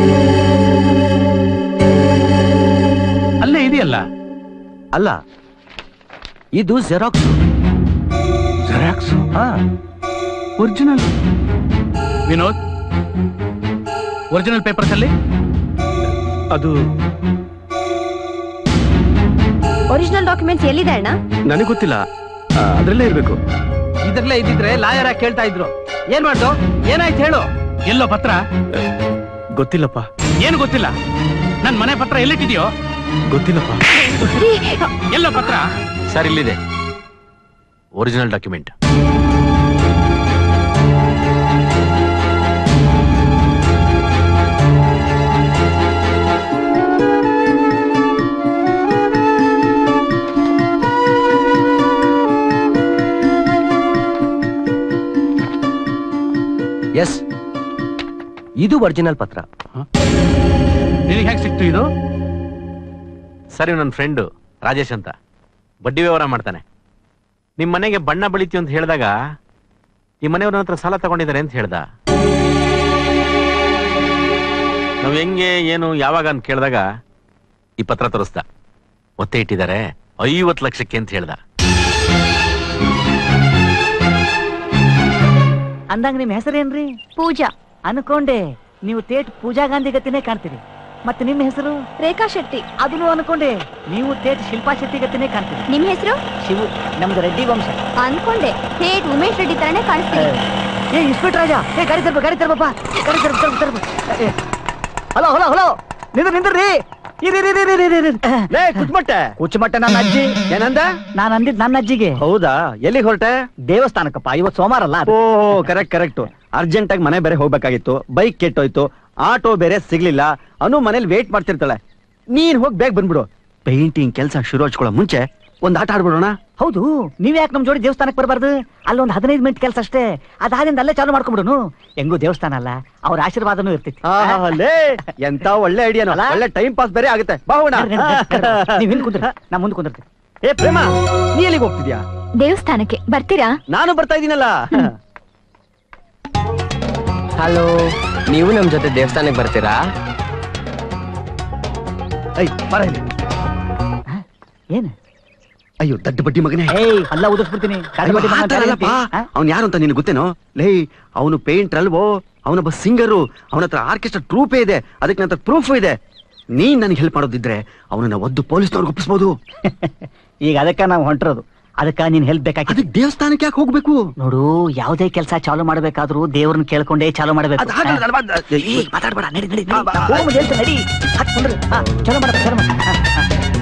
ಅಲ್ಲೇ ಇದೆಯಲ್ಲ ಅಲ್ಲ ಇದು ಜೆರಾಕ್ಸ್ ಜೆರಾಕ್ಸ್ ಹಾ ಒರಿಜಿನಲ್ ವಿನೋದ್ ಒರಿಜಿನಲ್ ಪೇಪರ್ಸ್ ಅಲ್ಲಿ ಅದು ಒರಿಜಿನಲ್ ಡಾಕ್ಯುಮೆಂಟ್ಸ್ ಎಲ್ಲಿದೆ ಅಣ್ಣ ನನಗೆ ಗೊತ್ತಿಲ್ಲ ಆ, ಅದ್ರಲ್ಲೇ ಇರ್ಬೇಕು ಇದ್ರಲ್ಲೇ ಇದ್ದಿದ್ರೆ ಲಾಯರ್ ಕೇಳ್ತಾ ಇದ್ರು ಏನ್ ಮಾಡ್ದು ಏನಾಯ್ತು ಹೇಳು ಎಲ್ಲೋ ಪತ್ರ ಗೊತ್ತಿಲ್ಲಪ್ಪ ಏನು ಗೊತ್ತಿಲ್ಲ ನನ್ ಮನೆ ಪತ್ರ ಎಲ್ಲಿಟ್ಟಿದ್ಯೋ ಗೊತ್ತಿಲ್ಲಪ್ಪ ಎಲ್ಲೋ ಪತ್ರ ಸರ್ ಇಲ್ಲಿದೆ ಒರಿಜಿನಲ್ ಡಾಕ್ಯುಮೆಂಟ್ ಎಸ್ ಇದು ಒರಿಜಿನಲ್ ಪತ್ರ ನಿನಗೆ ಹೇಗೆ ಸಿಕ್ತು ಇದು ಸರಿ ನನ್ನ ಫ್ರೆಂಡು ರಾಜೇಶ್ ಅಂತ ಬಡ್ಡಿ ವ್ಯವಹಾರ ಮಾಡ್ತಾನೆ ನಿಮ್ ಮನೆಗೆ ಬಣ್ಣ ಬಳಿತೀವಿ ಅಂತ ಹೇಳಿದಾಗ ಈ ಮನೆಯವ್ರ ಹತ್ರ ಸಾಲ ತಗೊಂಡಿದ್ದಾರೆ ಅಂತ ಹೇಳ್ದ ನಾವ್ ಹೆಂಗೆ ಏನು ಯಾವಾಗ ಅಂತ ಕೇಳಿದಾಗ ಈ ಪತ್ರ ತೋರಿಸ್ದ ಒತ್ತೆ ಇಟ್ಟಿದ್ದಾರೆ ಐವತ್ತು ಲಕ್ಷಕ್ಕೆ ಅಂತ ಹೇಳ್ದ ಅಂದಂಗ ನಿಮ್ ಹೆಸರೇನ್ರಿ ಪೂಜಾ ಅನ್ಕೊಂಡೆ ನೀವು ತೇಟ್ ಪೂಜಾ ಗಾಂಧಿ ಗತಿನೇ ಕಾಣ್ತೀರಿ ಮತ್ತೆ ನಿಮ್ಮ ಹೆಸರು ರೇಖಾ ಶೆಟ್ಟಿ ಅದನ್ನು ಅನ್ಕೊಂಡೆ ನೀವು ತೇಟ್ ಶಿಲ್ಪಾ ಶೆಟ್ಟಿ ಗತಿನೇ ಕಾಣ್ತೀರಿ ನಿಮ್ ಹೆಸರು ಶಿವು ನಮ್ದು ರೆಡ್ಡಿ ವಂಶ ಅನ್ಕೊಂಡೆ ಥೇಟ್ ಉಮೇಶ್ ರೆಡ್ಡಿ ತರನೇ ಕಾಣಿಸ್ತೀವಿ ಏ ಇಸ್ಬಿಟ್ ರಾಜ ಏ ಗಾಡಿ ತರ್ಬ ಗಾಡಿ ತರ್ಬಪ್ಪ ಗಾಡಿ ತರ್ಬ ತರ್ಬ ತರ್ಬ ಹಲೋ ಹಲೋ ಹಲೋ ನಿಂದ್ರ ನಿಂದ್ರಿ ಇರಿ ಇರಿ ಇರಿ ಇರಿ ಇರಿ ಲೇ ಕುಚ್ಮಟ್ಟೆ ಕುಚ್ಚಮಟ್ಟ ನನ್ನ ಅಜ್ಜಿ ಏನಂದ ನಾನು ಅಂದಿದ್ ನನ್ನ ಅಜ್ಜಿಗೆ ಹೌದಾ ಎಲ್ಲಿಗೆ ಹೊರಟೆ ದೇವಸ್ಥಾನಕ್ಕಪ್ಪ ಇವತ್ತು ಸೋಮವಾರ ಅಲ್ಲ ಓ ಕರೆಕ್ಟ್ ಕರೆಕ್ಟ್ ಅರ್ಜೆಂಟ್ ಆಗಿ ಮನೆ ಬೇರೆ ಹೋಗ್ಬೇಕಾಗಿತ್ತು ಬೈಕ್ ಕೆಟ್ಟೋಯ್ತು ಆಟೋ ಬೇರೆ ಸಿಗ್ಲಿಲ್ಲ ಅನು ಮನೇಲಿ ವೇಟ್ ಮಾಡ್ತಿರ್ತಾಳೆ ನೀನ್ ಹೋಗಿ ಬೇಗ ಬಂದ್ಬಿಡು ಪೇಂಟಿಂಗ್ ಕೆಲಸ ಶುರು ಹಚ್ಕೊಳ್ಳೋ ಮುಂಚೆ ಒಂದ್ ಆಟ ಆಡ್ಬಿಡೋಣ ಹೌದು ನೀವ್ ಯಾಕೆ ನಮ್ ಜೋಡಿ ದೇವಸ್ಥಾನಕ್ಕೆ ಬರಬಾರ್ದು ಅಲ್ಲೊಂದ್ ಹದಿನೈದು ಮಿನಿಟ್ ಕೆಲಸ ಅಷ್ಟೇ ಅದಾದಿಂದ ಅಲ್ಲೇ ಚಾಲು ಮಾಡ್ಕೊಂಡ್ಬಿಡುನು ಹೆಂಗೂ ದೇವಸ್ಥಾನ ಅಲ್ಲ ಅವ್ರ ಆಶೀರ್ವಾದನೂ ಇರ್ತೈತಿ ಅಲ್ಲೇ ಎಂತ ಒಳ್ಳೆ ಐಡಿಯಾನ ಅಲ್ಲ? ಒಳ್ಳೆ ಟೈಮ್ ಪಾಸ್ ಬೇರೆ ಆಗುತ್ತೆ ಬಾ ಹೋಗೋಣ ನೀವ್ ಹಿಂದ್ ಕುಂದ್ರ ನಾ ಮುಂದ್ ಕುಂದಿರ್ತೀನಿ ಏ ಪ್ರೇಮ ನೀ ಎಲ್ಲಿಗೆ ಹೋಗ್ತಿದ್ಯಾ ದೇವಸ್ಥಾನಕ್ಕೆ ಬರ್ತೀರಾ ನಾನು ಬರ್ತಾ ಇದೀನಲ್ಲ ಹಲೋ ನೀವು ನಮ್ ಜೊತೆ ದೇವಸ್ಥಾನಕ್ಕೆ ಬರ್ತೀರಾ ಐ ಬರ ಇಲ್ಲಿ. ಏನ್ ಅಯ್ಯೋ ದಡ್ಡ ಬಡ್ಡಿ ಮಗನೇ ಏಯ್ ಅಲ್ಲ ಉದಿಸ್ಬಿಡ್ತೀನಿ ಗಾಡಿ ಬಡ್ಡಿ ಮಗ ಅಂತ ಹೇಳ್ತಿ? ಆ? ಅವ್ನು ಯಾರು ಅಂತ ನಿನಗೆ ಗೊತ್ತೇನೋ ಲೇ ಅವನು ಪೇಂಟ್ ಅಲ್ವೋ ಅವನೊಬ್ಬ ಸಿಂಗರು ಅವನ ಹತ್ರ ಆರ್ಕೆಸ್ಟ್ರಾ ಟ್ರೂಪೇ ಇದೆ ಅದಕ್ಕೆ ನನ್ನ ಪ್ರೂಫ್ ಇದೆ ನೀನ್ ನನಗೆ ಹೆಲ್ಪ್ ಮಾಡೋದಿದ್ರೆ ಅವನನ್ನ ಒದ್ದು ಪೊಲೀಸ್ನವ್ರಿಗೆ ಒಪ್ಪಿಸ್ಬೋದು ಈಗ ಅದಕ್ಕ ನಾವು ಹೊಂಟಿರೋದು ಅದಕ್ಕ ನೀನ್ ಹೆಲ್ಪ್ ಬೇಕಾಗಿ ಅದಕ್ಕೆ ದೇವಸ್ಥಾನಕ್ಕೆ ಯಾಕೆ ಹೋಗ್ಬೇಕು ನೋಡು ಯಾವ್ದೇ ಕೆಲಸ ಚಾಲು ಮಾಡ್ಬೇಕಾದ್ರೂ ದೇವ್ರನ್ನ ಕೇಳ್ಕೊಂಡೇ ಚಾಲು ಮಾಡ್ಬೇಕು ಅದ್ ಹಾಗಲ್ಲ, ಹಾ. ಅಲ್ವಾ? ಏಯ್, ಮಾತಾಡ್ಬೇಡ ನಡಿ ನಡಿ ಬಾ, ಬಾ, ಬಾ. ಹೋಗು ಹೇಳ್ತೀನಿ, ನಡಿ ಹತ್ ಕುಂಡ್ರು. ಹಾ, ಚಾಲು ಮಾಡ ಚಾಲು ಮಾಡ ಹಾ, ಹಾ.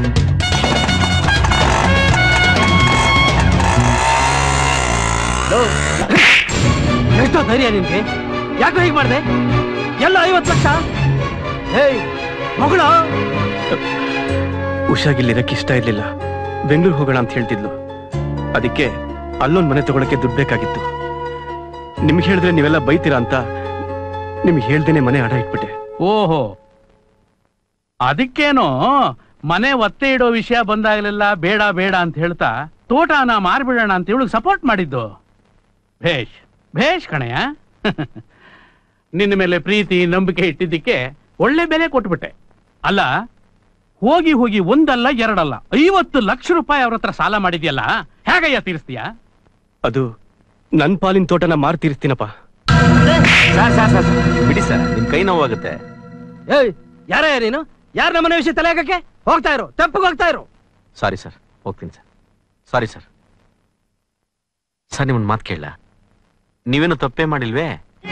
ಎಷ್ಟೋ ಧೈರ್ಯ ನಿನ್ಗೆ ಯಾಕೆ ಹೀಗೆ ಮಾಡಿದೆ ಎಲ್ಲ ಐವತ್ತು ಲಕ್ಷ ಹೇಯ್ ಮಗಳ ಉಷಾಗಿಲ್ಲಿರಕ್ಕೆ ಇಷ್ಟ ಇರ್ಲಿಲ್ಲ ಬೆಂಗಳೂರು ಹೋಗೋಣ ಅಂತ ಹೇಳ್ತಿದ್ಲು ಅದಕ್ಕೆ ಅಲ್ಲೊಂದ್ ಮನೆ ತಗೊಳಕ್ಕೆ ದುಡ್ಡು ಬೇಕಾಗಿತ್ತು ನಿಮ್ಗೆ ಹೇಳಿದ್ರೆ ನೀವೆಲ್ಲ ಬೈತೀರಾ ಅಂತ ನಿಮ್ಗೆ ಹೇಳ್ದೇನೆ ಮನೆ ಅಡ ಇಟ್ಬಿಟ್ಟೆ ಓಹೋ ಅದಕ್ಕೇನೋ ಮನೆ ಒತ್ತೆ ಇಡೋ ವಿಷಯ ಬಂದಾಗಲೆಲ್ಲ ಬೇಡ ಬೇಡ ಅಂತ ಹೇಳ್ತಾ ತೋಟನ ಮಾರ್ಬಿಡೋಣ ಅಂತ ಇವಳಿಗೆ ಸಪೋರ್ಟ್ ಮಾಡಿದ್ದು ಭೇಷ್ ಭೇಷ್ ಕಣಯ್ಯ ನಿನ್ನ ಮೇಲೆ ಪ್ರೀತಿ ನಂಬಿಕೆ ಇಟ್ಟಿದ್ದಕ್ಕೆ ಒಳ್ಳೆ ಬೆಲೆ ಕೊಟ್ಬಿಟ್ಟೆ ಅಲ್ಲ ಹೋಗಿ ಹೋಗಿ ಒಂದಲ್ಲ ಎರಡಲ್ಲ ಐವತ್ತು ಲಕ್ಷ ರೂಪಾಯಿ ಅವ್ರ ಹತ್ರ ಸಾಲ ಮಾಡಿದ್ಯಲ್ಲ ಹೇಗಯ್ಯ ತೀರಿಸ್ತೀಯಾ ಅದು ನನ್ ಪಾಲಿನ ತೋಟನ ಮಾರ್ ತೀರಿಸ್ತೀನಪ್ಪ ಸರ್ ಸರ್ ಸರ್ ಬಿಡಿ ಸರ್ ನಿಮ್ ಕೈ ನೋವಾಗುತ್ತೆ ಏಯ್ ಯಾರೇ ನೀನು ಯಾರ ನಮ್ಮನೆ ವಿಷಯ ತಲೆ ಹಾಕಕ್ಕೆ ಹೋಗ್ತಾ ಇರು ತೆಪ್ಪಗೆ ಹೋಗ್ತಾ ಇರು ಸಾರಿ ಸರ್ ಹೋಗ್ತೀನಿ ಸರ್ ಸಾರಿ ಸರ್ ಸರ್ ನಿಮ್ಮನ್ನ ಮಾತು ಕೇಳಲ್ಲ ನೀವೇನು ತಪ್ಪೇ ಮಾಡಿಲ್ವೇ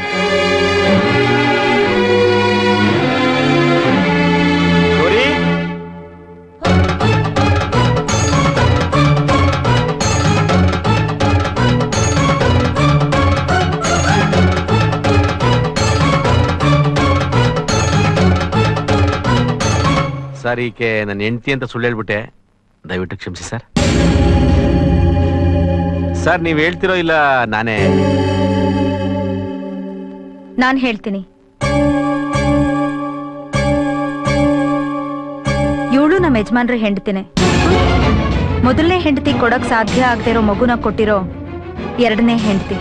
ಗೌರಿ ಸರ್ ಈಕೆ ನನ್ನ ಹೆಂಡತಿ ಅಂತ ಸುಳ್ಳು ಹೇಳ್ಬಿಟ್ಟೆ ದಯವಿಟ್ಟು ಕ್ಷಮಿಸಿ ಸರ್ ಸರ್ ನೀವ್ ಹೇಳ್ತಿರೋ ಇಲ್ಲ ನಾನೇ ನಾನ್ ಹೇಳ್ತೀನಿ ಇವಳು ನಮ್ಮ ಯಜಮಾನ್ರ ಹೆಂಡತಿನೇ ಮೊದಲನೇ ಹೆಂಡತಿ ಕೊಡಕ್ ಸಾಧ್ಯ ಆಗದೆ ಇರೋ ಮಗುನ ಕೊಟ್ಟಿರೋ ಎರಡನೇ ಹೆಂಡತಿ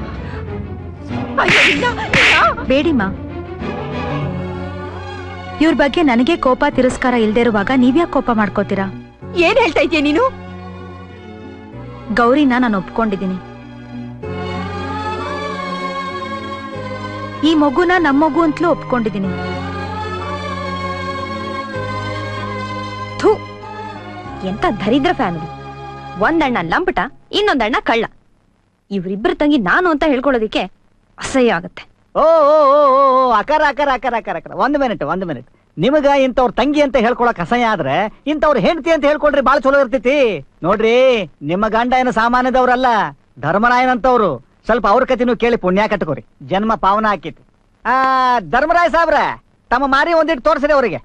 ಬೇಡಿಮಾ ಇವ್ರ ಬಗ್ಗೆ ನನಗೆ ಕೋಪ ತಿರಸ್ಕಾರ ಇಲ್ದೇ ಇರುವಾಗ ನೀವ್ಯಾಕೆ ಕೋಪ ಮಾಡ್ಕೋತೀರಾ ಏನ್ ಹೇಳ್ತಾ ಇದೀಯ ನೀನು ಗೌರಿನ ನಾನು ಒಪ್ಕೊಂಡಿದ್ದೀನಿ ಈ ಮಗುನ ನಮ್ಮ ಮಗು ಅಂತಲೂ ಒಪ್ಕೊಂಡಿದ್ದೀನಿ ಥು ಎಂತ ದರಿದ್ರ ಫ್ಯಾಮಿಲಿ ಒಂದಣ್ಣ ಲಂಪಟ ಇನ್ನೊಂದಣ್ಣ ಕಳ್ಳ ಇವ್ರಿಬ್ರು ತಂಗಿ ನಾನು ಅಂತ ಹೇಳ್ಕೊಳ್ಳೋದಿಕ್ಕೆ ಅಸಹ್ಯ ಆಗತ್ತೆ ಓ ಓ ಓ ಓ ಓ, ಅಕಾರ ಅಕಾರ ಅಕಾರ ಅಕಾರ ಅಕಾರ ಒಂದ್ ಮಿನಿಟ್ ಒಂದ್ ಮಿನಿಟ್ ನಿಮಗ ಇಂಥವ್ರ ತಂಗಿ ಅಂತ ಹೇಳ್ಕೊಳಕ್ ಅಸಹ್ಯ ಆದ್ರೆ ಇಂಥವ್ರ ಹೆಂಡತಿ ಅಂತ ಹೇಳ್ಕೊಳ್ರಿ ಬಾಳ ಚಲೋ ಇರ್ತೈತಿ ನೋಡ್ರಿ ನಿಮ್ಮ ಗಂಡ ಏನು ಸಾಮಾನ್ಯದವ್ರಲ್ಲ ಧರ್ಮರಾಯನಂತವ್ರು ಸ್ವಲ್ಪ ಅವ್ರ ಕತಿನೂ ಕೇಳಿ ಪುಣ್ಯ ಕಟ್ಕೋರಿ ಜನ್ಮ ಪಾವನ ಹಾಕಿತ್ತು ಆ ಧರ್ಮರಾಯ ಸಾಬ್ರ ತಮ್ಮ ಮಾರಿ ಒಂದಿಟ್ಟು ತೋರ್ಸ್ರಿ ಅವರಿಗೆ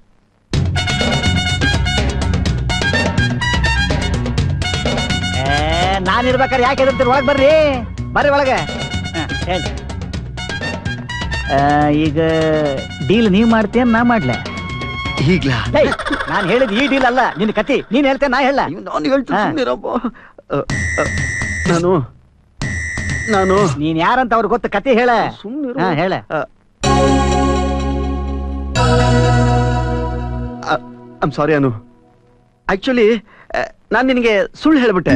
ನಾನ್ ಇರ್ಬೇಕಾದ್ರೆ ಯಾಕೆ ಎದುರ್ತೀರಿ ಒಳಗ್ ಬರ್ರಿ ಬರ್ರಿ ಒಳಗೆ ಹ, ಹೇಳಿ ಆ, ಈಗ ಡೀಲ್ ನೀವ್ ಮಾಡ್ತೀಯ ನಾ ಮಾಡ್ಲೆ ಈಗ್ಲಾ ನಾನು ಹೇಳಿದ್ ಈ ಡೀಲ್ ಅಲ್ಲ ನಿನ್ ಕತಿ ನೀನ್ ಹೇಳ್ತೇನೆ ನಾ ಹೇಳ ನಾನು ಹೇಳ್ತೀನಿ ಸುಮ್ನಿರಪ್ಪ. ಅ, ಅ, ನಾನು ನಾನು ನೀನ್ ಯಾರಂತ ಅವ್ರಿಗೆ ಗೊತ್ತ ಕತಿ ಹೇಳ ಸುಮ್ನಿರು. ಹಾ, ಹೇಳ ಐಮ್ ಸಾರಿ ಅನು ಆಕ್ಚುಲಿ ನಾನು ನಿನಗೆ ಸುಳ್ಳು ಹೇಳ್ಬಿಟ್ಟೆ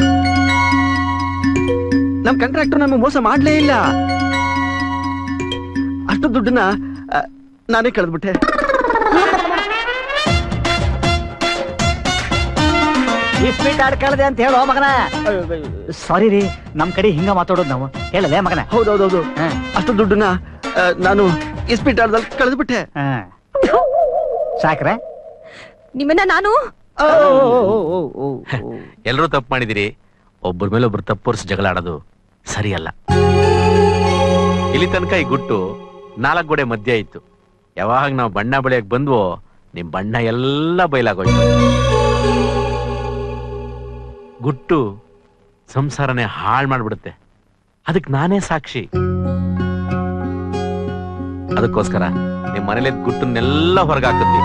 ನಮ್ ಕಾಂಟ್ರಾಕ್ಟರ್ ನಮಗೆ ಮೋಸ ಮಾಡ್ಲೇ ಇಲ್ಲ ಅಷ್ಟು ದುಡ್ಡನ್ನ ಆ, ನಾನೇ ಕಳೆದ್ಬಿಟ್ಟೆ ಇಸ್ಪೀಟ್ ಆಡ್ಕಳ್ದೆ ಅಂತ ಹೇಳೋ ಮಗನ ಸಾರಿ ರೀ ನಮ್ ಕಡೆ ಹಿಂಗ ಮಾತಾಡೋದು ನಾವು ಹೇಳಲೇ ಮಗನ ಹೌದೌದೌದು ಅಷ್ಟು ದುಡ್ಡನ್ನ ಆ, ನಾನು ಇಸ್ಪಿಟಾರದಲ್ಲಿ ಕಳೆದ್ಬಿಟ್ಟೆ ಸಾಕ್ರೆ ನಿಮ್ಮನ್ನ ನಾನು ಎಲ್ಲರೂ ತಪ್ಪು ಮಾಡಿದಿರಿ ಒಬ್ಬರ ಮೇಲೆ ಒಬ್ರು ತಪ್ಪೋರ್ಸಿ ಜಗಳ ಆಡೋದು ಸರಿಯಲ್ಲ ಇಲ್ಲಿ ತನಕ ಈ ಗುಟ್ಟು ನಾಲ್ಕು ಗೋಡೆ ಮಧ್ಯ ಇತ್ತು ಯಾವಾಗ ನಾವು ಬಣ್ಣ ಬಳಿಯಕ್ ಬಂದ್ವೋ ನಿಮ್ ಬಣ್ಣ ಎಲ್ಲ ಬಯಲಾಗೋಯ್ತು ಗುಟ್ಟು ಸಂಸಾರನೇ ಹಾಳು ಮಾಡ್ಬಿಡುತ್ತೆ ಅದಕ್ಕೆ ನಾನೇ ಸಾಕ್ಷಿ ಅದಕ್ಕೋಸ್ಕರ ನಿಮ್ ಮನೇಲಿ ಗುಟ್ಟನ್ನೆಲ್ಲ ಹೊರಗಾಕತ್ತಿ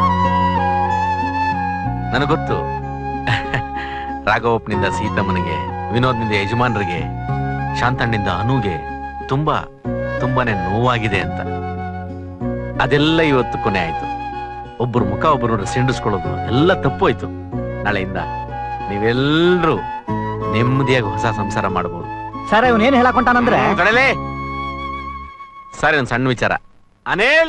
ನನಗೊತ್ತು ರಾಘವಪ್ಪನಿಂದ ಸೀತಮ್ಮನಿಗೆ ವಿನೋದ್ನಿಂದ ಯಜಮಾನರಿಗೆ ಶಾಂತಣ್ಣಿಂದ ಅನುಗೆ ತುಂಬಾ ತುಂಬಾನೇ ನೋವಾಗಿದೆ ಅಂತ ಅದೆಲ್ಲ ಇವತ್ತು ಕೊನೆ ಆಯ್ತು ಒಬ್ಬರು ಮುಖ ಒಬ್ಬರು ನೋಡಿ ಸಿಂಡಿಸ್ಕೊಳ್ಳೋದು ಎಲ್ಲ ತಪ್ಪು ಆಯ್ತು ನಾಳೆಯಿಂದ ನೀವೆಲ್ಲರೂ ನೆಮ್ಮದಿಯಾಗಿ ಹೊಸ ಸಂಸಾರ ಮಾಡಬಹುದು ಸರ್ ಇವನ್ ಏನ್ ಹೇಳಕೊಂಟಾನಂದ್ರೆ ಕಡಲೆ ಸರಿ ಒಂದು ಸಣ್ಣ ವಿಚಾರ ಅನಿಲ್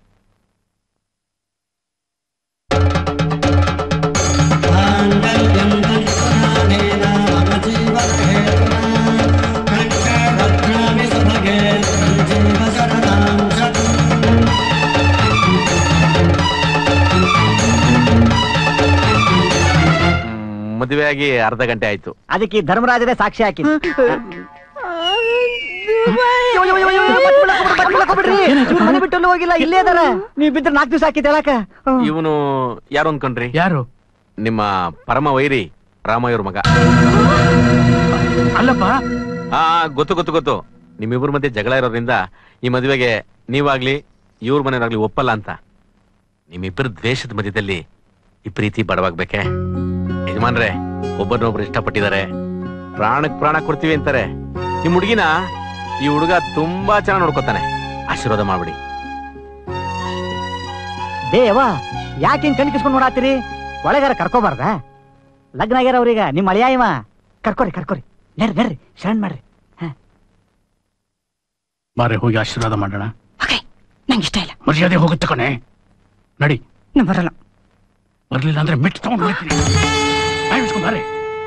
ಮದುವೆಯಾಗಿ ಅರ್ಧ ಗಂಟೆ ಆಯ್ತು ಅದಕ್ಕೆ ಈ ಧರ್ಮರಾಜನೇ ಸಾಕ್ಷಿ ಹಾಕಿ ಮನೆ ಬಿಟ್ಟು ಎಲ್ಲೂ ಹೋಗಿಲ್ಲ ಇಲ್ಲೇ ಅದಾರ ನೀವ್ ಬಿದ್ರೆ ನಾಲ್ಕು ದಿವಸ ಹಾಕಿದ್ ಹೇಳಕ ಇವನು ಯಾರು ಅನ್ಕೊಂಡ್ರಿ ಯಾರು ನಿಮ್ಮ ಪರಮ ವೈರಿ ರಾಮಯ್ಯವ್ರ ಮಗ ಅಲ್ಲಪ್ಪ ಆ ಗೊತ್ತು ಗೊತ್ತು ಗೊತ್ತು ನಿಮ್ಮಿಬ್ಬರ ಮಧ್ಯೆ ಜಗಳ ಇರೋದ್ರಿಂದ ಈ ಮದುವೆಗೆ ನೀವಾಗ್ಲಿ ಇವ್ರ ಮನೆಯವ್ರಾಗ್ಲಿ ಒಪ್ಪಲ್ಲ ಅಂತ ನಿಮ್ಮಿಬ್ಬರ ದ್ವೇಷದ ಮಧ್ಯದಲ್ಲಿ ಈ ಪ್ರೀತಿ ಬಡವಾಗ್ಬೇಕೆ ಯಜಮಾನ್ರೆ ಒಬ್ಬರನ್ನೊಬ್ರು ಇಷ್ಟಪಟ್ಟಿದ್ದಾರೆ ಪ್ರಾಣಕ್ ಪ್ರಾಣ ಕೊಡ್ತೀವಿ ಅಂತಾರೆ ನಿಮ್ ಹುಡುಗಿನ ಈ ಹುಡುಗ ತುಂಬಾ ಚೆನ್ನಾಗಿ ನೋಡ್ಕೊತಾನೆ ಆಶೀರ್ವಾದ ಮಾಡ್ಬಿಡಿ ದೇವ ಯಾಕೆ ಹಿಂಗ್ ಕಣ್ಕಿಸ್ಕೊಂಡ್ ನೋಡಾತೀರಿ ಒಳಗಾರ ಕರ್ಕೋಬಾರ್ದ ಲಗ್ನ ಆಗ್ಯಾರ ಅವ್ರೀಗ ನಿಮ್ ಅಳಿಯ ಇವ ಕರ್ಕೋರಿ ಕರ್ಕೋರಿ ನಡ್ರಿ ನಡ್ರಿ ಶರಣ್ ಮಾಡ್ರಿ ಬಾರೆ ಹೋಗಿ ಆಶೀರ್ವಾದ ಮಾಡೋಣ ನಂಗೆ ಇಷ್ಟ ಇಲ್ಲ ಮರ್ಯಾದೆ ಹೋಗುತ್ತೆ ಕಣೆ ನಡಿ ನಾ ಬರಲ್ಲ ಬರ್ಲಿಲ್ಲ ಅಂದ್ರೆ ಮೆಟ್ಟು ತಗೊಂಡು ಹೋಗ್ತೀನಿ ಬಾಯ್ ಮುಚ್ಕೊಂಡ್ ಬಾರೆ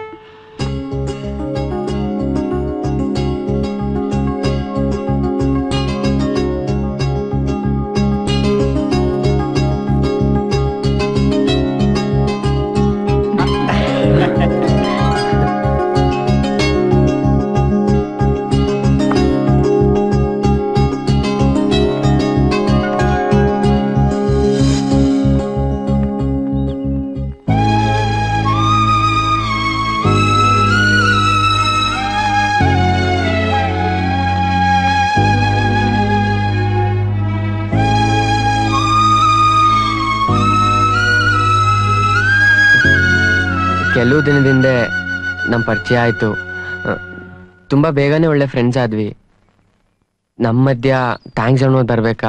ಕೆಲವು ದಿನದಿಂದ ನಮ್ಮ ಪರಿಚಯ ಆಯ್ತು ಅ, ತುಂಬಾ ಬೇಗನೆ ಒಳ್ಳೆ ಫ್ರೆಂಡ್ಸ್ ಆದ್ವಿ ನಮ್ಮ ಮಧ್ಯ ಥ್ಯಾಂಕ್ಸ್ ಅನ್ನೋದು ಬರ್ಬೇಕಾ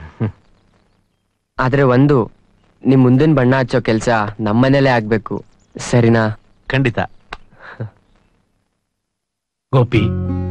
ಆದ್ರೆ ಒಂದು ನಿಮ್ ಮುಂದಿನ ಬಣ್ಣ ಹಚ್ಚೋ ಕೆಲ್ಸ ನಮ್ಮನೇಲೆ ಆಗ್ಬೇಕು ಸರಿನಾ ಖಂಡಿತ ಗೋಪಿ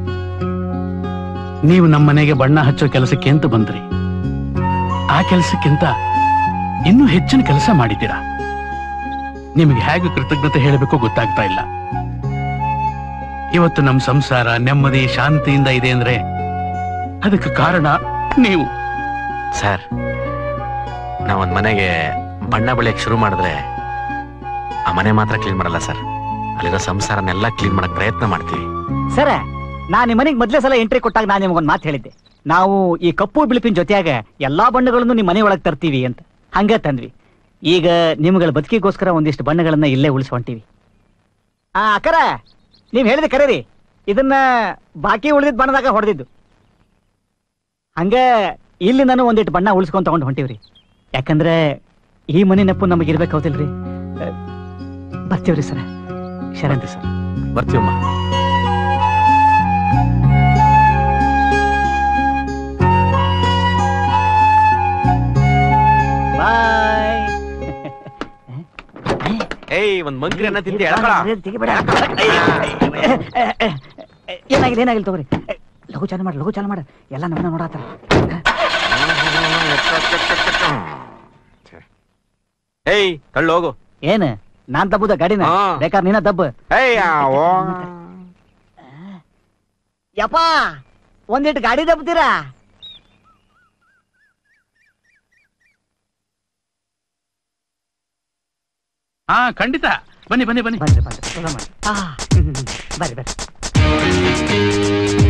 ನೀವು ನಮ್ಮ ಮನೆಗೆ ಬಣ್ಣ ಹಚ್ಚೋ ಕೆಲಸಕ್ಕೆ ಅಂತ ಬಂದ್ರಿ ಆ ಕೆಲಸಕ್ಕಿಂತ ಇನ್ನೂ ಹೆಚ್ಚಿನ ಕೆಲಸ ಮಾಡಿದ್ದೀರಾ ನಿಮಗೆ ಹೇಗೆ ಕೃತಜ್ಞತೆ ಹೇಳಬೇಕು ಗೊತ್ತಾಗ್ತಾ ಇಲ್ಲ ಇವತ್ತು ನಮ್ಮ ಸಂಸಾರ ನೆಮ್ಮದಿ ಶಾಂತಿಯಿಂದ ಇದೆ ಅಂದ್ರೆ ಅದಕ್ಕೆ ಕಾರಣ ನೀವು ಸರ್ ನಾವೊಂದ್ ಮನೆಗೆ ಬಣ್ಣ ಬಳಿಯಕ್ ಶುರು ಮಾಡಿದ್ರೆ ಆ ಮನೆ ಮಾತ್ರ ಕ್ಲೀನ್ ಮಾಡಲ್ಲ ಸರ್ ಅಲ್ಲಿರೋ ಸಂಸಾರನೆಲ್ಲ ಕ್ಲೀನ್ ಮಾಡಕ್ ಪ್ರಯತ್ನ ಮಾಡ್ತೀವಿ ಸರ ನಾ ನಿಮ್ ಮನೆಗ್ ಮೊದ್ಲೇ ಸಲ ಎಂಟ್ರಿ ಕೊಟ್ಟಾಗ ನಾನು ನಿಮಗೊಂದು ಮಾತು ಹೇಳಿದ್ದೆ ನಾವು ಈ ಕಪ್ಪು ಬಿಳುಪಿನ ಜೊತೆಯಾಗ ಎಲ್ಲಾ ಬಣ್ಣಗಳನ್ನು ನಿಮ್ ಮನೆ ಒಳಗ್ ತರ್ತೀವಿ ಅಂತ ಹಂಗ ತಂದ್ವಿ ಈಗ ನಿಮ್ಗಳ ಬದುಕಿಗೋಸ್ಕರ ಒಂದಿಷ್ಟು ಬಣ್ಣಗಳನ್ನ ಇಲ್ಲೇ ಉಳಿಸಿ ಹೊಂಟಿವಿ ಆ ಅಕ್ಕರ ನೀವ್ ಹೇಳಿದ ಕರೀರಿ ಇದನ್ನ ಬಾಕಿ ಉಳಿದಿದ್ ಬಣ್ಣದಾಗ ಹೊಡೆದಿದ್ದು ಹಂಗ ಇಲ್ಲಿ ನಾನು ಒಂದಿಟ್ಟು ಬಣ್ಣ ಉಳಿಸ್ಕೊಂಡ್ ತಗೊಂಡು ಹೊಂಟಿವ್ರಿ ಯಾಕಂದ್ರೆ ಈ ಮನೆ ನೆಪ್ಪು ನಮಗೆ ಇರ್ಬೇಕು ಹೌದಿಲ್ರಿ ಅ, ಬರ್ತೀವ್ರಿ ಸರ ಶರಂತಿ ಸರ್ ಬರ್ತೀವಮ್ಮ ಬಾಯ್ ಏಯ್ ಒಂದ್ ಮಂಕ್ರಿ ಅನ್ನ ತಿಂತಿ ಎಳ್ಕೊಳ. ಏನಾಗಿದೆ ಏನಾಗಿಲ್ಲ ತಗೋರಿ ಏ, ಲಘು ಚಾಲು ಮಾಡಿ ಲಘು ಚಾಲು ಮಾಡ ಎಲ್ಲ ನಮ್ಮನ್ನ ನೋಡಾತಾರ ಏಯ್ ತಳ್ಳು ಹೋಗು ಏನ್ ನಾನ್ ದಬ್ಬುದ ಗಾಡಿನ ಹಾ. ಬೇಕಾದ್ರೆ ನೀನ ದಬ್ಬ ಏಯ್ ಆವೋ. ಯಪ್ಪ ಒಂದಿಟ್ಟು ಗಾಡಿ ದಬ್ತೀರಾ ಹಾ ಖಂಡಿತ ಬನ್ನಿ ಬನ್ನಿ ಬನ್ನಿ ಬರ್ರಿ ಬರ್ರಿ ಬರ್ರಿ ಬರ್ರಿ